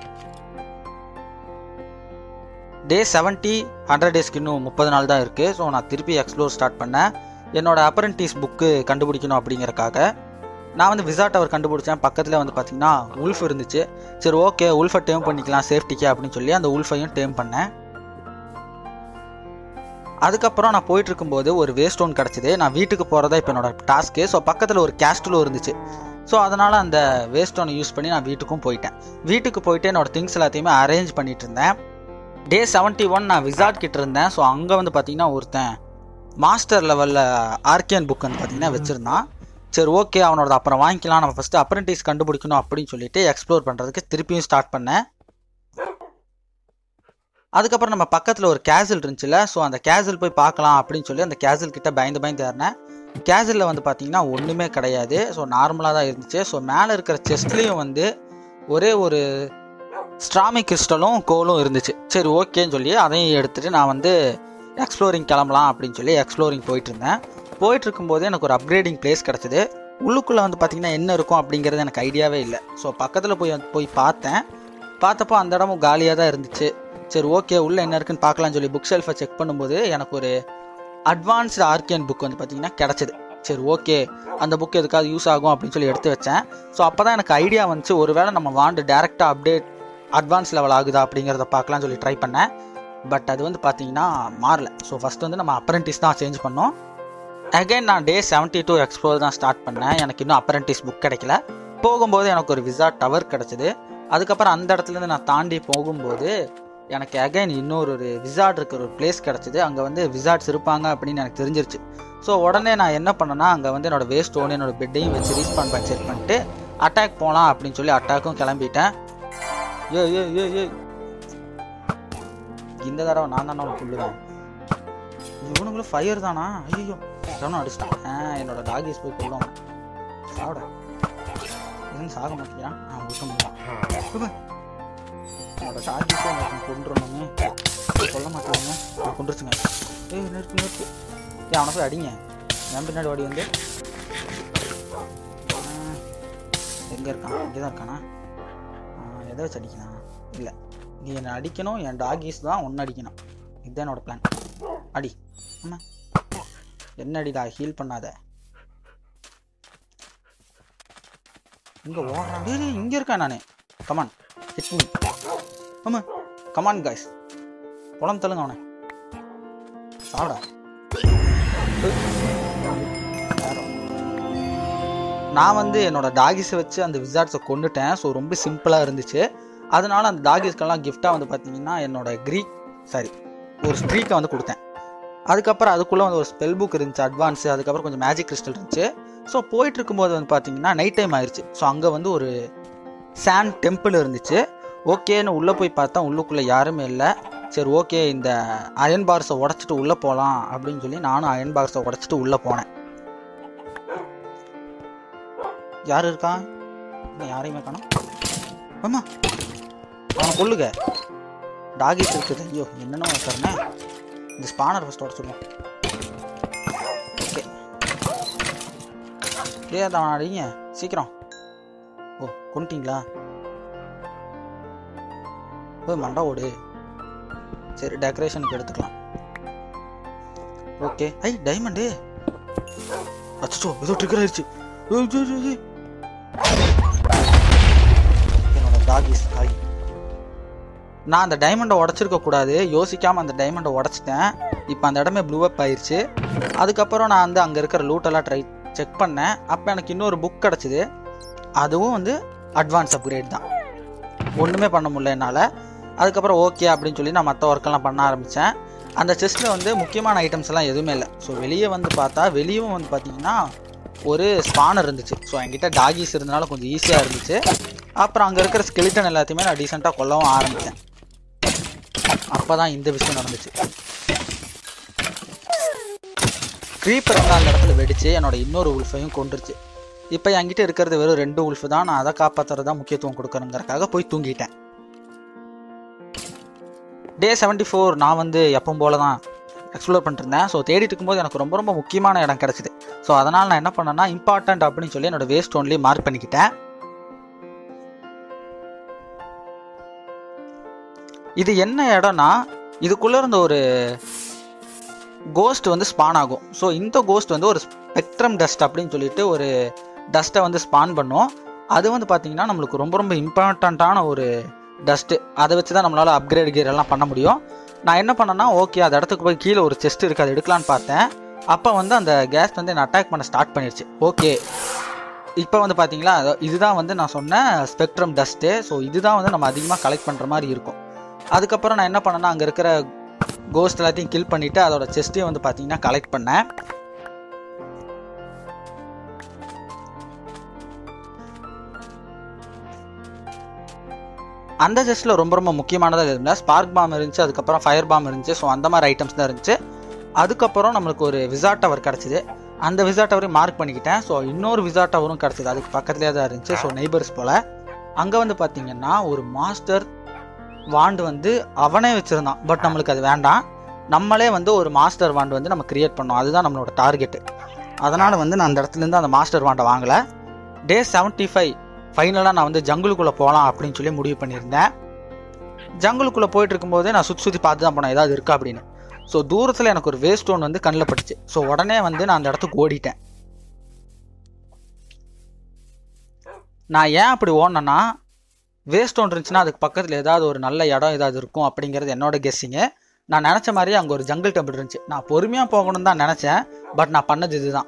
டே செவன்ட்டி ஹண்ட்ரட் டேஸ்க்கு இன்னும் முப்பது நாள் தான் இருக்குது ஸோ நான் திருப்பி எக்ஸ்ப்ளோர் ஸ்டார்ட் பண்ணேன் என்னோட அப்ரண்டிஸ் புக்கு கண்டுபிடிக்கணும் அப்படிங்கறக்காக நான் வந்து விசா டவர் கண்டுபிடிச்சேன் பக்கத்தில் வந்து பார்த்தீங்கன்னா உல்ஃப் இருந்துச்சு சரி ஓகே உல்ஃபை டேம் பண்ணிக்கலாம் சேஃப்டிக்கு அப்படின்னு சொல்லி அந்த உல்ஃபையும் டேம் பண்ணேன் அதுக்கப்புறம் நான் போயிட்டு இருக்கும்போது ஒரு வேஸ்ட் ஸ்டோன் கிடச்சிது நான் வீட்டுக்கு போகிறதா இப்போ என்னோட டாஸ்க்கு ஸோ பக்கத்தில் ஒரு கேஸ்டிலும் இருந்துச்சு ஸோ அதனால் அந்த வேஸ்ட் ஸ்டோனை யூஸ் பண்ணி நான் வீட்டுக்கும் போயிட்டேன் வீட்டுக்கு போயிட்டு என்னோட திங்ஸ் எல்லாத்தையுமே அரேஞ்ச் பண்ணிட்டு இருந்தேன் டே செவன்ட்டி ஒன் நான் விசார்ட் கிட்ட இருந்தேன் ஸோ அங்கே வந்து பார்த்தீங்கன்னா ஒருத்தன் மாஸ்டர் லெவலில் ஆர்கியன் புக் வந்து பார்த்தீங்கன்னா வச்சுருந்தான் சரி ஓகே அவனோட அப்புறம் வாங்கிக்கலாம் நம்ம ஃபஸ்ட்டு அப்ரண்டிஸ் கண்டுபிடிக்கணும் அப்படின்னு சொல்லிட்டு எக்ஸ்ப்ளோர் பண்ணுறதுக்கு திருப்பியும் ஸ்டார்ட் பண்ணேன் அதுக்கப்புறம் நம்ம பக்கத்தில் ஒரு கேசல் இருந்துச்சுல ஸோ அந்த கேசல் போய் பார்க்கலாம் அப்படின்னு சொல்லி அந்த கேசல் கிட்ட பயந்து பயந்து ஏறினேன் கேசலில் வந்து பார்த்தீங்கன்னா ஒன்றுமே கிடையாது ஸோ நார்மலாக தான் இருந்துச்சு ஸோ மேலே இருக்கிற செஸ்ட்லேயும் வந்து ஒரே ஒரு ஸ்ட்ராமி கிறிஸ்டலும் கோலும் இருந்துச்சு சரி ஓகேன்னு சொல்லி அதையும் எடுத்துகிட்டு நான் வந்து எக்ஸ்ப்ளோரிங் கிளம்பலாம் அப்படின்னு சொல்லி எக்ஸ்ப்ளோரிங் போயிட்டு இருந்தேன் போயிட்டு இருக்கும்போது எனக்கு ஒரு அப்கிரேடிங் பிளேஸ் கிடச்சிது உள்ளுக்குள்ளே வந்து பார்த்திங்கன்னா என்ன இருக்கும் அப்படிங்கிறது எனக்கு ஐடியாவே இல்லை ஸோ பக்கத்தில் போய் போய் பார்த்தேன் பார்த்தப்போ அந்த இடமும் காலியாக தான் இருந்துச்சு சரி ஓகே உள்ளே என்ன இருக்குன்னு பார்க்கலாம்னு சொல்லி புக் ஷெல்ஃபை செக் பண்ணும்போது எனக்கு ஒரு அட்வான்ஸ்டு ஆர்கியன் புக் வந்து பார்த்திங்கன்னா கிடச்சிது சரி ஓகே அந்த புக் எதுக்காவது யூஸ் ஆகும் அப்படின்னு சொல்லி எடுத்து வச்சேன் ஸோ அப்போ தான் எனக்கு ஐடியா வந்துச்சு ஒருவேளை நம்ம வாண்டு டேரெக்டாக அப்டேட் அட்வான்ஸ் லெவல் ஆகுதா அப்படிங்கிறத பார்க்கலாம்னு சொல்லி ட்ரை பண்ணேன் பட் அது வந்து பார்த்தீங்கன்னா மாறல ஸோ ஃபஸ்ட் வந்து நம்ம அப்ரண்டிஸ் தான் சேஞ்ச் பண்ணோம் அகைன் நான் டே செவன்ட்டி டூ எக்ஸ்ப்ளோர் தான் ஸ்டார்ட் பண்ணேன் எனக்கு இன்னும் அப்ரண்டிஸ் புக் கிடைக்கல போகும்போது எனக்கு ஒரு விசா டவர் கிடச்சிது அதுக்கப்புறம் அந்த இடத்துலேருந்து நான் தாண்டி போகும்போது எனக்கு அகைன் இன்னொரு ஒரு விசார்ட் இருக்கிற ஒரு பிளேஸ் கிடச்சிது அங்கே வந்து விசார்ட்ஸ் இருப்பாங்க அப்படின்னு எனக்கு தெரிஞ்சிருச்சு ஸோ உடனே நான் என்ன பண்ணேன்னா அங்கே வந்து என்னோட வேஸ்ட் ஓன் என்னோட பெட்டையும் வச்சு ரீஸ்பான் பண்ணி செக் பண்ணிட்டு அட்டாக் போகலாம் அப்படின்னு சொல்லி அட்டாக்கும் கிளம்பிட்டேன் ஏ ஏ ஏ ஏ இந்த தடவை நான் தானே அவனை கொள்ளுவேன் இவனுங்களும் ஃபயர் தானா ஐயோ எவனும் அடிச்சிட்டான் ஆ என்னோட டாகிஸ் போய் கொள்ளும் சாப்பிட இதுன்னு சாக மாட்டேங்கிறான் அவன் விட்டு முடியும் என்னோட டாகிஸே எனக்கு கொண்டுறணுமே கொல்ல மாட்டாங்க நான் கொண்டுருச்சுங்க ஏய் நிறுத்து நிறுத்து ஏன் அவனை போய் அடிங்க என் பின்னாடி ஓடி வந்து எங்கே இருக்கான் இங்கே தான் இருக்கானா ஆ, எதை வச்சு அடிக்கலாம் இல்லை நீ என்னை அடிக்கணும் என் டாகிஸ் தான் ஒன்று அடிக்கணும் இதுதான் என்னோட பிளான் அடி ஆமா என்ன அடிடா ஹீல் பண்ணாத இங்க ஓடுறான் டேய் டேய், இங்க இருக்கேன் நானு கமான் ஹிட் மீ ஆமா கமான் காய்ஸ் புலம் தள்ளுங்க அவனை சாப்பிடா நான் வந்து என்னோட டாகிஸை வச்சு அந்த விசார்ட்ஸை கொண்டுட்டேன் ஸோ ரொம்ப சிம்பிளாக இருந்துச்சு அதனால அந்த டாகிஸ்க்கெல்லாம் கிஃப்டாக வந்து பார்த்தீங்கன்னா என்னோட க்ரீக் சாரி ஒரு ஸ்ட்ரீக்கை வந்து கொடுத்தேன் அதுக்கப்புறம் அதுக்குள்ளே வந்து ஒரு ஸ்பெல் புக் இருந்துச்சு அட்வான்ஸு அதுக்கப்புறம் கொஞ்சம் மேஜிக் கிறிஸ்டல் இருந்துச்சு ஸோ போயிட்டு இருக்கும்போது வந்து பார்த்தீங்கன்னா நைட் டைம் ஆயிடுச்சு ஸோ அங்கே வந்து ஒரு சாண்ட் டெம்பிள் இருந்துச்சு ஓகேன்னு உள்ளே போய் பார்த்தா உள்ளுக்குள்ளே யாருமே இல்லை சரி ஓகே இந்த அயன் பார்ஸை உடச்சிட்டு உள்ளே போகலாம் அப்படின்னு சொல்லி நானும் அயன் பார்ஸை உடச்சிட்டு உள்ளே போனேன் யார் இருக்கா இன்னும் யாரையுமே காணோம் ஆமா அவனை கொல்லுங்க டாகிஸ் இருக்குது ஐயோ என்னென்ன தரணே இந்த ஸ்பானர் ஃபஸ்ட் உடச்சிடுவோம் ஓகே ஏ அதை அவனை அடிங்க சீக்கிரம் ஓ கொண்டுட்டீங்களா ஓ மண்டா ஓடு சரி டெக்கரேஷனுக்கு எடுத்துக்கலாம் ஓகே ஐ டைமண்டு அச்சோ ஏதோ ட்ரிகர் ஆயிடுச்சு ஏய், ஏய், ஏய், ஏய். என்னோட டாகிஸ் ஹாய் நான் அந்த டைமண்டை உடச்சிருக்க கூடாது யோசிக்காம அந்த டைமண்டை உடச்சிட்டேன் இப்போ அந்த இடமே ப்ளூ அப் ஆயிருச்சு அதுக்கப்புறம் நான் வந்து அங்கே இருக்கிற லூட்டெல்லாம் ட்ரை செக் பண்ணேன் அப்போ எனக்கு இன்னொரு புக் கிடச்சிது அதுவும் வந்து அட்வான்ஸ் அப்கிரேட் தான் ஒன்றுமே பண்ண முடியல என்னால் அதுக்கப்புறம் ஓகே அப்படின்னு சொல்லி நான் மற்ற ஒர்க்கெல்லாம் பண்ண ஆரம்பித்தேன் அந்த செஸ்ட்டில் வந்து முக்கியமான ஐட்டம்ஸ் எல்லாம் எதுவுமே இல்லை ஸோ வெளியே வந்து பார்த்தா வெளியும் வந்து பார்த்தீங்கன்னா ஒரு ஸ்பானர் இருந்துச்சு ஸோ என்கிட்ட டாகிஸ் இருந்தனால கொஞ்சம் ஈஸியாக இருந்துச்சு அப்புறம் அங்கே இருக்கிற ஸ்கெலிட்டன் எல்லாத்தையுமே நான் டீசெண்டாக கொல்லவும் ஆரம்பித்தேன் அப்போ தான் இந்த விஷயம் நடந்துச்சு க்ரீப்பர் வந்து அந்த இடத்துல வெடிச்சு என்னோட இன்னொரு உல்ஃபையும் கொண்டுருச்சு இப்போ என்கிட்ட இருக்கிறது வெறும் ரெண்டு உல்ஃபு தான் நான் அதை காப்பாற்றுறது தான் முக்கியத்துவம் கொடுக்கணுங்கிறக்காக போய் தூங்கிட்டேன் டே செவன்ட்டி ஃபோர் நான் வந்து எப்பவும் போல தான் எக்ஸ்ப்ளோர் பண்ணிட்டு இருந்தேன் ஸோ தேடிட்டு இருக்கும்போது எனக்கு ரொம்ப ரொம்ப முக்கியமான இடம் கிடச்சிது ஸோ அதனால் நான் என்ன பண்ணேன்னா இம்பார்ட்டன்ட் அப்படின்னு சொல்லி என்னோட வேஸ்ட் ஒன்லி மார்க் பண்ணிக்கிட்டேன் இது என்ன இடம்னா இதுக்குள்ளே இருந்த ஒரு கோஸ்ட் வந்து ஸ்பான் ஆகும் ஸோ இந்த கோஸ்ட் வந்து ஒரு ஸ்பெக்ட்ரம் டஸ்ட் அப்படின்னு சொல்லிட்டு ஒரு டஸ்ட்டை வந்து ஸ்பான் பண்ணும் அது வந்து பார்த்தீங்கன்னா நம்மளுக்கு ரொம்ப ரொம்ப இம்பார்ட்டண்ட்டான ஒரு டஸ்ட்டு அதை வச்சு தான் நம்மளால் அப்கிரேட் கியர் எல்லாம் பண்ண முடியும் நான் என்ன பண்ணேன்னா ஓகே அந்த இடத்துக்கு போய் கீழே ஒரு செஸ்ட் இருக்குது அதை எடுக்கலான்னு பார்த்தேன் அப்போ வந்து அந்த கேஸ் வந்து என்ன அட்டாக் பண்ண ஸ்டார்ட் பண்ணிடுச்சு ஓகே இப்போ வந்து பார்த்தீங்களா அதோ- இதுதான் வந்து நான் சொன்ன ஸ்பெக்ட்ரம் டஸ்ட்டு ஸோ இதுதான் வந்து நம்ம அதிகமாக கலெக்ட் பண்ணுற மாதிரி இருக்கும் அதுக்கப்புறம் நான் என்ன பண்ணேன்னா அங்கே இருக்கிற கோஸ்ட் எல்லாத்தையும் கில் பண்ணிவிட்டு அதோட செஸ்ட்டையும் வந்து பார்த்தீங்கன்னா கலெக்ட் பண்ணேன் அந்த செஸ்ட்டில் ரொம்ப ரொம்ப முக்கியமானதாக இருந்தால் ஸ்பார்க் பாம் இருந்துச்சு அதுக்கப்புறம் ஃபயர் பாம் இருந்துச்சு ஸோ அந்த மாதிரி ஐட்டம்ஸ் தான் இருந்துச்சு அதுக்கப்புறம் நம்மளுக்கு ஒரு விசா டவர் கிடச்சிது அந்த விசா டவரையும் மார்க் பண்ணிக்கிட்டேன் ஸோ இன்னொரு விசா டவரும் கிடச்சிது அதுக்கு பக்கத்துலேயே தான் இருந்துச்சு ஸோ நெய்பர்ஸ் போல் அங்கே வந்து பார்த்தீங்கன்னா ஒரு மாஸ்டர் வாண்டு வந்து அவனே வச்சுருந்தான் பட் நம்மளுக்கு அது வேண்டாம் நம்மளே வந்து ஒரு மாஸ்டர் வாண்டு வந்து நம்ம கிரியேட் பண்ணோம் அதுதான் நம்மளோட டார்கெட்டு அதனால் வந்து நான் அந்த இடத்துலேருந்து அந்த மாஸ்டர் வாண்டை வாங்கலை டே செவன்ட்டி ஃபைவ் ஃபைனலாக நான் வந்து ஜங்குளுக்குள்ளே போகலாம் அப்படின்னு சொல்லி முடிவு பண்ணியிருந்தேன் ஜங்குளுக்குள்ளே போயிட்டு இருக்கும்போதே நான் சுற்றி சுற்றி பார்த்து தான் போனேன் ஏதாவது இருக்கா அப்படின்னு ஸோ தூரத்தில் எனக்கு ஒரு வேஸ்ட் ஸ்டோன் வந்து கண்ணில் பட்டுச்சு ஸோ உடனே வந்து நான் அந்த இடத்துக்கு ஓடிட்டேன் நான் ஏன் அப்படி ஓடினேன்னா வேஸ்ட் ஸ்டோன் இருந்துச்சுன்னா அதுக்கு பக்கத்தில் ஏதாவது ஒரு நல்ல இடம் ஏதாவது இருக்கும் அப்படிங்கிறது என்னோட கெஸ்ஸிங்கு நான் நினச்ச மாதிரியே அங்கே ஒரு ஜங்கிள் டெம்பிள் இருந்துச்சு நான் பொறுமையாக போகணும்னு தான் நினச்சேன் பட் நான் பண்ணது இதுதான்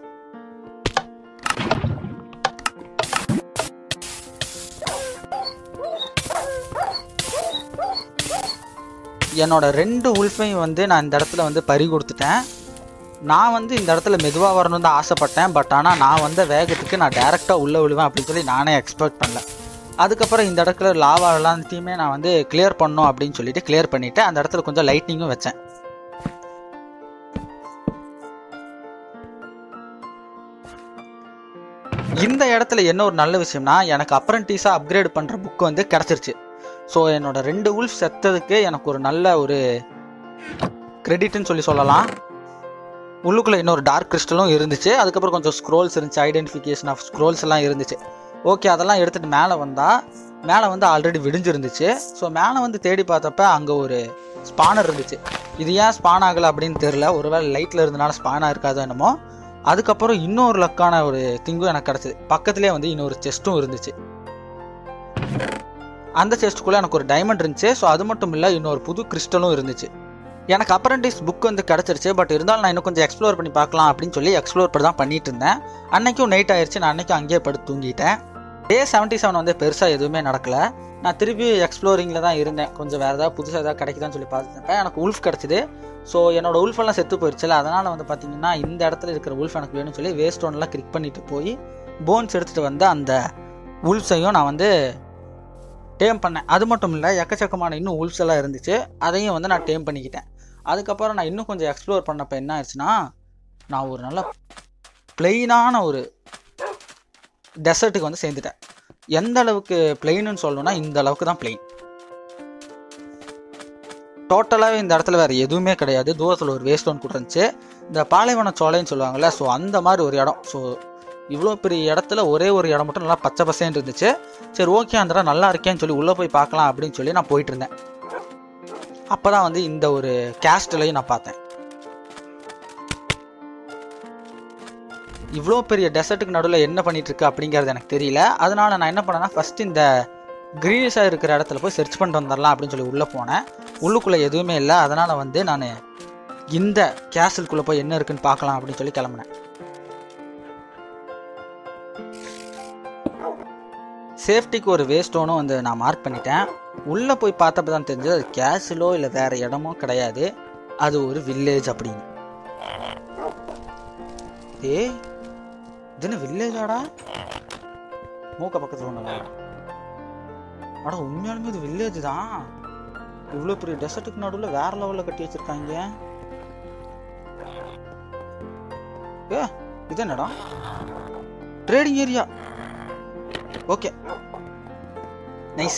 என்னோட ரெண்டு உல்ஃபையும் வந்து நான் இந்த இடத்துல வந்து பறி கொடுத்துட்டேன் நான் வந்து இந்த இடத்துல மெதுவாக வரணும்னு தான் ஆசைப்பட்டேன் பட் ஆனால் நான் வந்த வேகத்துக்கு நான் டேரெக்டாக உள்ளே விழுவேன் அப்படின்னு சொல்லி நானே எக்ஸ்பெக்ட் பண்ணல அதுக்கப்புறம் இந்த இடத்துல லாவா எல்லாத்தையுமே நான் வந்து கிளியர் பண்ணணும் அப்படின்னு சொல்லிட்டு கிளியர் பண்ணிவிட்டு அந்த இடத்துல கொஞ்சம் லைட்னிங்கும் வச்சேன் இந்த இடத்துல என்ன ஒரு நல்ல விஷயம்னா எனக்கு அப்ரண்டிஸாக அப்கிரேட் பண்ணுற புக் வந்து கிடச்சிருச்சு ஸோ என்னோட ரெண்டு உல்ஃப் செத்ததுக்கு எனக்கு ஒரு நல்ல ஒரு கிரெடிட்னு சொல்லி சொல்லலாம் உள்ளுக்குள்ளே இன்னொரு டார்க் கிறிஸ்டலும் இருந்துச்சு அதுக்கப்புறம் கொஞ்சம் ஸ்க்ரோல்ஸ் இருந்துச்சு ஐடென்டிஃபிகேஷன் ஆஃப் ஸ்க்ரோல்ஸ் எல்லாம் இருந்துச்சு ஓகே அதெல்லாம் எடுத்துகிட்டு மேலே வந்தால் மேலே வந்து ஆல்ரெடி விடிஞ்சிருந்துச்சு ஸோ மேலே வந்து தேடி பார்த்தப்ப அங்கே ஒரு ஸ்பானர் இருந்துச்சு இது ஏன் ஸ்பான் ஆகலை அப்படின்னு தெரில ஒருவேளை லைட்டில் இருந்தனால ஸ்பான் ஆயிருக்காதோ என்னமோ அதுக்கப்புறம் இன்னொரு லக்கான ஒரு திங்கும் எனக்கு கிடச்சிது பக்கத்துலேயே வந்து இன்னொரு செஸ்ட்டும் இருந்துச்சு அந்த செஸ்ட்டுக்குள்ளே எனக்கு ஒரு டைமண்ட் இருந்துச்சு ஸோ அது மட்டும் இல்லை இன்னொரு புது கிறிஸ்டலும் இருந்துச்சு எனக்கு அப்ரண்டிஸ் புக் வந்து கிடச்சிருச்சு பட் இருந்தாலும் நான் இன்னும் கொஞ்சம் எக்ஸ்ப்ளோர் பண்ணி பார்க்கலாம் அப்படின்னு சொல்லி எக்ஸ்ப்ளோர் பண்ணி தான் பண்ணிட்டு இருந்தேன் அன்னைக்கும் நைட் ஆயிடுச்சு நான் அன்னைக்கும் அங்கேயே படுத்து தூங்கிட்டேன் டே செவன்ட்டி செவன் வந்து பெருசாக எதுவுமே நடக்கல நான் திருப்பி எக்ஸ்ப்ளோரிங்கில் தான் இருந்தேன் கொஞ்சம் வேறு ஏதாவது புதுசாக ஏதாவது கிடைக்குதான்னு சொல்லி பார்த்துருப்பேன் எனக்கு உல்ஃப் கிடச்சிது ஸோ என்னோட உல்ஃப் எல்லாம் செத்து போயிடுச்சுல அதனால் வந்து பார்த்தீங்கன்னா இந்த இடத்துல இருக்கிற உல்ஃப் எனக்கு வேணும்னு சொல்லி வேஸ்ட் ஒன்லாம் கிளிக் பண்ணிட்டு போய் போன்ஸ் எடுத்துகிட்டு வந்து அந்த உல்ஃப்ஸையும் நான் வந்து டேம் பண்ணேன் அது மட்டும் இல்லை எக்கச்சக்கமான இன்னும் உல்ஸ் எல்லாம் இருந்துச்சு அதையும் வந்து நான் டேம் பண்ணிக்கிட்டேன் அதுக்கப்புறம் நான் இன்னும் கொஞ்சம் எக்ஸ்ப்ளோர் பண்ணப்போ என்ன ஆயிடுச்சுன்னா நான் ஒரு நல்ல பிளெயினான ஒரு டெசர்ட்டுக்கு வந்து சேர்ந்துட்டேன் எந்த அளவுக்கு பிளெயின்னு சொல்லணும்னா இந்த அளவுக்கு தான் பிளெயின் டோட்டலாகவே இந்த இடத்துல வேறு எதுவுமே கிடையாது தூரத்தில் ஒரு வேஸ்ட் ஒன் கூட இருந்துச்சு இந்த பாலைவன சோலைன்னு சொல்லுவாங்கள்ல ஸோ அந்த மாதிரி ஒரு இடம் ஸோ இவ்வளோ பெரிய இடத்துல ஒரே ஒரு இடம் மட்டும் நல்லா பச்சை பசேன்னு இருந்துச்சு சரி ஓகே அந்த இடம் நல்லா இருக்கேன்னு சொல்லி உள்ளே போய் பார்க்கலாம் அப்படின்னு சொல்லி நான் போயிட்டு இருந்தேன் அப்போ தான் வந்து இந்த ஒரு கேஸ்ட்லையும் நான் பார்த்தேன் இவ்வளோ பெரிய டெசர்ட்டுக்கு நடுவில் என்ன பண்ணிட்டு இருக்கு அப்படிங்கிறது எனக்கு தெரியல அதனால நான் என்ன பண்ணேன்னா ஃபர்ஸ்ட் இந்த கிரீனிஷாக இருக்கிற இடத்துல போய் சர்ச் பண்ணிட்டு வந்துடலாம் அப்படின்னு சொல்லி உள்ளே போனேன் உள்ளுக்குள்ளே எதுவுமே இல்லை அதனால் வந்து நான் இந்த கேசலுக்குள்ளே போய் என்ன இருக்குன்னு பார்க்கலாம் அப்படின்னு சொல்லி கிளம்புனேன் சேஃப்டிக்கு ஒரு வேஸ்டோனும் வந்து நான் மார்க் பண்ணிட்டேன் உள்ளே போய் பார்த்தப்ப தான் தெரிஞ்சது அது கேசலோ இல்லை வேறு இடமோ கிடையாது அது ஒரு வில்லேஜ் அப்படின்னு ஏ இது என்ன வில்லேஜாடா மூக்க பக்கத்தில் ஒன்று அட உண்மையாலுமே இது வில்லேஜ் தான் இவ்வளோ பெரிய டெசர்ட்டுக்கு நடுவில் வேற லெவலில் கட்டி வச்சிருக்காங்க ஏ இது என்னடா ட்ரேடிங் ஏரியா ஓகே நைஸ்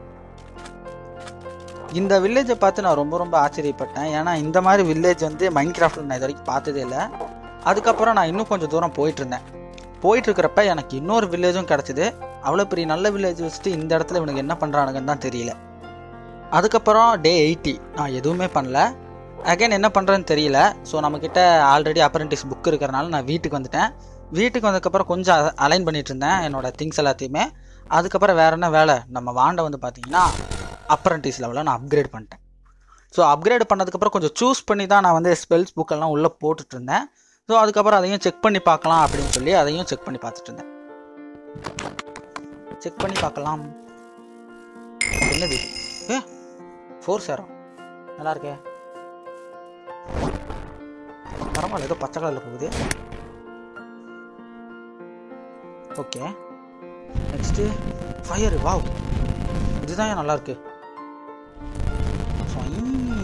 இந்த வில்லேஜை பார்த்து நான் ரொம்ப ரொம்ப ஆச்சரியப்பட்டேன் ஏன்னா இந்த மாதிரி வில்லேஜ் வந்து மைண்ட் கிராஃப்டில் நான் இது வரைக்கும் பார்த்ததே இல்லை அதுக்கப்புறம் நான் இன்னும் கொஞ்சம் தூரம் போயிட்டு இருந்தேன் போயிட்டு இருக்கிறப்ப எனக்கு இன்னொரு வில்லேஜும் கிடச்சிது அவ்வளோ பெரிய நல்ல வில்லேஜ் வச்சுட்டு இந்த இடத்துல இவனுக்கு என்ன பண்ணுறானுங்கன்னு தான் தெரியல அதுக்கப்புறம் டே எயிட்டி நான் எதுவுமே பண்ணல அகைன் என்ன பண்ணுறேன்னு தெரியல ஸோ நம்மக்கிட்ட ஆல்ரெடி அப்ரண்டிஸ் புக் இருக்கிறனால நான் வீட்டுக்கு வந்துட்டேன் வீட்டுக்கு வந்ததுக்கப்புறம் கொஞ்சம் அலைன் பண்ணிட்டு இருந்தேன் என்னோட திங்ஸ் எல்லாத்தையுமே அதுக்கப்புறம் வேற என்ன வேலை நம்ம வாண்டை வந்து பார்த்தீங்கன்னா அப்ரண்டிஸ் லெவலில் நான் அப்கிரேட் பண்ணிட்டேன் ஸோ அப்கிரேட் பண்ணதுக்கப்புறம் கொஞ்சம் சூஸ் பண்ணி தான் நான் வந்து ஸ்பெல்ஸ் புக்கெல்லாம் உள்ளே போட்டுட்டு இருந்தேன் ஸோ அதுக்கப்புறம் அதையும் செக் பண்ணி பார்க்கலாம் அப்படின்னு சொல்லி அதையும் செக் பண்ணி பார்த்துட்டு இருந்தேன் செக் பண்ணி பார்க்கலாம் என்னது இது? ஏ ஃபோர் சேரம் நல்லா இருக்கே பரவாயில்ல ஏதோ பச்சை கலரில் போகுது ஓகே நெக்ஸ்ட்டு ஃபயர் வாவ் இதுதான் ஏன் நல்லா இருக்கு Fine.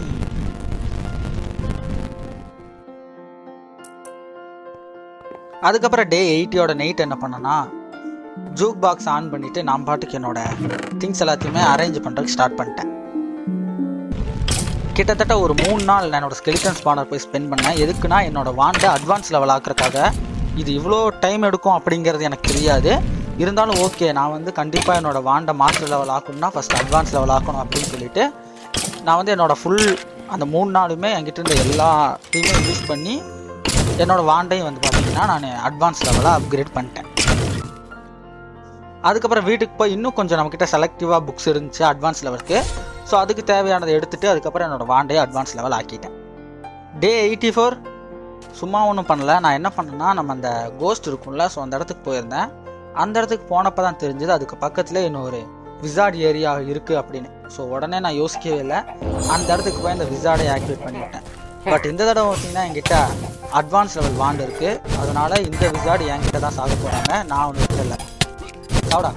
அதுக்கப்புறம் டே எயிட்டியோட நைட் என்ன பண்ணனா ஜூக் பாக்ஸ் ஆன் பண்ணிட்டு நான் பாட்டுக்கு என்னோட திங்ஸ் எல்லாத்தையுமே அரேஞ்ச் பண்ணுறதுக்கு ஸ்டார்ட் பண்ணிட்டேன் கிட்டத்தட்ட ஒரு மூணு நாள் நான் என்னோட ஸ்கெலிட்டன் ஸ்பானர் போய் ஸ்பெண்ட் பண்ணேன் எதுக்குன்னா என்னோட வாண்டை அட்வான்ஸ் லெவல் ஆக்குறதுக்காக இது இவ்வளோ டைம் எடுக்கும் அப்படிங்கிறது எனக்கு தெரியாது இருந்தாலும் ஓகே நான் வந்து கண்டிப்பாக என்னோட வாண்டை மாஸ்டர் லெவல் ஆக்கணும்னா ஃபஸ்ட் அட்வான்ஸ் லெவல் ஆக்கணும் அப்படின்னு சொல்லிட்டு நான் வந்து என்னோட ஃபுல் அந்த மூணு நாளுமே என்கிட்ட இருந்த எல்லாத்தையுமே யூஸ் பண்ணி என்னோட வாண்டையும் வந்து பார்த்தீங்கன்னா நான் அட்வான்ஸ் லெவலாக அப்கிரேட் பண்ணிட்டேன் அதுக்கப்புறம் வீட்டுக்கு போய் இன்னும் கொஞ்சம் நம்மக்கிட்ட செலக்டிவாக புக்ஸ் இருந்துச்சு அட்வான்ஸ் லெவலுக்கு ஸோ அதுக்கு தேவையானதை எடுத்துட்டு அதுக்கப்புறம் என்னோட வாண்டையை அட்வான்ஸ் லெவல் ஆக்கிட்டேன் டே எயிட்டி ஃபோர் சும்மா ஒன்றும் பண்ணல நான் என்ன பண்ணேன்னா நம்ம அந்த கோஸ்ட் இருக்கும்ல ஸோ அந்த இடத்துக்கு போயிருந்தேன் அந்த இடத்துக்கு போனப்போ தான் தெரிஞ்சது அதுக்கு பக்கத்தில் இன்னொரு விசார்ட் ஏரியா இருக்குது அப்படின்னு ஸோ உடனே நான் யோசிக்கவே இல்லை அந்த இடத்துக்கு போய் அந்த விசார்டை ஆக்டிவேட் பண்ணிவிட்டேன் பட் இந்த தடவை பார்த்தீங்கன்னா என்கிட்ட அட்வான்ஸ் லெவல் வாண்ட் இருக்குது அதனால இந்த விசார்டு என்கிட்ட தான் சாக போகிறாங்க நான் ஒன்று இல்லை சாப்பிடா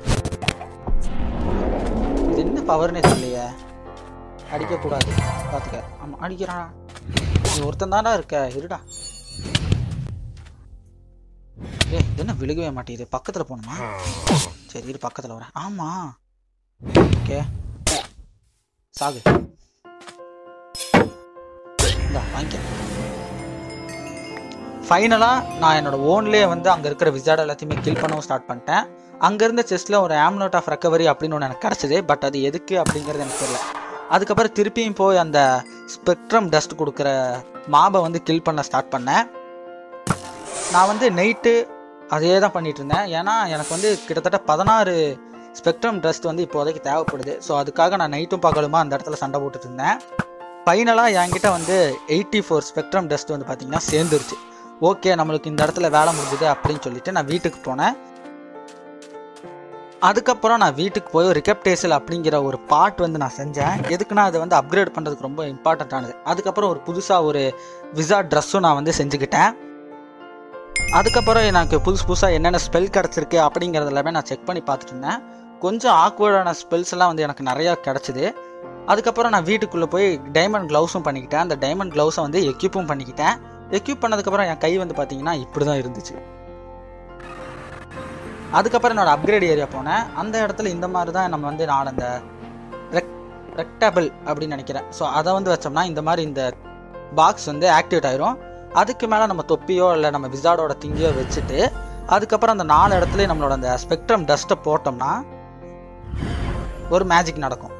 இது என்ன பவர்னே தெரியலையே அடிக்கக்கூடாது பார்த்துக்க ஆமாம் அடிக்கிறானா நீ ஒருத்தன் தானே இருக்க இருடா ஏய் இது என்ன விழுகவே மாட்டேங்குது பக்கத்தில் போகணுமா சரி இரு பக்கத்தில் வரேன் ஆமாம் ஓகே சாகு இந்தா வாங்கிக்க ஃபைனலாக நான் என்னோட ஓன்லேயே வந்து அங்கே இருக்கிற விசார்ட் எல்லாத்தையுமே கில் பண்ணவும் ஸ்டார்ட் பண்ணிட்டேன் அங்கே இருந்த செஸ்ட்டில் ஒரு ஆம்லோட் ஆஃப் ரெக்கவரி அப்படின்னு ஒன்று எனக்கு கிடச்சிது பட் அது எதுக்கு அப்படிங்கிறது எனக்கு தெரியல அதுக்கப்புறம் திருப்பியும் போய் அந்த ஸ்பெக்ட்ரம் டஸ்ட் கொடுக்குற மாபை வந்து கில் பண்ண ஸ்டார்ட் பண்ணேன் நான் வந்து நைட்டு அதே தான் பண்ணிட்டு இருந்தேன் ஏன்னா எனக்கு வந்து கிட்டத்தட்ட பதினாறு ஸ்பெக்ட்ரம் டஸ்ட் வந்து இப்போதைக்கு தேவைப்படுது ஸோ அதுக்காக நான் நைட்டும் பகலுமா அந்த இடத்துல சண்டை போட்டுட்டு இருந்தேன் ஃபைனலாக என்கிட்ட வந்து எயிட்டி ஃபோர் ஸ்பெக்ட்ரம் டஸ்ட் வந்து பார்த்தீங்கன்னா சேர்ந்துருச்சு ஓகே நம்மளுக்கு இந்த இடத்துல வேலை முடிஞ்சுது அப்படின்னு சொல்லிட்டு நான் வீட்டுக்கு போனேன் அதுக்கப்புறம் நான் வீட்டுக்கு போய் ரிகப்டேசல் அப்படிங்கிற ஒரு பார்ட் வந்து நான் செஞ்சேன் எதுக்குன்னா அதை வந்து அப்கிரேட் பண்ணுறதுக்கு ரொம்ப இம்பார்ட்டண்ட்டானது அதுக்கப்புறம் ஒரு புதுசாக ஒரு விசா ட்ரெஸ்ஸும் நான் வந்து செஞ்சுக்கிட்டேன் அதுக்கப்புறம் எனக்கு புதுசு புதுசாக என்னென்ன ஸ்பெல் கிடச்சிருக்கு அப்படிங்கிறது எல்லாமே நான் செக் பண்ணி பார்த்துட்டு இருந்தேன் கொஞ்சம் ஆக்வர்டான ஸ்பெல்ஸ் எல்லாம் வந்து எனக்கு நிறையா கிடச்சிது அதுக்கப்புறம் நான் வீட்டுக்குள்ளே போய் டைமண்ட் க்ளவுஸும் பண்ணிக்கிட்டேன் அந்த டைமண்ட் க்ளவுஸை வந்து எக்யூப்பும் பண்ணிக்கிட்டேன் எக்யூப் பண்ணதுக்கப்புறம் என் கை வந்து பார்த்தீங்கன்னா இப்படி தான் இருந்துச்சு அதுக்கப்புறம் என்னோட அப்கிரேட் ஏரியா போனேன் அந்த இடத்துல இந்த மாதிரி தான் நம்ம வந்து நான் அந்த ரெக் ரெக்டபிள் அப்படின்னு நினைக்கிறேன் ஸோ அதை வந்து வச்சோம்னா இந்த மாதிரி இந்த பாக்ஸ் வந்து ஆக்டிவேட் ஆயிரும் அதுக்கு மேலே நம்ம தொப்பியோ இல்லை நம்ம விசார்டோட திங்கியோ வச்சுட்டு அதுக்கப்புறம் அந்த நாலு இடத்துல நம்மளோட அந்த ஸ்பெக்ட்ரம் டஸ்ட்டை போட்டோம்னா ஒரு மேஜிக் நடக்கும்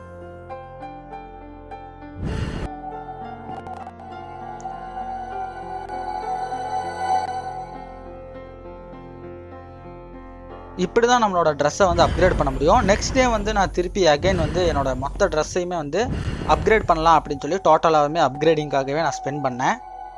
இப்படி தான் நம்மளோட ட்ரெஸ்ஸை வந்து அப்கிரேட் பண்ண முடியும் நெக்ஸ்ட் டே வந்து நான் திருப்பி அகைன் வந்து என்னோட மொத்த ட்ரெஸ்ஸையுமே வந்து அப்கிரேட் பண்ணலாம் அப்படின்னு சொல்லி டோட்டலாகவே அப்கிரேடிங்காகவே நான் ஸ்பெண்ட் பண்ணேன்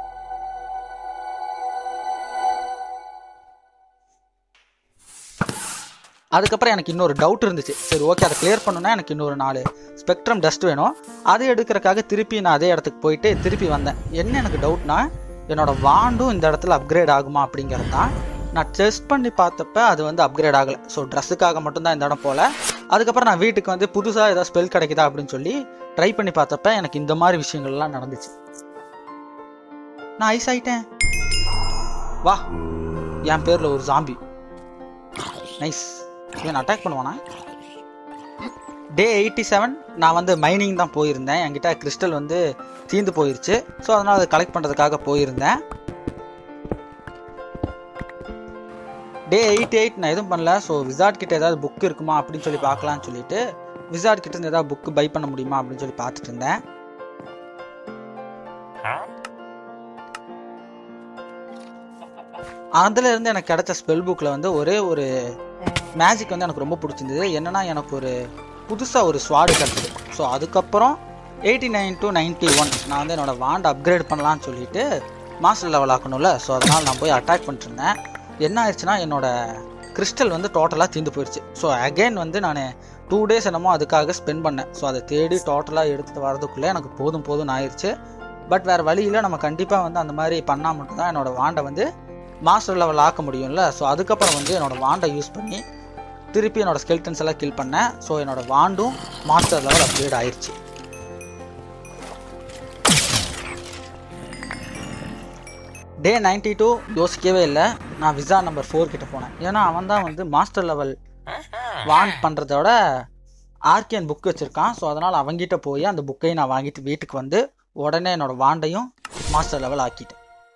அதுக்கப்புறம் எனக்கு இன்னொரு டவுட் இருந்துச்சு சரி ஓகே அதை கிளியர் பண்ணணும்னா எனக்கு இன்னொரு நாலு ஸ்பெக்ட்ரம் டஸ்ட் வேணும் அதை எடுக்கிறக்காக திருப்பி நான் அதே இடத்துக்கு போயிட்டு திருப்பி வந்தேன் என்ன எனக்கு டவுட்னா என்னோட வாண்டும் இந்த இடத்துல அப்கிரேட் ஆகுமா அப்படிங்கிறது தான் நான் டெஸ்ட் பண்ணி பார்த்தப்ப அது வந்து அப்கிரேட் ஆகலை ஸோ ட்ரெஸ்ஸுக்காக மட்டும்தான் இந்த இடம் போல அதுக்கப்புறம் நான் வீட்டுக்கு வந்து புதுசாக ஏதாவது ஸ்பெல் கிடைக்குதா அப்படின்னு சொல்லி ட்ரை பண்ணி பார்த்தப்ப எனக்கு இந்த மாதிரி விஷயங்கள்லாம் நடந்துச்சு நான் ஐஸ் ஆயிட்டேன் வா என் பேரில் ஒரு ஜாம்பி நைஸ் இவன் அட்டாக் பண்ணுவானா டே எயிட்டி செவன் நான் வந்து மைனிங் தான் போயிருந்தேன் என்கிட்ட கிறிஸ்டல் வந்து தீந்து போயிருச்சு ஸோ அதனால் அதை கலெக்ட் பண்ணுறதுக்காக போயிருந்தேன் டே எயிட்டி எயிட் நான் எதுவும் பண்ணல ஸோ விசார்ட் கிட்ட ஏதாவது புக் இருக்குமா அப்படின்னு சொல்லி பார்க்கலான்னு சொல்லிட்டு விசார்ட் கிட்ட இருந்து ஏதாவது புக் பை பண்ண முடியுமா அப்படின்னு சொல்லி பார்த்துட்டு இருந்தேன் அதுல இருந்து எனக்கு கிடைச்ச ஸ்பெல் புக்கில் வந்து ஒரே ஒரு மேஜிக் வந்து எனக்கு ரொம்ப பிடிச்சிருந்தது என்னன்னா எனக்கு ஒரு புதுசாக ஒரு ஸ்வாடு கிடச்சிது ஸோ அதுக்கப்புறம் eighty nine to ninety one நான் வந்து என்னோட வாண்ட் அப்கிரேட் பண்ணலான்னு சொல்லிட்டு மாஸ்டர் லெவல் ஆக்கணும்ல ஸோ அதனால் நான் போய் அட்டாக் பண்ணிட்டு இருந்தேன் என்ன ஆயிடுச்சுன்னா என்னோட கிறிஸ்டல் வந்து டோட்டலாக தீர்ந்து போயிடுச்சு ஸோ அகைன் வந்து நான் டூ டேஸ் என்னமோ அதுக்காக ஸ்பெண்ட் பண்ணேன் ஸோ அதை தேடி டோட்டலாக எடுத்துட்டு வரதுக்குள்ளே எனக்கு போதும் போதும்னு ஆயிடுச்சு பட் வேறு வழியில் நம்ம கண்டிப்பாக வந்து அந்த மாதிரி பண்ணால் மட்டும்தான் என்னோட வாண்டை வந்து மாஸ்டர் லெவல் ஆக்க முடியும்ல ஸோ அதுக்கப்புறம் வந்து என்னோட வாண்டை யூஸ் பண்ணி திருப்பி என்னோட ஸ்கெல்டன்ஸ் எல்லாம் கில் பண்ணேன் ஸோ என்னோட வாண்டும் மாஸ்டர் லெவல் அப்கிரேட் ஆயிடுச்சு டே நைன்டி டூ யோசிக்கவே இல்லை நான் விசா நம்பர் ஃபோர் கிட்ட போனேன் ஏன்னா அவன் தான் வந்து மாஸ்டர் லெவல் வாண்ட் பண்ணுறதோட ஆர்கியன் புக் வச்சுருக்கான் ஸோ அதனால் அவங்கிட்ட போய் அந்த புக்கையும் நான் வாங்கிட்டு வீட்டுக்கு வந்து உடனே என்னோட வாண்டையும் மாஸ்டர் லெவல் ஆக்கிட்டேன்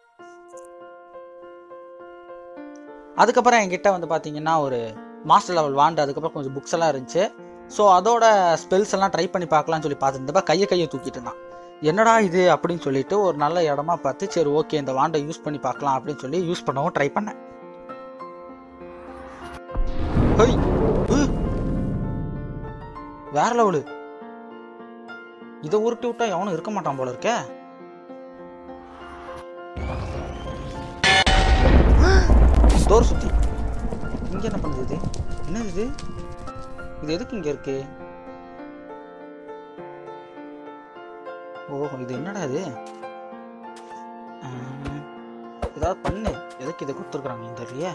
அதுக்கப்புறம் என்கிட்ட வந்து பார்த்தீங்கன்னா ஒரு மாஸ்டர் லெவல் வாண்டு அதுக்கப்புறம் கொஞ்சம் புக்ஸ் எல்லாம் இருந்துச்சு ஸோ அதோட ஸ்பெல்ஸ் எல்லாம் ட்ரை பண்ணி பார்க்கலாம்னு சொல்லி பார்த்துருந்தப்ப கையை கையை தூக்கிட்டு இருந்தான் என்னடா இது அப்படின்னு சொல்லிட்டு ஒரு நல்ல இடமா பார்த்து சரி ஓகே இந்த வாண்டை யூஸ் பண்ணி பார்க்கலாம் அப்படின்னு சொல்லி யூஸ் பண்ணவும் ட்ரை பண்ணேன் ஹொய் உ. வேற லெவலு இதை உருட்டி விட்டா எவனும் இருக்க மாட்டான் போல இருக்கே டோர் சுத்தி இங்க என்ன பண்ணுது இது என்னது இது இது எதுக்கு இங்க இருக்கு ஓஹோ இது என்னடா இது ஆஹ், ஏதாவது பண்ணு எதுக்கு இதை கொடுத்துருக்குறாங்க இந்த தெரியலையே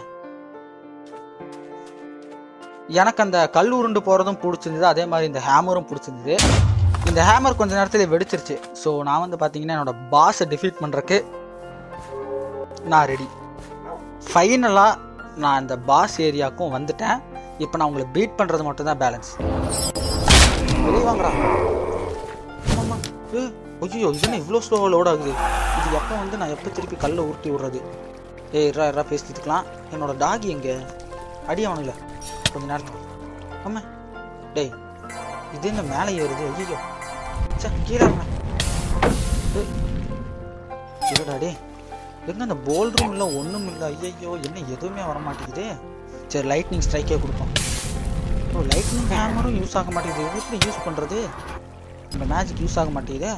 எனக்கு அந்த கல் உருண்டு போகிறதும் பிடிச்சிருந்தது அதே மாதிரி இந்த ஹேமரும் பிடிச்சிருந்தது இந்த ஹேமர் கொஞ்ச நேரத்தில் வெடிச்சிருச்சு ஸோ நான் வந்து பார்த்தீங்கன்னா என்னோட பாஸை டிஃபீட் பண்ணுறக்கு நான் ரெடி ஃபைனலாக நான் இந்த பாஸ் ஏரியாவுக்கும் வந்துட்டேன் இப்போ நான் உங்களை பீட் பண்ணுறது மட்டும்தான் பேலன்ஸ் வெளியே வாங்கடா ஆமாம்மா ஏ ஐயோ இது என்ன இவ்வளோ ஸ்லோவாக லோட் ஆகுது இது எப்போ வந்து நான் எப்போ திருப்பி கல்லை உருட்டி விடுறது ஏய் இரா இரா பேசிட்டுக்கலாம் என்னோட டாகி எங்கே அடி அவனுங்கள கொஞ்ச நேரத்துக்கு ஆமாம் டேய் இது என்ன மேலே ஏறுது ஐயோ சே கீழே இறங்குடா. ஏய், இருடா டேய் எங்க அந்த போல் ரூம் இல்லை ஒன்றும் இல்லை ஐயோ என்ன எதுவுமே வர மாட்டேங்குது சரி லைட்னிங் ஸ்ட்ரைக்கே கொடுப்போம் ஓ லைட்னிங் ஹேமரும் யூஸ் ஆக மாட்டேங்குது இது எப்படி யூஸ் பண்ணுறது இந்த மேஜிக் யூஸ் ஆக மாட்டேங்குதே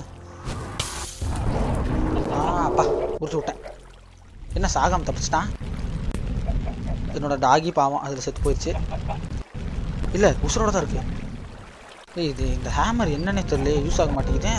ஆ அப்பா உருட்டு விட்டேன் என்ன சாகாம தப்பிச்சிட்டான் என்னோட டாகி பாவம் அதில் செத்து போயிடுச்சு இல்லை உசுரோட தான் இருக்கு ஏய் இது இந்த ஹேமர் என்னன்னே தெரியல யூஸ் ஆக மாட்டேங்குதே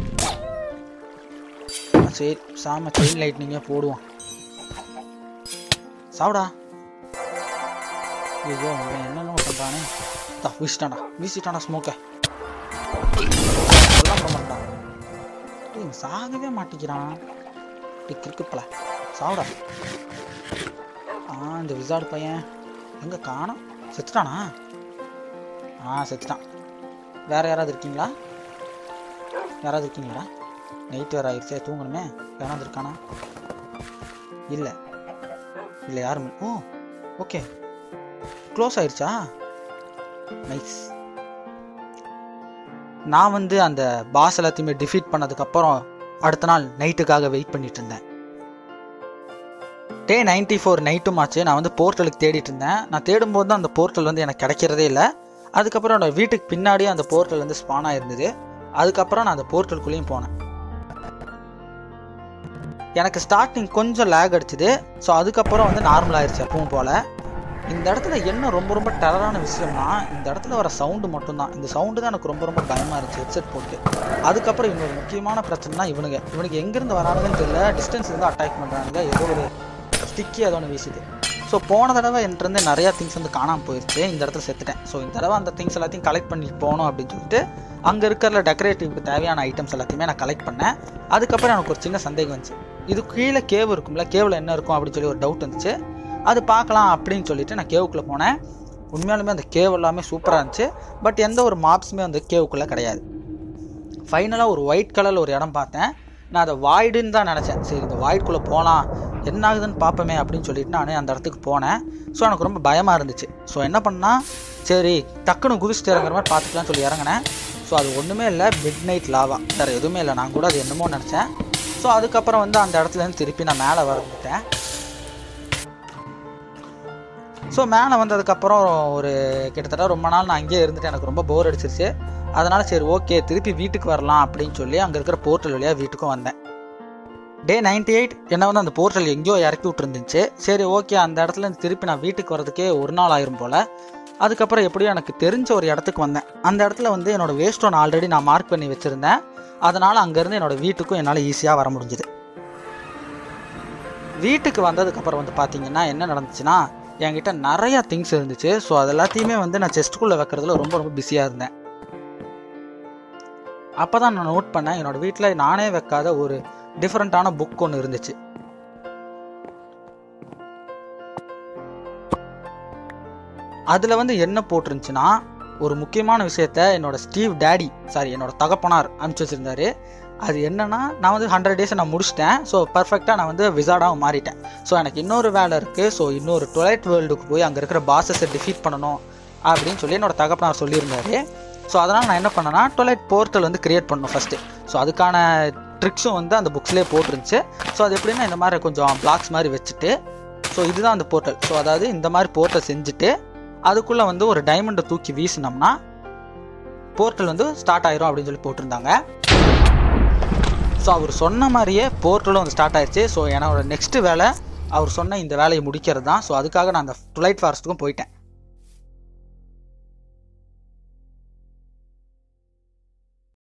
ஆ, சரி சாம செயின் லைட்னிங்கே போடுவோம் சாவுடா ஐயோ இவன் என்னென்ன பண்ணுறானே தா வீசிட்டான்டா வீசிட்டான்டா ஸ்மோக்கை எல்லாம் பண்ண மாட்டான் டேய், இவன் சாகவே மாட்டிக்கிறான் டேய் கிறுக்குப்பல சாவுடா ஆ இந்த விசார்டு பையன் எங்கே காணோம் செத்துட்டானா ஆ செத்துட்டான் வேற யாராவது இருக்கீங்களா யாராவது இருக்கீங்களா நைட் வேற ஆயிடுச்சே தூங்கணுமே யாராவது இருக்கானா இல்லை இல்லை யாரும் ஓ ஓகே க்ளோஸ் ஆயிடுச்சா நைஸ் நான் வந்து அந்த பாஸ் எல்லாத்தையுமே டிஃபீட் பண்ணதுக்கப்புறம் அடுத்த நாள் நைட்டுக்காக வெயிட் பண்ணிட்டு இருந்தேன் டே நைன்டி ஃபோர் நைட்டும் ஆச்சு நான் வந்து போர்ட்டலுக்கு தேடிட்டு இருந்தேன் நான் தேடும்போது தான் அந்த போர்ட்டல் வந்து எனக்கு கிடைக்கிறதே இல்லை அதுக்கப்புறம் என்னோட வீட்டுக்கு பின்னாடியே அந்த போர்ட்டல் வந்து ஸ்பான் ஆயிருந்தது அதுக்கப்புறம் நான் அந்த போர்ட்டலுக்குள்ளேயும் போனேன் எனக்கு ஸ்டார்டிங் கொஞ்சம் லேக் அடிச்சுது ஸோ அதுக்கப்புறம் வந்து நார்மல் ஆயிடுச்சு எப்பவும் போல் இந்த இடத்துல என்ன ரொம்ப ரொம்ப டெரரான விஷயம்னா இந்த இடத்துல வர சவுண்டு மட்டும்தான் இந்த சவுண்டு தான் எனக்கு ரொம்ப ரொம்ப பயமாக இருந்துச்சு ஹெட்செட் போட்டு அதுக்கப்புறம் இன்னொரு முக்கியமான பிரச்சனைனா இவனுங்க இவனுக்கு எங்கேருந்து வரானுங்கன்னு தெரியல டிஸ்டன்ஸ் இருந்து அட்டாக் பண்ணுறானுங்க ஏதோ ஒரு ஸ்டிக்கி அதோ ஒன்று வீசுது ஸோ போன தடவை என்கிட்ட நிறையா திங்ஸ் வந்து காணாமல் போயிடுச்சு இந்த இடத்துல செத்துட்டேன் ஸோ இந்த தடவை அந்த திங்ஸ் எல்லாத்தையும் கலெக்ட் பண்ணிட்டு போகணும் அப்படின்னு சொல்லிட்டு அங்கே இருக்கிற டெக்கரேட்டிவ்க்கு தேவையான ஐட்டம்ஸ் எல்லாத்தையுமே நான் கலெக்ட் பண்ணேன் அதுக்கப்புறம் எனக்கு ஒரு சின்ன சந்தேகம் வந்துச்சு இது கீழே கேவ் இருக்கும்ல கேவில் என்ன இருக்கும் அப்படின்னு சொல்லி ஒரு டவுட் வந்துச்சு அது பார்க்கலாம் அப்படின்னு சொல்லிட்டு நான் கேவுக்குள்ளே போனேன் உண்மையாலுமே அந்த கேவ் எல்லாமே சூப்பராக இருந்துச்சு பட் எந்த ஒரு மாப்ஸுமே அந்த கேவுக்குள்ளே கிடையாது ஃபைனலாக ஒரு ஒயிட் கலரில் ஒரு இடம் பார்த்தேன் நான் அதை வாய்டுன்னு தான் நினச்சேன் சரி இந்த வாய்டுக்குள்ளே போகலாம் என்ன ஆகுதுன்னு பார்ப்போமே அப்படின்னு சொல்லிட்டு நான் அந்த இடத்துக்கு போனேன் ஸோ எனக்கு ரொம்ப பயமாக இருந்துச்சு ஸோ என்ன பண்ணா சரி டக்குன்னு குதிச்சுட்டு இறங்குற மாதிரி பார்த்துக்கலாம்னு சொல்லி இறங்கினேன் ஸோ அது ஒன்றுமே இல்லை மிட் நைட் லாவா வேறு எதுவுமே இல்லை நான் கூட அது என்னமோ நினச்சேன் ஸோ அதுக்கப்புறம் வந்து அந்த இடத்துலேருந்து திருப்பி நான் மேலே வந்துட்டேன் ஸோ மேலே வந்ததுக்கப்புறம் ஒரு கிட்டத்தட்ட ரொம்ப நாள் நான் அங்கேயே இருந்துட்டு எனக்கு ரொம்ப போர் அடிச்சிருச்சு அதனால் சரி ஓகே திருப்பி வீட்டுக்கு வரலாம் அப்படின்னு சொல்லி அங்கே இருக்கிற போர்ட்டல் வழியாக வீட்டுக்கும் வந்தேன் டே நைன்டி எயிட் என்ன வந்து அந்த போர்ட்டல் எங்கேயோ இறக்கி விட்டுருந்துச்சு சரி ஓகே அந்த இடத்துல இருந்து திருப்பி நான் வீட்டுக்கு வரதுக்கே ஒரு நாள் ஆயிரும் போல் அதுக்கப்புறம் எப்படியும் எனக்கு தெரிஞ்ச ஒரு இடத்துக்கு வந்தேன் அந்த இடத்துல வந்து என்னோட வேஸ்ட் ஒன் ஆல்ரெடி நான் மார்க் பண்ணி வச்சுருந்தேன் அதனால் அங்கேருந்து என்னோட வீட்டுக்கும் என்னால் ஈஸியாக வர முடிஞ்சுது வீட்டுக்கு வந்ததுக்கப்புறம் வந்து பார்த்தீங்கன்னா என்ன நடந்துச்சுன்னா என்கிட்ட நிறையா திங்ஸ் இருந்துச்சு ஸோ அது எல்லாத்தையுமே வந்து நான் செஸ்ட்டுக்குள்ளே வைக்கிறதுல ரொம்ப ரொம்ப பிஸியாக இருந்தேன் அப்போ தான் நான் நோட் பண்ணேன் என்னோட வீட்டில் நானே வைக்காத ஒரு டிஃப்ரெண்ட்டான புக் ஒன்று இருந்துச்சு அதில் வந்து என்ன போட்டிருந்துச்சுன்னா ஒரு முக்கியமான விஷயத்த என்னோட ஸ்டீவ் டேடி சாரி என்னோட தகப்பனார் அனுப்பிச்சி வச்சிருந்தாரு அது என்னன்னா நான் வந்து ஹண்ட்ரட் டேஸை நான் முடிச்சிட்டேன் ஸோ பர்ஃபெக்டாக நான் வந்து விசார்டாக மாறிட்டேன் ஸோ எனக்கு இன்னொரு வேலை இருக்குது ஸோ இன்னொரு டுவெலைட் வேர்ல்டுக்கு போய் அங்கே இருக்கிற பாசஸை டிஃபீட் பண்ணணும் அப்படின்னு சொல்லி என்னோட தகப்பனார் சொல்லியிருந்தாரு ஸோ அதனால் நான் என்ன பண்ணேன்னா டுவெலைட் போர்ட்டல் வந்து கிரியேட் பண்ணணும் ஃபஸ்ட்டு ஸோ அதுக்கான ட்ரிக்ஸும் வந்து அந்த புக்ஸ்லேயே போட்டிருந்துச்சு ஸோ அது எப்படின்னா இந்த மாதிரி கொஞ்சம் பிளாக்ஸ் மாதிரி வச்சுட்டு ஸோ இதுதான் அந்த போர்ட்டல் ஸோ அதாவது இந்த மாதிரி போர்ட்டல் செஞ்சுட்டு அதுக்குள்ளே வந்து ஒரு டைமண்டை தூக்கி வீசினோம்னா போர்ட்டல் வந்து ஸ்டார்ட் ஆயிரும் அப்படின்னு சொல்லி போட்டிருந்தாங்க ஸோ அவர் சொன்ன மாதிரியே போர்ட்டலும் வந்து ஸ்டார்ட் ஆயிடுச்சு ஸோ என்னோட நெக்ஸ்ட் வேலை அவர் சொன்ன இந்த வேலையை முடிக்கிறது தான் ஸோ அதுக்காக நான் அந்த டுலைட் ஃபாரஸ்ட்டுக்கும் போயிட்டேன்